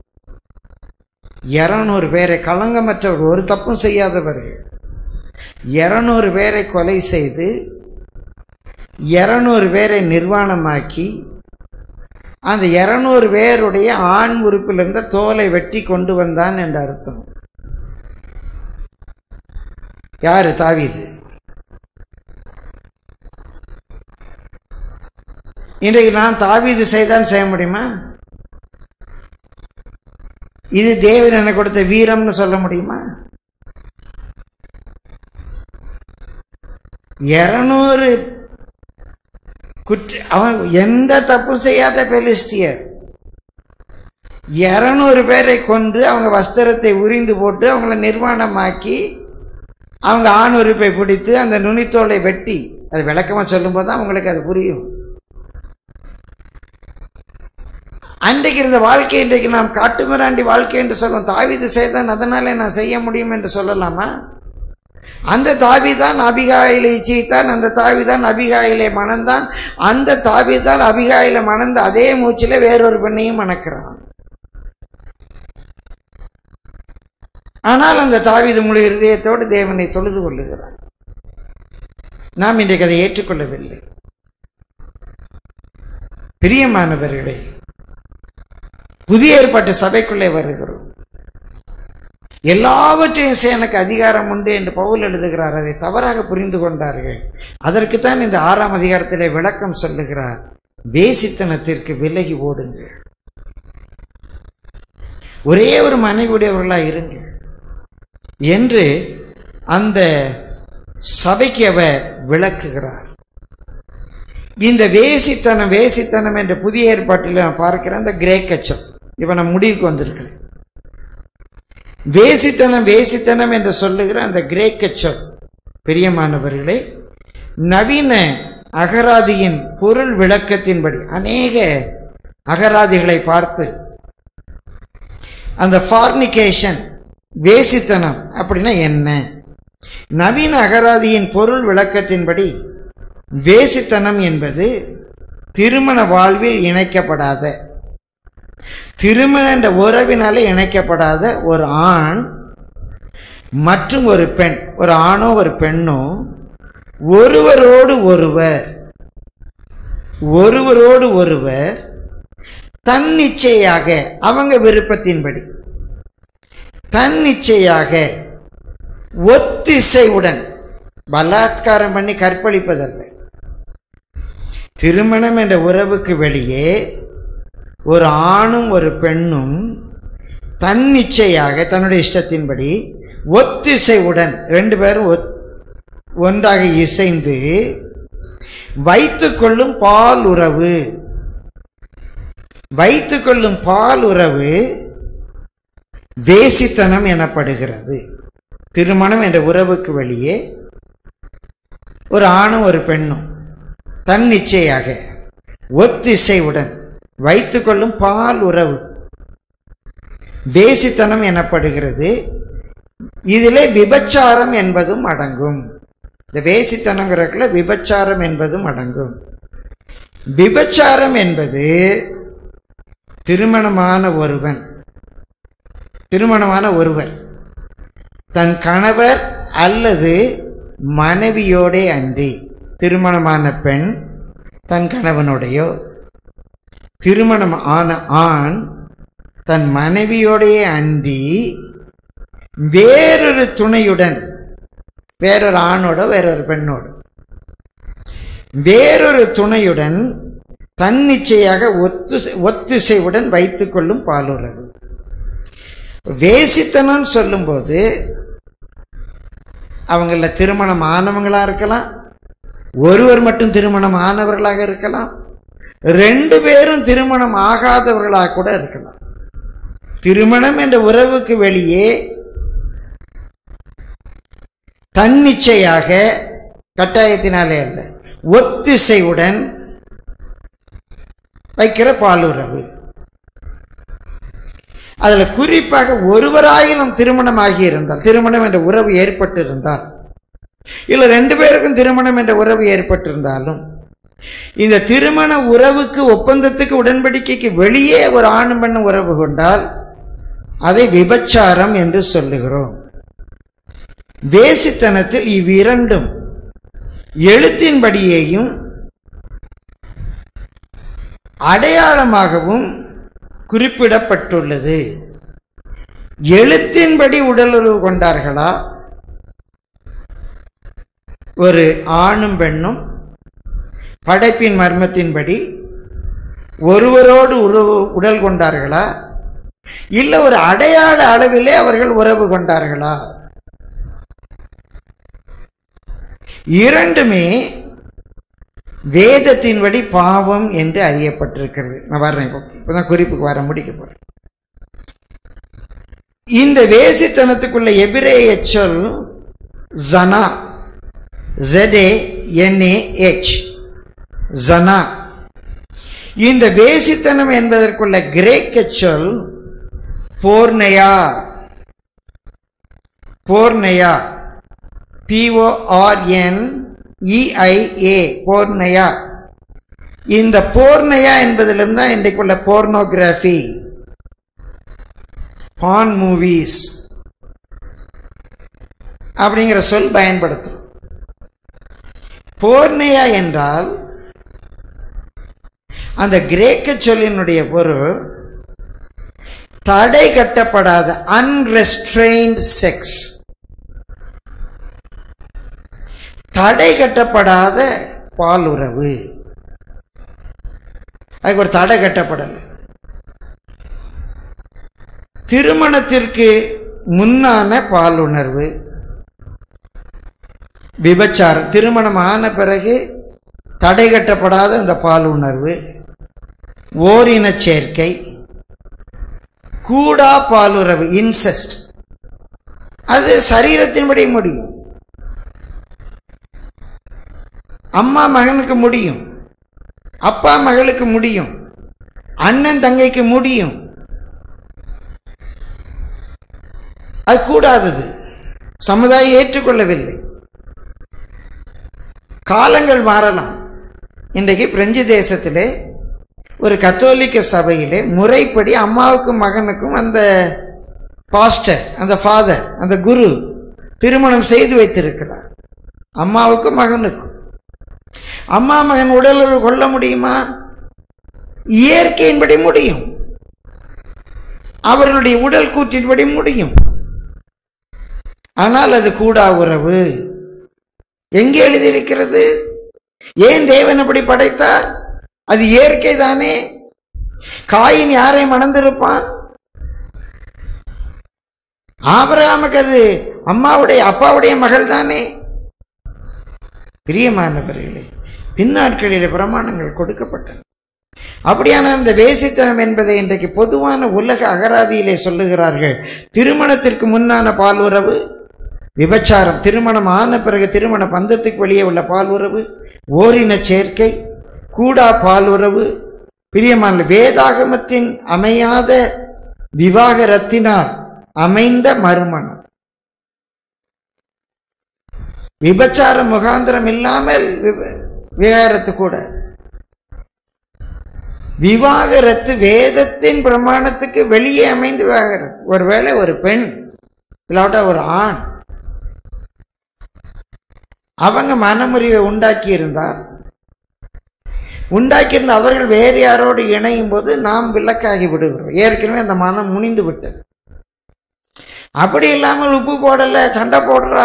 இருநூறு பேரை களங்கமற்றவர் ஒரு தப்பும் செய்யாதவர்கள் இருநூறு பேரை கொலை செய்து இருநூறு பேரை நிர்வாணமாக்கி அந்த இருநூறு பேருடைய ஆண் உறுப்பில் இருந்த தோலை வெட்டி கொண்டு வந்தான் என்று அர்த்தம் யாரு தாவீது இன்றைக்கு நான் தாவீது செய்தான் செய்ய முடியுமா இது தேவன் எனக்கு கொடுத்த வீரம்னு சொல்ல முடியுமா இருநூறு குற்ற அவன் எந்த தப்பும் செய்யாத பெலிஸ்தியர் இருநூறு பேரை கொன்று அவங்க வஸ்திரத்தை உரிந்து போட்டு அவங்கள நிர்வாணமாக்கி அவங்க ஆண் உறுப்பை பிடித்து அந்த நுனித்தோலை வெட்டி அது விளக்கமாக சொல்லும்போது தான் அவங்களுக்கு அது புரியும் அன்றைக்கு இருந்த வாழ்க்கை இன்றைக்கு நாம் காட்டுமிராண்டி வாழ்க்கை என்று சொல்லும் தாவீது செய்தான் அதனாலே நான் செய்ய முடியும் என்று சொல்லலாமா அந்த தாவிதான் அபிகாயிலை இச்சைத்தான் அந்த தாவிதான் அபிகாயிலை மணந்தான் அந்த தாவிதான் அபிகாயில மணந்த அதே மூச்சில வேறொரு பெண்ணையும் மணக்கிறான் ஆனால் அந்த தாவீது முழு இருதயத்தோடு தேவனை தொழுது கொள்ளுகிறார் நாம் இன்றைக்கு அதை ஏற்றுக்கொள்ளவில்லை பிரியமானவர்களே புதிய ஏற்பாட்டு சபைக்குள்ளே வருகிறோம் எல்லாவற்றையும் செய்ய எனக்கு அதிகாரம் உண்டு என்று பவுல் எழுதுகிறார் அதை தவறாக புரிந்து கொண்டார்கள் அதற்குத்தான் இந்த ஆறாம் அதிகாரத்திலே விளக்கம் சொல்லுகிறார் வேசித்தனத்திற்கு விலகி ஓடுங்கள் ஒரே ஒரு மனைவியுடையவர்களாக இருங்கள் என்று அந்த சபைக்கு அவர் விளக்குகிறார் இந்த வேசித்தனம் வேசித்தனம் என்ற புதிய ஏற்பாட்டில் நான் பார்க்கிறேன் அந்த கிரேக்கச்சம் இப்போ நான் முடிவுக்கு வந்திருக்கிறேன் வேசித்தனம் வேசித்தனம் என்று சொல்லுகிற அந்த கிரேக்க சொல் பிரியமானவர்களே நவீன அகராதியின் பொருள் விளக்கத்தின்படி அநேக அகராதிகளை பார்த்து அந்த ஃபார்னிகேஷன் வேசித்தனம் அப்படின்னா என்ன நவீன அகராதியின் பொருள் விளக்கத்தின்படி வேசித்தனம் என்பது திருமண வாழ்வில் இணைக்கப்படாத திருமண என்ற உறவினாலே இணைக்கப்படாத ஒரு ஆண் மற்றும் ஒரு பெண் ஒரு ஆணோ ஒரு பெண்ணோ ஒருவரோடு ஒருவர் ஒருவரோடு ஒருவர் தன்னிச்சையாக அவங்க விருப்பத்தின்படி தன்னிச்சையாக ஒத்திசைவுடன் பலாத்காரம் பண்ணி கற்பழிப்பதல்ல திருமணம் என்ற உறவுக்கு வெளியே ஒரு ஆணும் ஒரு பெண்ணும் தன்னிச்சையாக தன்னுடைய இஷ்டத்தின்படி ஒத்திசைவுடன் ரெண்டு பேரும் ஒத்- ஒன்றாக இசைந்து வைத்துக்கொள்ளும் பால் உறவு வைத்துக்கொள்ளும் பால் உறவு வேசித்தனம் எனப்படுகிறது திருமணம் என்ற உறவுக்கு வெளியே ஒரு ஆணும் ஒரு பெண்ணும் தன்னிச்சையாக ஒத்திசைவுடன் வைத்துக்கொள்ளும் பால் உறவு வேசித்தனம் எனப்படுகிறது இதிலே விபச்சாரம் என்பதும் அடங்கும் இந்த வேசித்தனங்கிறதுல விபச்சாரம் என்பதும் அடங்கும் விபச்சாரம் என்பது திருமணமான ஒருவன் திருமணமான ஒருவர் தன் கணவர் அல்லது மனைவியோடே அன்றி திருமணமான பெண் தன் கணவனுடையோ திருமணம் ஆன ஆண் தன் மனைவியோடையே அன்றி வேறொரு துணையுடன் வேறொரு ஆணோட வேறொரு பெண்ணோடு வேறொரு துணையுடன் தன்னிச்சையாக ஒத்து ஒத்திசைவுடன் வைத்துக்கொள்ளும் பாலுறவு வேசித்தனம் சொல்லும்போது அவங்கள திருமணம் ஆனவங்களா இருக்கலாம் ஒருவர் மட்டும் திருமணம் ஆனவர்களாக இருக்கலாம் ரெண்டு பேரும் திருமணம் ஆகாதவர்களாக கூட இருக்கலாம் திருமணம் என்ற உறவுக்கு வெளியே தன்னிச்சையாக கட்டாயத்தினாலே அல்ல ஒத்திசைவுடன் வைக்கிற பாலுறவு அதுல குறிப்பாக ஒருவராயினும் திருமணம் ஆகி இருந்தால் திருமணம் என்ற உறவு ஏற்பட்டிருந்தால் இல்ல ரெண்டு பேருக்கும் திருமணம் என்ற உறவு ஏற்பட்டிருந்தாலும் இந்த திருமண உறவுக்கு ஒப்பந்தத்துக்கு உடன்படிக்கைக்கு வெளியே ஒரு ஆணும் பெண்ணும் உறவு கொண்டால் அதை விபச்சாரம் என்று சொல்லுகிறோம் வேசித்தனத்தில் இவ்விரண்டும் எழுத்தின்படியேயும் அடையாளமாகவும் குறிப்பிடப்பட்டுள்ளது எழுத்தின்படி உடலுறவு கொண்டார்களா ஒரு ஆணும் பெண்ணும் படைப்பின் மர்மத்தின்படி ஒருவரோடு உறவு உடல் கொண்டார்களா இல்ல ஒரு அடையாள அளவிலே அவர்கள் உறவு கொண்டார்களா இரண்டுமே வேதத்தின்படி பாவம் என்று அறியப்பட்டிருக்கிறது நான் வர்றேன் இப்போ இப்பதான் குறிப்புக்கு வர முடிக்க போறேன் இந்த வேசித்தனத்துக்குள்ள எபிரேய சொல் ஜனா ஜெடே என்ஏ எச் ஜனா இந்த வேசித்தனம் என்பதற்குள்ள கிரேக்க சொல் போர்னையா போர்னையா பிஓஆர்என் இஐஏ போர்னையா இந்த போர்னையா என்பதிலிருந்து தான் இன்றைக்குள்ள போர்னோகிராஃபி பான் மூவிஸ் அப்படிங்கிற சொல் பயன்படுத்தும் போர்னையா என்றால் அந்த கிரேக்க சொல்லினுடைய பொருள் தடை கட்டப்படாத அன்ரெஸ்ட்ரெயின்ட் செக்ஸ் தடை கட்டப்படாத பாலுறவு அதுக்கு ஒரு தடை கட்டப்படலை திருமணத்திற்கு முன்னான பாலுணர்வு விபச்சாரம் திருமணம் ஆன பிறகு தடை கட்டப்படாத அந்த பாலுணர்வு ஓரின சேர்க்கை கூடா பாலுறவு இன்செஸ்ட் அது சரீரத்தின்படி முடியும் அம்மா மகனுக்கு முடியும் அப்பா மகளுக்கு முடியும் அண்ணன் தங்கைக்கு முடியும் அது கூடாதது சமுதாயம் ஏற்றுக்கொள்ளவில்லை காலங்கள் மாறலாம் இன்றைக்கு பிரெஞ்சு தேசத்திலே ஒரு கத்தோலிக்க சபையிலே முறைப்படி அம்மாவுக்கும் மகனுக்கும் அந்த பாஸ்டர் அந்த ஃபாதர் அந்த குரு திருமணம் செய்து வைத்திருக்கிறார் அம்மாவுக்கும் மகனுக்கும் அம்மா மகன் உடலுறவு கொள்ள முடியுமா இயற்கையின்படி முடியும் அவர்களுடைய உடல் கூற்றின்படி முடியும் ஆனால் அது கூடா உறவு எங்கே எழுதியிருக்கிறது ஏன் தேவன் அப்படி படைத்தார் அது இயற்கை தானே காயின் யாரை மணந்திருப்பான் ஆபிரகாமுக்கு அது அம்மாவுடைய அப்பாவுடைய மகள் தானே பிரியமானவர்களே பின்னாட்களிலே பிரமாணங்கள் கொடுக்கப்பட்டன அப்படியான அந்த வேசித்தனம் என்பதை இன்றைக்கு பொதுவான உலக அகராதியிலே சொல்லுகிறார்கள் திருமணத்திற்கு முன்னான பாலுறவு விபச்சாரம் திருமணம் ஆன பிறகு திருமண பந்தத்துக்கு வெளியே உள்ள பாலுறவு ஓரின சேர்க்கை கூடா பாலுறவு பிரியமான வேதாகமத்தின் அமையாத விவாகரத்தினால் அமைந்த மறுமணம் விபச்சார முகாந்திரம் இல்லாமல் விவ- விவாகரத்து கூட விவாகரத்து வேதத்தின் பிரமாணத்துக்கு வெளியே அமைந்து விவாகரத்து ஒருவேளை ஒரு பெண் இல்லாவிட்டா ஒரு ஆண் அவங்க மனமுறிவை உண்டாக்கி இருந்தார் உண்டாக்கியிருந்த அவர்கள் வேறு யாரோடு இணையும் போது நாம் விலக்காகி விடுகிறோம் ஏற்கனவே அந்த மனம் முனிந்து விட்டது அப்படி இல்லாமல் உப்பு போடல சண்டை போடுறா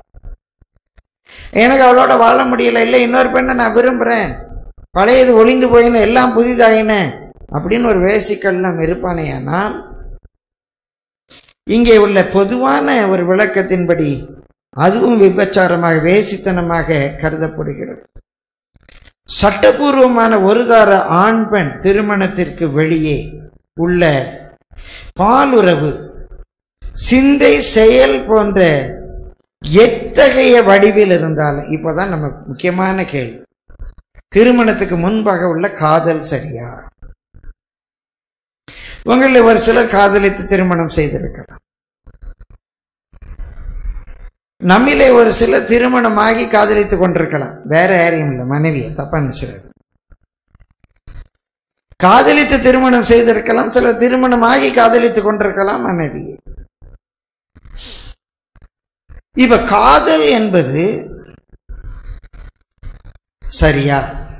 எனக்கு அவளோட வாழ முடியல இல்லை இன்னொரு பெண்ணை நான் விரும்புகிறேன் பழையது ஒளிந்து போயின எல்லாம் புதிதாயின அப்படின்னு ஒரு வேசிக்கல்லாம் இருப்பானேயானால் இங்கே உள்ள பொதுவான ஒரு விளக்கத்தின்படி அதுவும் விபச்சாரமாக வேசித்தனமாக கருதப்படுகிறது சட்டபூர்வமான ஒருதார ஆண் பெண் திருமணத்திற்கு வெளியே உள்ள பாலுறவு சிந்தை செயல் போன்ற எத்தகைய வடிவில் இருந்தாலும் இப்போதான் நம்ம முக்கியமான கேள்வி திருமணத்துக்கு முன்பாக உள்ள காதல் சரியா உங்களில் ஒரு சிலர் காதலித்து திருமணம் செய்திருக்கலாம் நம்மிலே ஒரு சிலர் திருமணமாகி காதலித்துக் கொண்டிருக்கலாம் வேற யாரையும் இல்லை மனைவியை தப்பா நினைச்சிருது காதலித்து திருமணம் செய்திருக்கலாம் சிலர் திருமணமாகி காதலித்துக் கொண்டிருக்கலாம் மனைவியை இப்ப காதல் என்பது சரியா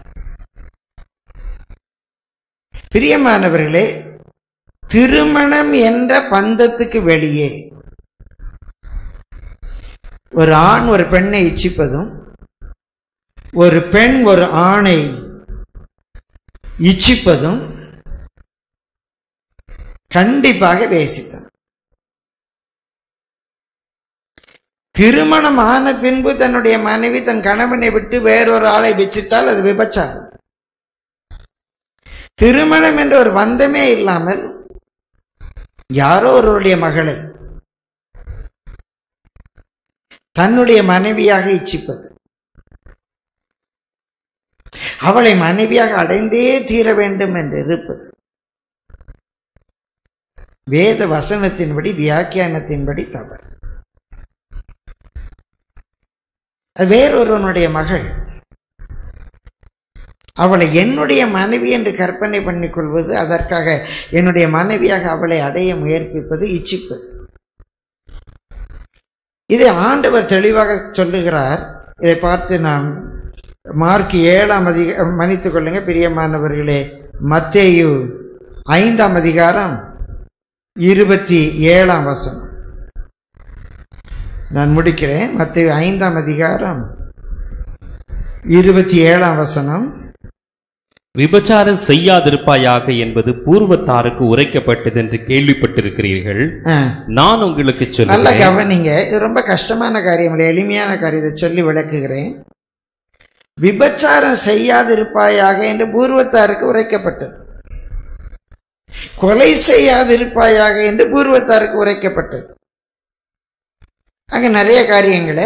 பிரியமானவர்களே திருமணம் என்ற பந்தத்துக்கு வெளியே ஒரு ஆண் ஒரு பெண்ணை இச்சிப்பதும் ஒரு பெண் ஒரு ஆணை இச்சிப்பதும் கண்டிப்பாக வேசித்தனம் திருமணம் ஆன பின்பு தன்னுடைய மனைவி தன் கணவனை விட்டு வேறொரு ஆளை வெச்சித்தால் அது விபச்சாரம் திருமணம் என்ற ஒரு பந்தமே இல்லாமல் யாரோ ஒருவருடைய மகளை தன்னுடைய மனைவியாக இச்சிப்பது அவளை மனைவியாக அடைந்தே தீர வேண்டும் என்று இருப்பது வேத வசனத்தின்படி வியாக்கியானத்தின்படி தவறு அது வேறொருவனுடைய மகள் அவளை என்னுடைய மனைவி என்று கற்பனை பண்ணிக் கொள்வது அதற்காக என்னுடைய மனைவியாக அவளை அடைய முயற்சிப்பது இச்சிப்பது இதை ஆண்டவர் தெளிவாக சொல்லுகிறார் இதை பார்த்து நாம் மார்க் ஏழாம் அதிக மன்னித்துக் கொள்ளுங்க பிரியமானவர்களே மத்தேயு ஐந்தாம் அதிகாரம் இருபத்தி ஏழாம் வசனம் நான் முடிக்கிறேன் மத்தேயு ஐந்தாம் அதிகாரம் இருபத்தி ஏழாம் வசனம் விபச்சாரம் செய்யாதிருப்பாயாக என்பது பூர்வத்தாருக்கு உரைக்கப்பட்டது என்று கேள்விப்பட்டிருக்கிறீர்கள் ஆ, நான் உங்களுக்கு நல்லா சொல்லுகிறேன் கவனிங்க இது ரொம்ப கஷ்டமான காரியம் இல்லை எளிமையான காரியத்தை சொல்லி விளக்குகிறேன் விபச்சாரம் செய்யாதிருப்பாயாக என்று பூர்வத்தாருக்கு உரைக்கப்பட்டது கொலை செய்யாதிருப்பாயாக என்று பூர்வத்தாருக்கு உரைக்கப்பட்டது அங்க நிறைய காரியங்களை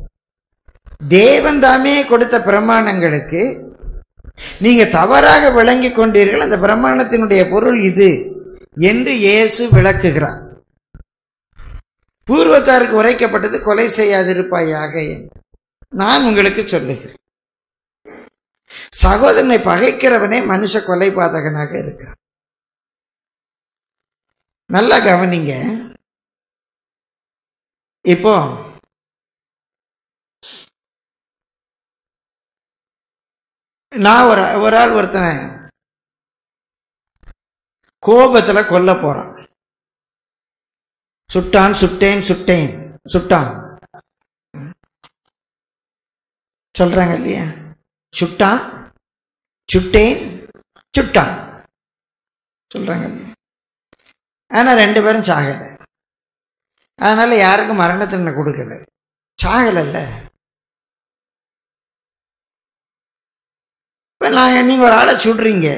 தேவன் தாமே கொடுத்த பிரமாணங்களுக்கு நீங்க தவறாக விளங்கி கொண்டீர்கள் அந்த பிரமாணத்தினுடைய பொருள் இது என்று இயேசு விளக்குகிறார் பூர்வத்தாருக்கு உரைக்கப்பட்டது கொலை செய்யாதிருப்பாயாக என்று நான் உங்களுக்கு சொல்லுகிறேன் சகோதரனை பகைக்கிறவனே மனுஷ கொலை பாதகனாக இருக்கான் நல்லா கவனிங்க இப்போ நான் ஒரு ஒரு ஆள் ஒருத்தனை கோபத்துல கொல்ல போறான் சுட்டான் சுட்டேன் சுட்டேன் சுட்டான் சொல்றாங்க இல்லையா சுட்டான் சுட்டேன் சுட்டான் சொல்றாங்க இல்லையா ஆனா ரெண்டு பேரும் சாகல அதனால யாருக்கும் மரண தண்டனை கொடுக்கல சாகலைல்ல இப்போ நான் நீங்கள் ஒரு ஆளை சுடுறீங்க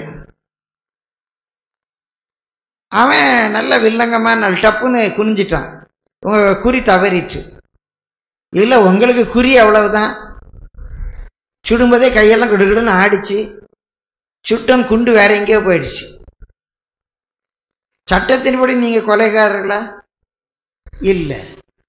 அவன் நல்ல வில்லங்கமா நல்ல டப்புன்னு குனிஞ்சிட்டான் உங்க குறி தவறிட்டு இல்லை உங்களுக்கு குறி அவ்வளவுதான் சுடும்போதே கையெல்லாம் கிடுகிடுன்னு ஆடிச்சு சுட்டம் குண்டு வேற எங்கேயோ போயிடுச்சு சட்டத்தின்படி நீங்க கொலைகாரர்களா இல்லை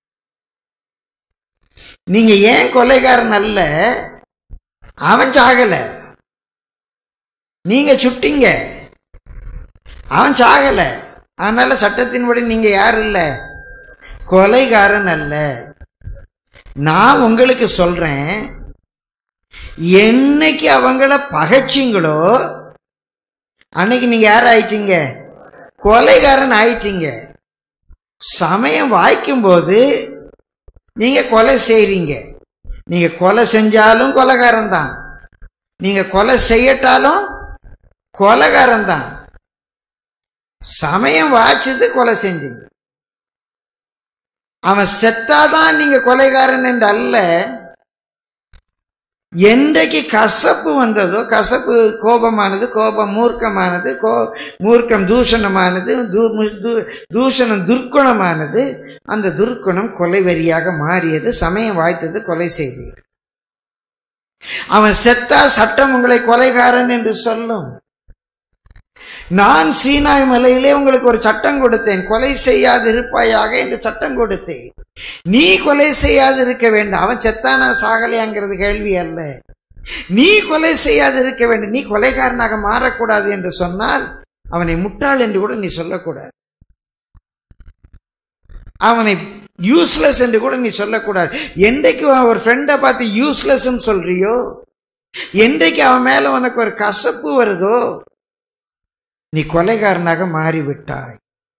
நீங்க ஏன் கொலைகாரன் அல்ல அவன் சாகல நீங்க சுட்டீங்க அவன் சாகல அதனால சட்டத்தின்படி நீங்க யார் இல்ல கொலைகாரன் அல்ல நான் உங்களுக்கு சொல்றேன் என்னைக்கு அவங்கள பகைச்சிங்களோ அன்னைக்கு நீங்க யார் ஆயிட்டீங்க கொலைகாரன் ஆயிட்டீங்க சமயம் வாய்க்கும்போது நீங்க கொலை செய்றீங்க நீங்க கொலை செஞ்சாலும் கொலைகாரன் தான் நீங்க கொலை செய்யட்டாலும் கொலைகாரன் தான் சமயம் வாய்ச்சது கொலை செஞ்சீங்க அவன் செத்தாதான் நீங்க கொலைகாரன் என்று அல்ல என்றைக்கு கசப்பு வந்ததோ கசப்பு கோபமானது கோபம் மூர்க்கமானது கோ மூர்க்கம் தூஷணமானது தூ- மு- தூ- தூஷணம் துர்க்குணமானது அந்த துர்க்குணம் கொலை வெறியாக மாறியது சமயம் வாய்த்தது கொலை செய்தீர் அவன் செத்தா சட்டம் உங்களை கொலைகாரன் என்று சொல்லும் நான் சீனாய் மலையிலே உங்களுக்கு ஒரு சட்டம் கொடுத்தேன் கொலை செய்யாது இருப்பாயாக என்று சட்டம் கொடுத்தேன் நீ கொலை செய்யாது இருக்க வேண்டும் அவன் செத்தானா சாகலையாங்கிறது கேள்வி அல்ல நீ கொலை செய்யாது இருக்க வேண்டும் நீ கொலைகாரனாக மாறக்கூடாது என்று சொன்னால் அவனை முட்டாள் என்று கூட நீ சொல்லக்கூடாது அவனை யூஸ்லெஸ் என்று கூட நீ சொல்லக்கூடாது என்றைக்கு அவன் ஒரு ஃப்ரெண்டை பார்த்து யூஸ்லெஸ் சொல்றியோ என்றைக்கு அவன் மேல உனக்கு ஒரு கசப்பு வருதோ நீ கொலைகாரனாக மாறிவிட்டாய்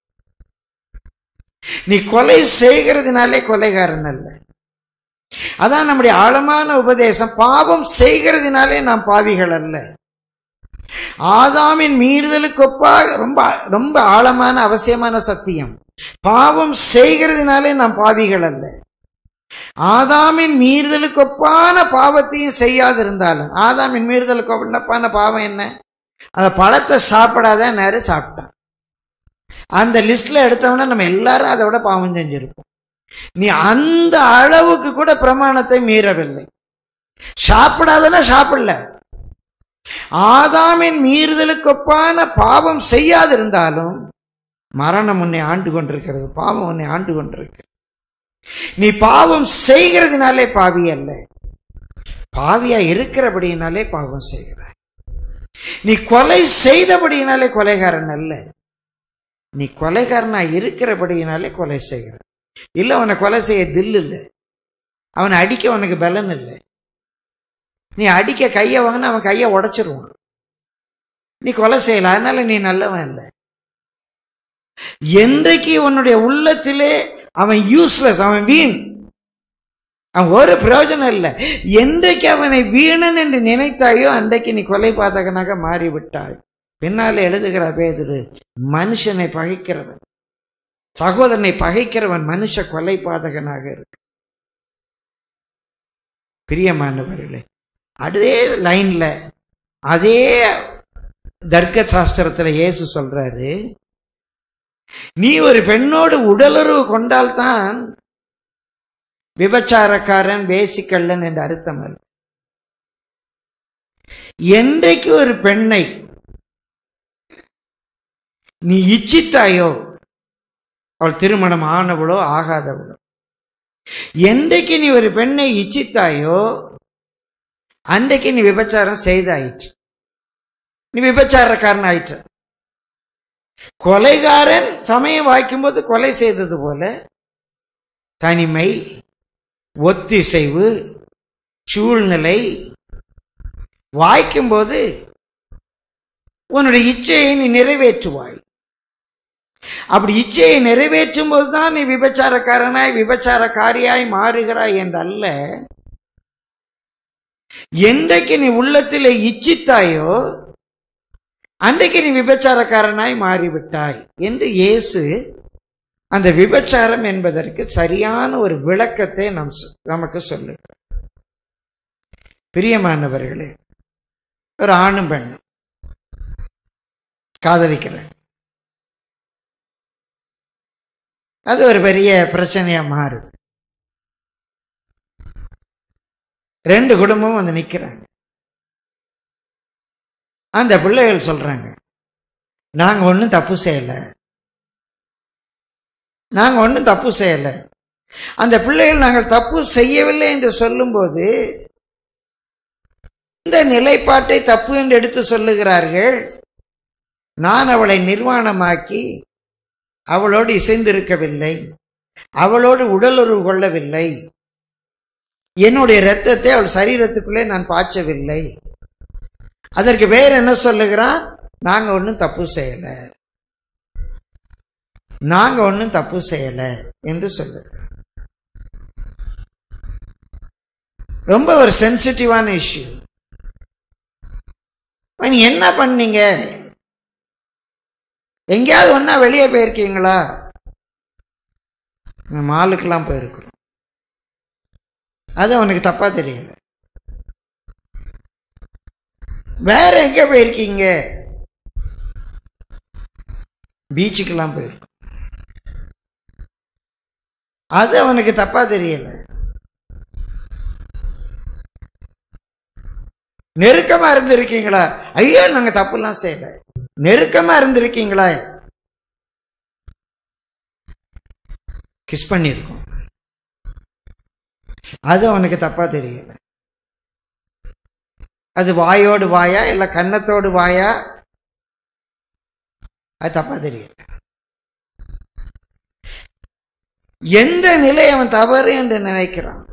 நீ கொலை செய்கிறதுனாலே கொலைகாரன் அல்ல அதான் நம்முடைய ஆழமான உபதேசம் பாவம் செய்கிறதுனாலே நாம் பாவிகள் அல்ல ஆதாமின் மீறுதலுக்கு ஒப்பாக ரொம்ப ரொம்ப ஆழமான அவசியமான சத்தியம் பாவம் செய்கிறதுனாலே நாம் பாவிகள் அல்ல ஆதாமின் மீறுதலுக்கு ஒப்பான பாவத்தையும் செய்யாதிருந்தாலும் ஆதாமின் மீறுதலுக்கு ஒப்பான பாவம் என்ன அந்த பழத்தை சாப்பிடாத நேரம் சாப்பிட்டான் அந்த லிஸ்ட்ல எடுத்தவன நம்ம எல்லாரும் அதை விட பாவம் செஞ்சிருப்போம் நீ அந்த அளவுக்கு கூட பிரமாணத்தை மீறவில்லை சாப்பிடாதனா சாப்பிடல ஆதாமின் மீறுதலுக்கு ஒப்பான பாவம் செய்யாதிருந்தாலும் மரணம் உன்னை ஆண்டு கொண்டிருக்கிறது பாவம் உன்னை ஆண்டு கொண்டிருக்கு நீ பாவம் செய்கிறதுனாலே பாவி அல்ல பாவியா இருக்கிறபடியினாலே பாவம் செய்கிறாய் நீ கொலை செய்தபடியினாலே கொலைகாரன் அல்ல நீ கொலைகாரனா இருக்கிறபடியினாலே கொலை செய்கிற இல்ல அவனை கொலை செய்ய தில் இல்லை அவனை அடிக்க உனக்கு பலன் இல்லை நீ அடிக்க கையை வாங்கினா அவன் கையை உடைச்சிருவான் நீ கொலை செய்யல அதனால நீ நல்லவன் இல்லை என்றைக்கு உன்னுடைய உள்ளத்திலே அவன் யூஸ்லெஸ் அவன் வீண் அவன் ஒரு பிரயோஜனம் இல்லை என்றைக்கு அவனை வீணன் என்று நினைத்தாயோ அன்றைக்கு நீ கொலை பாதகனாக மாறிவிட்டாய் பின்னாலே எழுதுகிற பேதுரு மனுஷனை பகைக்கிறவன் சகோதரனை பகைக்கிறவன் மனுஷ கொலை பாதகனாக இருக்கு பிரியமானவர்களே அதே லைன்ல அதே தர்க்க சாஸ்திரத்துல இயேசு சொல்றாரு நீ ஒரு பெண்ணோடு உடலுறவு கொண்டால்தான் விபச்சாரக்காரன் வேசிக்கள்ளன் என்று அர்த்தம் அல்ல என்றைக்கு ஒரு பெண்ணை நீ இச்சித்தாயோ அவள் திருமணம் ஆனவளோ ஆகாதவளோ என்றைக்கு நீ ஒரு பெண்ணை இச்சித்தாயோ அன்றைக்கு நீ விபச்சாரம் செய்தாயிற்று நீ விபச்சாரக்காரன் ஆயிற்று கொலைகாரன் சமயம் வாய்க்கும்போது கொலை செய்தது போல தனிமை ஒத்திசைவு சூழ்நிலை வாய்க்கும்போது உன்னுடைய இச்சையை நீ நிறைவேற்றுவாய் அப்படி இச்சையை நிறைவேற்றும் போதுதான் நீ விபச்சாரக்காரனாய் விபச்சாரக்காரியாய் மாறுகிறாய் என்றல்ல என்றைக்கு நீ உள்ளத்திலே இச்சித்தாயோ அன்றைக்கு நீ விபச்சாரக்காரனாய் மாறிவிட்டாய் என்று இயேசு அந்த விபச்சாரம் என்பதற்கு சரியான ஒரு விளக்கத்தை நம் சொ- நமக்கு சொல்லு பிரியமானவர்களே ஒரு ஆணும் பெண்ணும் காதலிக்கிறேன் அது ஒரு பெரிய பிரச்சனையா மாறுது ரெண்டு குடும்பமும் வந்து நிக்கிறாங்க அந்த பிள்ளைகள் சொல்றாங்க நாங்க ஒன்றும் தப்பு செய்யல நாங்க ஒன்றும் தப்பு செய்யல அந்த பிள்ளைகள் நாங்கள் தப்பு செய்யவில்லை என்று சொல்லும்போது இந்த நிலைப்பாட்டை தப்பு என்று எடுத்து சொல்லுகிறார்கள் நான் அவளை நிர்வாணமாக்கி அவளோடு இசைந்திருக்கவில்லை அவளோடு உடலுறவு கொள்ளவில்லை என்னுடைய இரத்தத்தை அவள் சரீரத்துக்குள்ளே நான் பாய்ச்சவில்லை அதற்கு வேற என்ன சொல்லுகிறான் நாங்க ஒன்றும் தப்பு செய்யல நாங்க ஒன்றும் தப்பு செய்யல என்று சொல்லுகிறான் ரொம்ப ஒரு சென்சிட்டிவான இஷ்யூ நீ என்ன பண்ணீங்க எங்கேயாவது ஒன்னா வெளியே போயிருக்கீங்களா மாலுக்கெல்லாம் போயிருக்கிறோம் அது அவனுக்கு தப்பா தெரியல வேற எங்க போயிருக்கீங்க பீச்சுக்கெல்லாம் போயிருக்கோம் அது அவனுக்கு தப்பா தெரியல நெருக்கமா இருந்திருக்கீங்களா ஐயோ நாங்க தப்புலாம் செய்யல நெருக்கமா இருந்திருக்கீங்களா கிஸ் பண்ணியிருக்கோம் அது அவனுக்கு தப்பா தெரியல அது வாயோடு வாயா இல்ல கன்னத்தோடு வாயா அது தப்பா தெரியல எந்த நிலை அவன் தவறு என்று நினைக்கிறான்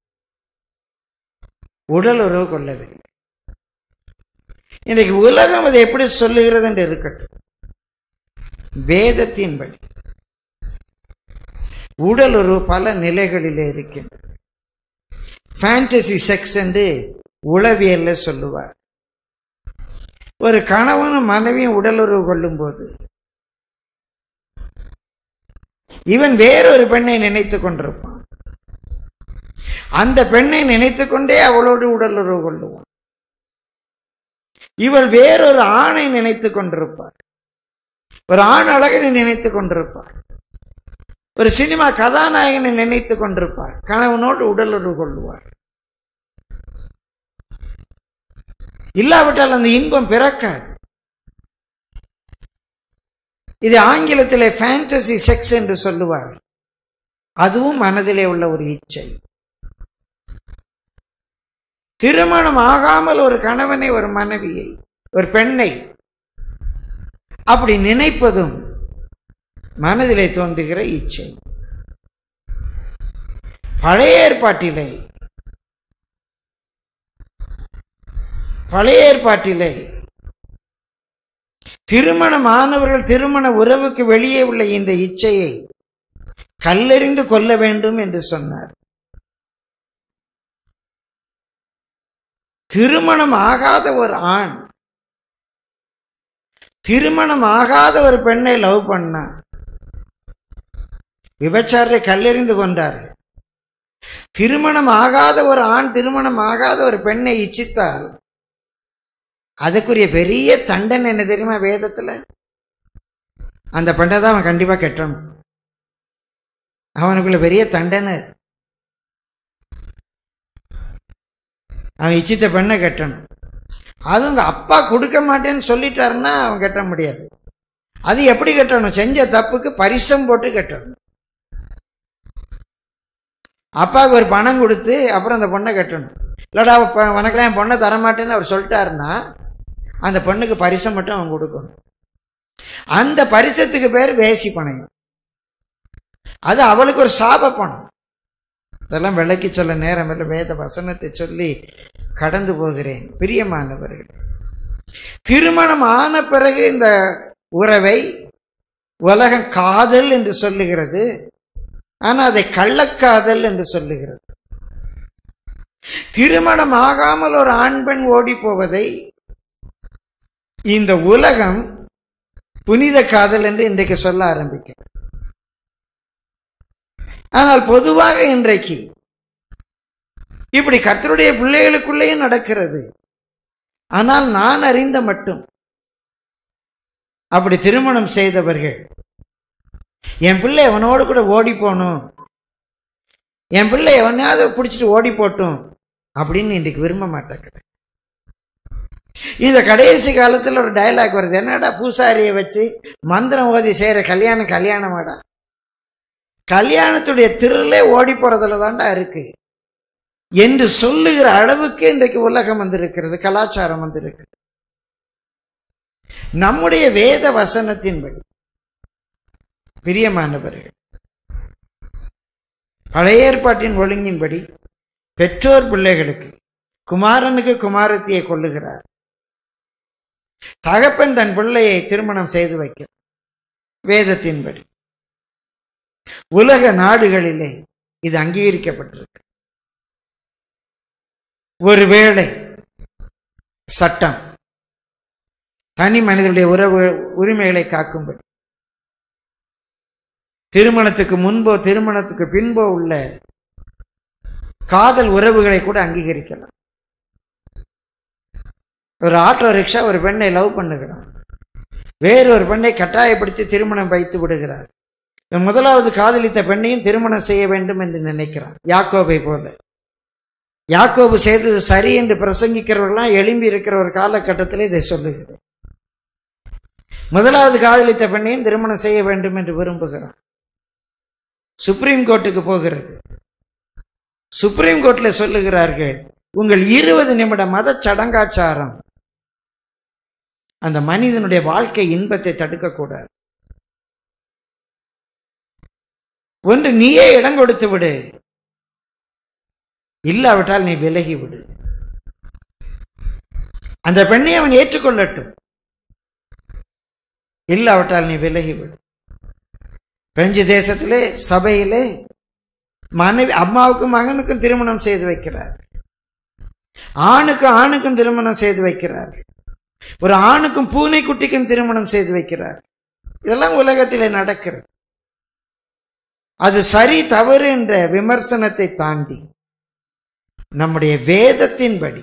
உடல் உறவு கொள்ளவில்லை இன்றைக்கு உலகம் அதை எப்படி சொல்லுகிறது என்று இருக்கட்டும் வேதத்தின்படி உடல் உறவு பல நிலைகளிலே இருக்கின்றது ஃபேண்டசி செக்ஸ் என்று உளவியல்ல சொல்லுவார் ஒரு கணவனும் மனைவியும் உடலுறவு கொள்ளும்போது இவன் வேறொரு பெண்ணை நினைத்துக் கொண்டிருப்பான் அந்த பெண்ணை நினைத்துக் கொண்டே அவளோடு உடலுறவு கொள்ளுவான் இவள் வேறொரு ஆணை நினைத்துக் கொண்டிருப்பார் ஒரு ஆண் அழகனை நினைத்துக் கொண்டிருப்பார் ஒரு சினிமா கதாநாயகனை நினைத்துக் கொண்டிருப்பார் கணவனோடு உடலுறவு கொள்ளுவார் இல்லாவிட்டால் அந்த இன்பம் பிறக்காது இது ஆங்கிலத்திலே ஃபேண்டசி செக்ஸ் என்று சொல்லுவார் அதுவும் மனதிலே உள்ள ஒரு இச்சை திருமணம் ஆகாமல் ஒரு கணவனை ஒரு மனைவியை ஒரு பெண்ணை அப்படி நினைப்பதும் மனதிலே தோன்றுகிற இச்சை பழைய ஏற்பாட்டிலே பழைய ஏற்பாட்டிலே திருமணமானவர்கள் திருமண உறவுக்கு வெளியே உள்ள இந்த இச்சையை கல்லெறிந்து கொள்ள வேண்டும் என்று சொன்னார் திருமணம் ஆகாத ஒரு ஆண் திருமணம் ஆகாத ஒரு பெண்ணை லவ் பண்ணா விபச்சாரத்தை கல்லெறிந்து கொண்டார் திருமணம் ஆகாத ஒரு ஆண் திருமணம் ஆகாத ஒரு பெண்ணை இச்சித்தால் அதுக்குரிய பெரிய தண்டனை என்ன தெரியுமா வேதத்துல அந்த பெண்ணை தான் அவன் கண்டிப்பா கெட்டணும் அவனுக்குள்ள பெரிய தண்டனை அது. அவன் இச்சித்த பெண்ணை கட்டணும் அதுவும் உங்க அப்பா கொடுக்க மாட்டேன்னு சொல்லிட்டாருன்னா அவன் கட்ட முடியாது அது எப்படி கட்டணும் செஞ்ச தப்புக்கு பரிசம் போட்டு கட்டணும் அப்பாவுக்கு ஒரு பணம் கொடுத்து அப்புறம் அந்த பொண்ணை கட்டணும் இல்லடா அப்ப உனக்கெல்லாம் என் பொண்ணை தரமாட்டேன்னு அவர் சொல்லிட்டாருன்னா அந்த பொண்ணுக்கு பரிசம் மட்டும் அவன் கொடுக்கணும் அந்த பரிசத்துக்கு பேர் வேசி பணம் அது அவளுக்கு ஒரு சாப பணம் இதெல்லாம் விளக்கி சொல்ல நேரம் இல்லை வேத வசனத்தை சொல்லி கடந்து போகிறேன் பிரியமானவர்கள் திருமணம் ஆன பிறகு இந்த உறவை உலகம் காதல் என்று சொல்லுகிறது ஆனால் அதை கள்ளக்காதல் என்று சொல்லுகிறது திருமணம் ஆகாமல் ஒரு ஆண் பெண் ஓடி போவதை இந்த உலகம் புனித காதல் என்று இன்றைக்கு சொல்ல ஆரம்பிக்கிறது ஆனால் பொதுவாக இன்றைக்கு இப்படி கர்த்தருடைய பிள்ளைகளுக்குள்ளேயும் நடக்கிறது ஆனால் நான் அறிந்த மட்டும் அப்படி திருமணம் செய்தவர்கள் என் பிள்ளை அவனோடு கூட ஓடி போகணும் என் பிள்ளை எவனையாவது பிடிச்சிட்டு ஓடி போட்டும் அப்படின்னு இன்றைக்கு விரும்ப மாட்டேங்கிறேன் இந்த கடைசி காலத்தில் ஒரு டயலாக் வருது என்னடா பூசாரியை வச்சு மந்திரம் ஓதி செய்கிற கல்யாணம் கல்யாணமாடா கல்யாணத்துடைய திருளே ஓடி போறதுல தான்டா இருக்கு என்று சொல்லுகிற அளவுக்கு இன்றைக்கு உலகம் வந்திருக்கிறது கலாச்சாரம் வந்திருக்கு நம்முடைய வேத வசனத்தின்படி பிரியமானவர்கள் பழைய ஏற்பாட்டின் ஒழுங்கின்படி பெற்றோர் பிள்ளைகளுக்கு குமாரனுக்கு குமாரத்தியை கொள்ளுகிறார் தகப்பன் தன் பிள்ளையை திருமணம் செய்து வைக்க வேதத்தின்படி உலக நாடுகளிலே இது அங்கீகரிக்கப்பட்டிருக்கு ஒருவேளை சட்டம் தனி மனிதனுடைய உறவு உரிமைகளை காக்கும்படி திருமணத்துக்கு முன்போ திருமணத்துக்கு பின்போ உள்ள காதல் உறவுகளை கூட அங்கீகரிக்கலாம் ஒரு ஆட்டோ ரிக்ஷா ஒரு பெண்ணை லவ் பண்ணுகிறான் வேறொரு பெண்ணை கட்டாயப்படுத்தி திருமணம் வைத்து விடுகிறார் இவன் முதலாவது காதலித்த பெண்ணையும் திருமணம் செய்ய வேண்டும் என்று நினைக்கிறான் யாக்கோபை போல யாக்கோபு செய்தது சரி என்று பிரசங்கிக்கிறவர்களாம் எழும்பி இருக்கிற ஒரு காலகட்டத்தில் இதை சொல்லுகிறது முதலாவது காதலித்த பெண்ணையும் திருமணம் செய்ய வேண்டும் என்று விரும்புகிறான் சுப்ரீம் கோர்ட்டுக்கு போகிறது சுப்ரீம் கோர்ட்ல சொல்லுகிறார்கள் உங்கள் இருபது நிமிட மத சடங்காச்சாரம் அந்த மனிதனுடைய வாழ்க்கை இன்பத்தை தடுக்கக்கூடாது ஒன்று நீயே இடம் கொடுத்து விடு இல்லாவிட்டால் நீ விலகி விடு அந்த பெண்ணை அவன் ஏற்றுக்கொள்ளட்டும் இல்லாவிட்டால் நீ விலகி விடு பிரெஞ்சு தேசத்திலே சபையிலே மனைவி அம்மாவுக்கும் மகனுக்கும் திருமணம் செய்து வைக்கிறார் ஆணுக்கும் ஆணுக்கும் திருமணம் செய்து வைக்கிறார் ஒரு ஆணுக்கும் பூனைக்குட்டிக்கும் திருமணம் செய்து வைக்கிறார் இதெல்லாம் உலகத்திலே நடக்கிறது அது சரி தவறு என்ற விமர்சனத்தை தாண்டி நம்முடைய வேதத்தின்படி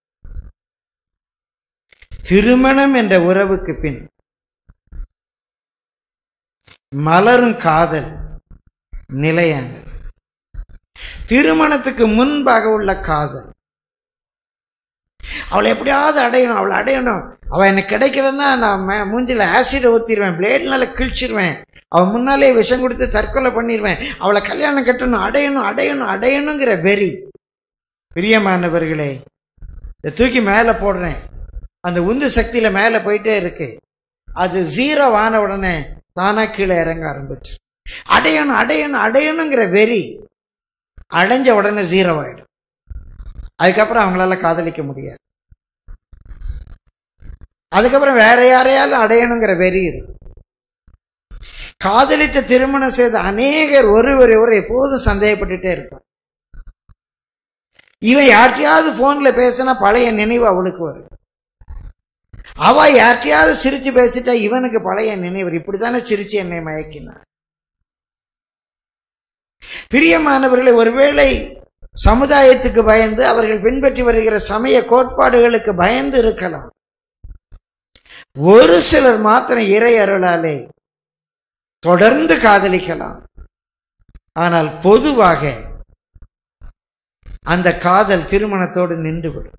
திருமணம் என்ற உறவுக்கு பின் மலரும் காதல் நிலையானது திருமணத்துக்கு முன்பாக உள்ள காதல் அவளை எப்படியாவது அடையணும் அவளை அடையணும் அவள் எனக்கு கிடைக்கலன்னா நான் மே- மூஞ்சில ஆசிட் ஊத்திடுவேன் பிளேட்னால கிழிச்சிருவேன் அவன் முன்னாலே விஷம் கொடுத்து தற்கொலை பண்ணிடுவேன் அவளை கல்யாணம் கட்டணும் அடையணும் அடையணும் அடையணுங்கிற வெறி பிரியமானவர்களே இதை தூக்கி மேலே போடுறேன் அந்த உந்து சக்தியில மேலே போயிட்டே இருக்கு அது ஜீரோ ஆன உடனே தானா கீழே இறங்க ஆரம்பிச்சு அடையணும் அடையணும் அடையணுங்கிற வெறி அடைஞ்ச உடனே ஜீரோ ஆயிடும் அதுக்கப்புறம் அவங்களால காதலிக்க முடியாது அதுக்கப்புறம் வேற யாரையாலும் அடையணுங்கிற வெறி இருக்கும் காதலித்து திருமணம் செய்த அநேகர் ஒருவர் ஒரு எப்போதும் சந்தேகப்பட்டுட்டே இருப்பார் இவன் யார்கிட்டயாவது போன்ல பேசினா பழைய நினைவு அவளுக்கு வரும் அவ யார்கிட்டயாவது சிரிச்சு பேசிட்டா இவனுக்கு பழைய நினைவு இப்படித்தானே சிரிச்சு என்னை மயக்கினான் பிரியமானவர்களை ஒருவேளை சமுதாயத்துக்கு பயந்து அவர்கள் பின்பற்றி வருகிற சமய கோட்பாடுகளுக்கு பயந்து இருக்கலாம் ஒரு சிலர் மாத்திரம் இறை அருளாலே தொடர்ந்து காதலிக்கலாம் ஆனால் பொதுவாக அந்த காதல் திருமணத்தோடு நின்றுவிடும்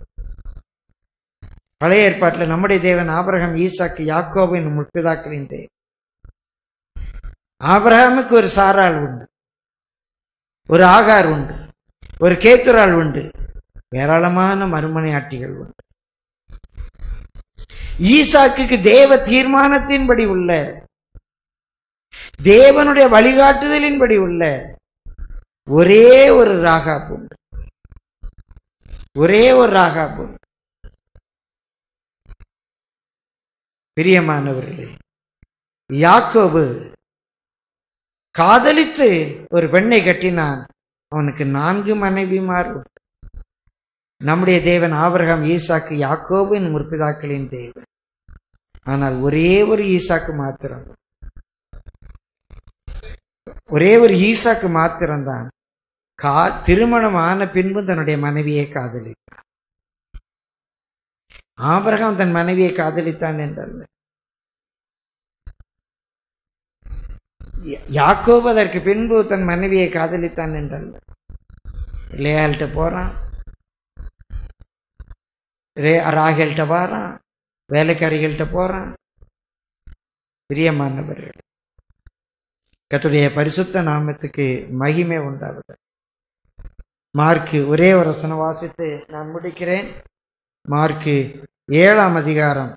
பழைய ஏற்பாட்டில் நம்முடைய தேவன் ஆபிரகாம் ஈசாக்கு யாக்கோபு என்னும் முற்பிதாக்களின் தேவன் ஆபிரகாமுக்கு ஒரு சாராள் உண்டு ஒரு ஆகார் உண்டு ஒரு கேத்துரால் உண்டு ஏராளமான மறுமனை ஆட்டிகள் உண்டு ஈசாக்குக்கு தேவ தீர்மானத்தின்படி உள்ள தேவனுடைய வழிகாட்டுதலின்படி உள்ள ஒரே ஒரு ராகாப் உண்டு ஒரே ஒரு ராகாப் உண்டு பிரியமானவர்களே யாக்கோபு காதலித்து ஒரு பெண்ணை கட்டினான் அவனுக்கு நான்கு மனைவிமார் உண்டு நம்முடைய தேவன் ஆபிரகாம் ஈசாக்கு யாக்கோபின் முற்பிதாக்களின் தேவன் ஆனால் ஒரே ஒரு ஈசாக்கு மாத்திரம் ஒரே ஒரு ஈசாக்கு மாத்திரம்தான் கா திருமணம் ஆன பின்பு தன்னுடைய மனைவியை காதலித்தான் ஆபிரகாம் தன் மனைவியை காதலித்தான் என்றல்ல யா- யாக்கோபு அதற்கு பின்பு தன் மனைவியை காதலித்தான் என்றல்ல லேயாள்கிட்ட போறான் ரே ராகேல்கிட்ட வாரான் வேலைக்காரிகள்கிட்ட போறான் பிரியமானவர்கள் கர்த்தருடைய பரிசுத்த நாமத்துக்கு மகிமை உண்டாவது மார்க்கு ஒரே ஒரு வசனம் வாசித்து நான் முடிக்கிறேன் மார்க்கு ஏழாம் அதிகாரம்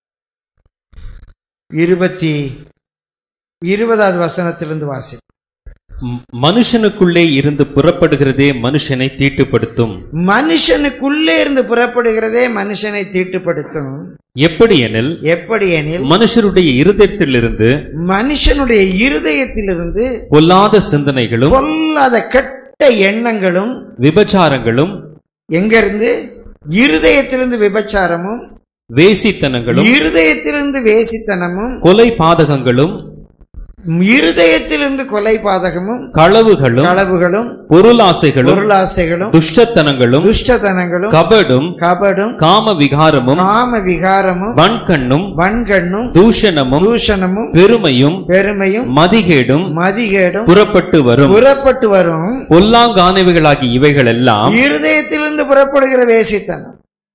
இருபத்தி இருபதாவது வசனத்திலிருந்து வாசி ம், மனுஷனுக்குள்ளே இருந்து புறப்படுகிறதே மனுஷனை தீட்டுப்படுத்தும் மனுஷனுக்குள்ளே இருந்து புறப்படுகிறதே மனுஷனை தீட்டுப்படுத்தும் எப்படியெனில் எப்படி எனில் மனுஷருடைய இருதயத்திலிருந்து மனுஷனுடைய இருதயத்திலிருந்து பொல்லாத சிந்தனைகளும் பொல்லாத கெட்ட எண்ணங்களும் விபச்சாரங்களும் எங்கிருந்து இருதயத்திலிருந்து விபச்சாரமும் வேசித்தனங்களும் இருதயத்திலிருந்து வேசித்தனமும் கொலை பாதகங்களும் இருதயத்திலிருந்து கொலை பாதகமும் களவுகளும் களவுகளும் பொருளாசைகளும் பொருளாசைகளும் துஷ்டத்தனங்களும் துஷ்டதனங்களும் கபடும் கபடும் காம விகாரமும் காம விகாரமும் வன்கண்ணும் வன்கண்ணும் தூஷணமும் தூஷணமும் பெருமையும் பெருமையும் மதிகேடும் மதிகேடும் புறப்பட்டு வரும் புறப்பட்டு வரும் பொல்லாங்கானவைகளாகி இவைகள் எல்லாம் இருதயத்திலிருந்து புறப்படுகிற வேசித்தனம்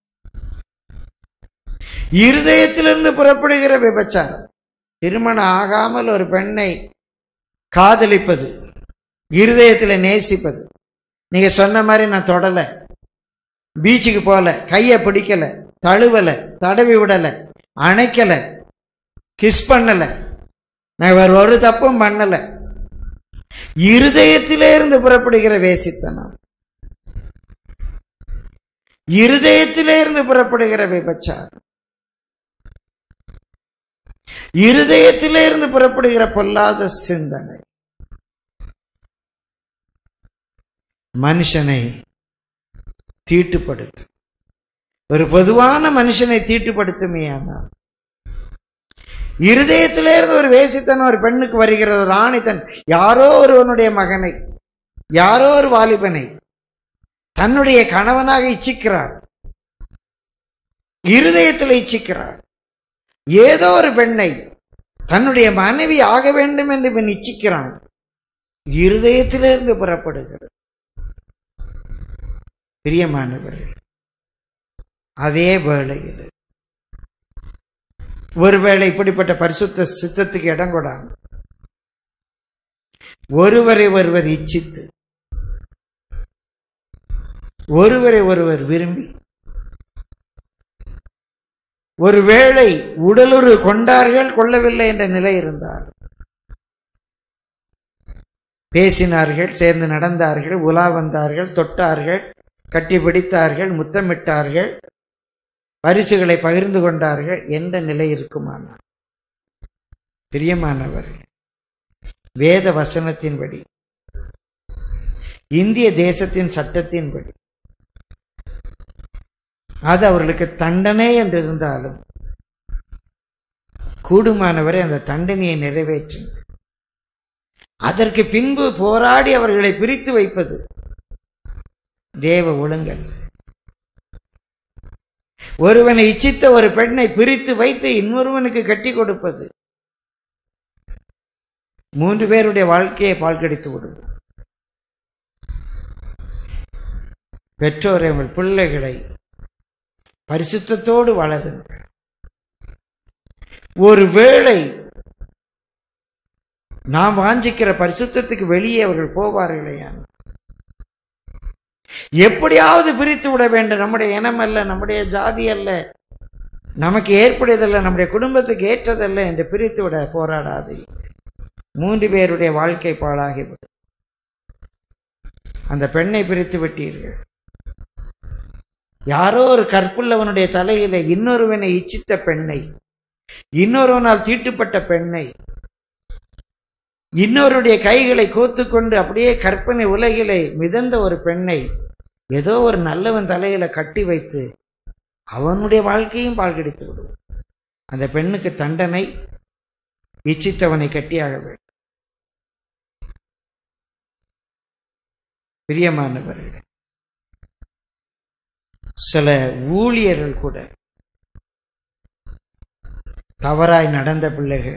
இருதயத்திலிருந்து புறப்படுகிற விபச்சாரம் திருமணம் ஆகாமல் ஒரு பெண்ணை காதலிப்பது இருதயத்தில் நேசிப்பது நீங்க சொன்ன மாதிரி நான் தொடல பீச்சுக்கு போகல கையை பிடிக்கல தழுவல தடவி விடல அணைக்கல கிஸ் பண்ணல நான் வேற ஒரு தப்பும் பண்ணல இருதயத்திலே இருந்து புறப்படுகிற வேசித்தனம் இருதயத்திலே இருந்து புறப்படுகிற விபச்சாரம் இருதயத்திலே இருந்து புறப்படுகிற பொல்லாத சிந்தனை மனுஷனை தீட்டுப்படுத்தும் ஒரு பொதுவான மனுஷனை தீட்டுப்படுத்துமே ஆனால் இருதயத்திலே இருந்து ஒரு வேசித்தனம் ஒரு பெண்ணுக்கு வருகிறது ஒரு ஆணித்தன் யாரோ ஒருவனுடைய மகனை யாரோ ஒரு வாலிபனை தன்னுடைய கணவனாக இச்சிக்கிறார் இருதயத்தில் இச்சிக்கிறார் ஏதோ ஒரு பெண்ணை தன்னுடைய மனைவி ஆக வேண்டும் என்று இவன் இச்சிக்கிறான் இருதயத்திலிருந்து புறப்படுகிறது பிரியமானவர்கள் அதே வேளையில் ஒருவேளை இப்படிப்பட்ட பரிசுத்த சித்தத்துக்கு இடம் கொடாம ஒருவரை ஒருவர் இச்சித்து ஒருவரை ஒருவர் விரும்பி ஒருவேளை உடலுறு கொண்டார்கள் கொள்ளவில்லை என்ற நிலை இருந்தார் பேசினார்கள் சேர்ந்து நடந்தார்கள் உலா வந்தார்கள் தொட்டார்கள் கட்டி பிடித்தார்கள் முத்தமிட்டார்கள் பரிசுகளை பகிர்ந்து கொண்டார்கள் என்ற நிலை இருக்குமானார் பிரியமானவர்கள் வேத வசனத்தின்படி இந்திய தேசத்தின் சட்டத்தின்படி அது அவர்களுக்கு தண்டனை என்று இருந்தாலும் கூடுமானவரை அந்த தண்டனையை நிறைவேற்றும் அதற்கு பின்பு போராடி அவர்களை பிரித்து வைப்பது தேவ ஒழுங்கல் ஒருவனை இச்சித்த ஒரு பெண்ணை பிரித்து வைத்து இன்னொருவனுக்கு கட்டி கொடுப்பது மூன்று பேருடைய வாழ்க்கையை பால்கடித்து விடும் பெற்றோரை உங்கள் பிள்ளைகளை பரிசுத்தத்தோடு வளருங்கள் ஒருவேளை நாம் வாஞ்சிக்கிற பரிசுத்தத்துக்கு வெளியே அவர்கள் போவார்களேயான் எப்படியாவது பிரித்து விட வேண்டும் நம்முடைய இனம் அல்ல நம்முடைய ஜாதி அல்ல நமக்கு ஏற்புடையதல்ல நம்முடைய குடும்பத்துக்கு ஏற்றதல்ல என்று பிரித்து விட போராடாது மூன்று பேருடைய வாழ்க்கை பாழாகிவிடும் அந்த பெண்ணை பிரித்து விட்டீர்கள் யாரோ ஒரு கற்புள்ளவனுடைய தலையில இன்னொருவனை இச்சித்த பெண்ணை இன்னொருவனால் தீட்டுப்பட்ட பெண்ணை இன்னொருடைய கைகளை கோத்துக்கொண்டு அப்படியே கற்பனை உலகிலே மிதந்த ஒரு பெண்ணை ஏதோ ஒரு நல்லவன் தலையில கட்டி வைத்து அவனுடைய வாழ்க்கையும் பால்கடித்து விடுவோம் அந்த பெண்ணுக்கு தண்டனை இச்சித்தவனை கட்டியாக வேண்டும் பிரியமானவர்கள் சில ஊழியர்கள் கூட தவறாய் நடந்த பிள்ளைகள்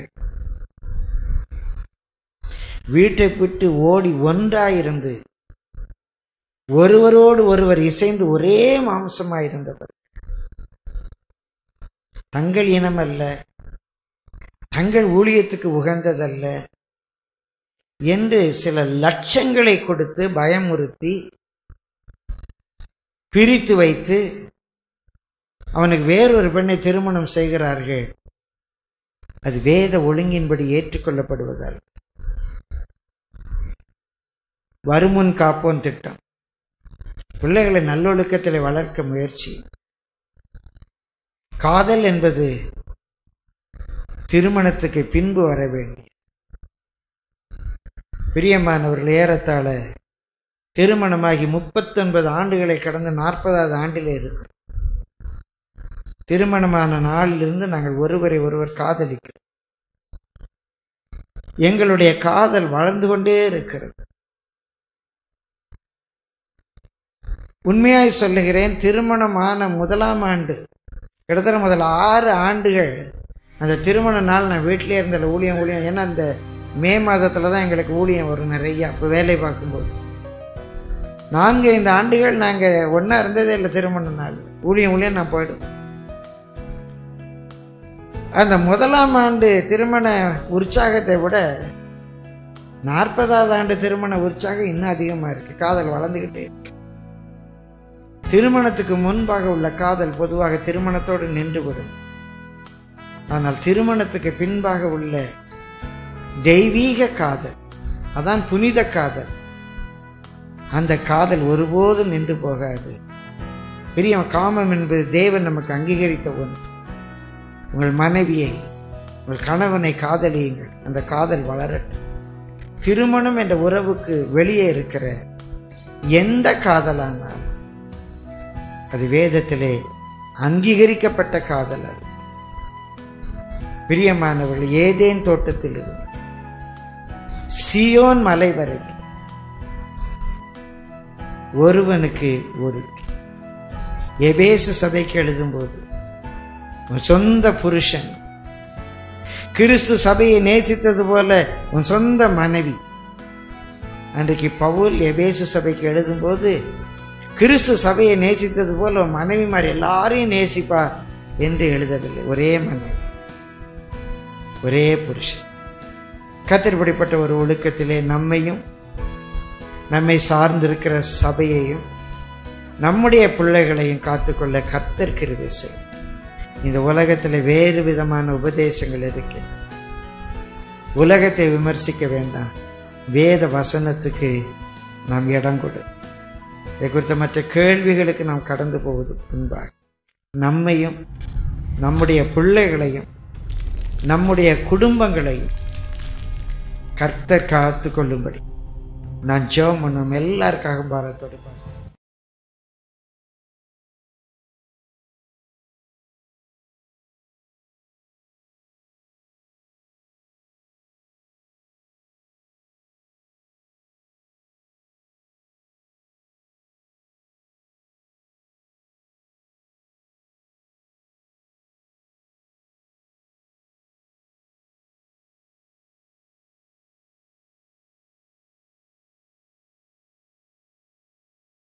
வீட்டை விட்டு ஓடி ஒன்றாயிருந்து ஒருவரோடு ஒருவர் இசைந்து ஒரே மாம்சமாயிருந்தவர் தங்கள் இனம் அல்ல தங்கள் ஊழியத்துக்கு உகந்ததல்ல என்று சில லட்சங்களை கொடுத்து பயமுறுத்தி பிரித்து வைத்து அவனுக்கு வேறொரு பெண்ணை திருமணம் செய்கிறார்கள் அது வேத ஒழுங்கின்படி ஏற்றுக்கொள்ளப்படுவதால் வருமுன் காப்போன் திட்டம் பிள்ளைகளை நல்லொழுக்கத்தில் வளர்க்க முயற்சி காதல் என்பது திருமணத்துக்கு பின்பு வர வேண்டிய பிரியமானவர்கள் ஏறத்தாழ திருமணமாகி முப்பத்தொன்பது ஆண்டுகளை கடந்து நாற்பதாவது ஆண்டிலே இருக்கு திருமணமான நாளிலிருந்து நாங்கள் ஒருவரை ஒருவர் காதலிக்கிறோம் எங்களுடைய காதல் வளர்ந்து கொண்டே இருக்கிறது உண்மையாய் சொல்லுகிறேன் திருமணமான முதலாம் ஆண்டு கிட்டத்தட்ட முதல் ஆறு ஆண்டுகள் அந்த திருமண நாள் நான் வீட்டிலே இருந்த ஊழியம் ஊழியம் ஏன்னா அந்த மே மாதத்தில் தான் எங்களுக்கு ஊழியம் வரும் நிறையா இப்போ வேலை பார்க்கும்போது நான்கு ஐந்து ஆண்டுகள் நாங்கள் ஒன்றா இருந்ததே இல்லை திருமண நாள் ஊழியம் ஊழியம் நான் போயிடுவேன் அந்த முதலாம் ஆண்டு திருமண உற்சாகத்தை விட நாற்பதாவது ஆண்டு திருமண உற்சாகம் இன்னும் அதிகமாக இருக்கு காதல் வளர்ந்துக்கிட்டே இருக்கு. திருமணத்துக்கு முன்பாக உள்ள காதல் பொதுவாக திருமணத்தோடு நின்றுவிடும் ஆனால் திருமணத்துக்கு பின்பாக உள்ள தெய்வீக காதல் அதான் புனித காதல் அந்த காதல் ஒருபோதும் நின்று போகாது பெரிய காமம் என்பது தேவன் நமக்கு அங்கீகரித்த ஒன்று உங்கள் மனைவியை உங்கள் கணவனை காதலியுங்கள் அந்த காதல் வளரட்டும் திருமணம் என்ற உறவுக்கு வெளியே இருக்கிற எந்த காதலானாலும் அது வேதத்திலே அங்கீகரிக்கப்பட்ட காதல் அது பிரியமானவர்கள் ஏதேன் தோட்டத்தில் இருந்து சியோன் மலை வரைக்கும் ஒருவனுக்கு ஒரு எபேசு சபைக்கு எழுதும்போது உன் சொந்த புருஷன் கிறிஸ்து சபையை நேசித்தது போல உன் சொந்த மனைவி அன்றைக்கு பவுல் எபேசு சபைக்கு எழுதும்போது கிறிஸ்து சபையை நேசித்தது போல உன் மனைவிமார் எல்லாரையும் நேசிப்பார் என்று எழுதவில்லை ஒரே மனைவி ஒரே புருஷன் கத்திரிப்படிப்பட்ட ஒரு ஒழுக்கத்திலே நம்மையும் நம்மை சார்ந்திருக்கிற சபையையும் நம்முடைய பிள்ளைகளையும் காத்துக்கொள்ள கர்த்தர் கிருபை செய்யும் இந்த உலகத்தில் வேறு விதமான உபதேசங்கள் இருக்கு உலகத்தை விமர்சிக்க வேண்டாம் வேத வசனத்துக்கு நாம் இடம் கொடு இதை குறித்த மற்ற கேள்விகளுக்கு நாம் கடந்து போவது முன்பாக நம்மையும் நம்முடைய பிள்ளைகளையும் நம்முடைய குடும்பங்களையும் கர்த்தர் காத்து கொள்ளும்படி நான் ஜெபம் பண்ணுவோம் எல்லாருக்காக பாரத்தோடு பாருங்க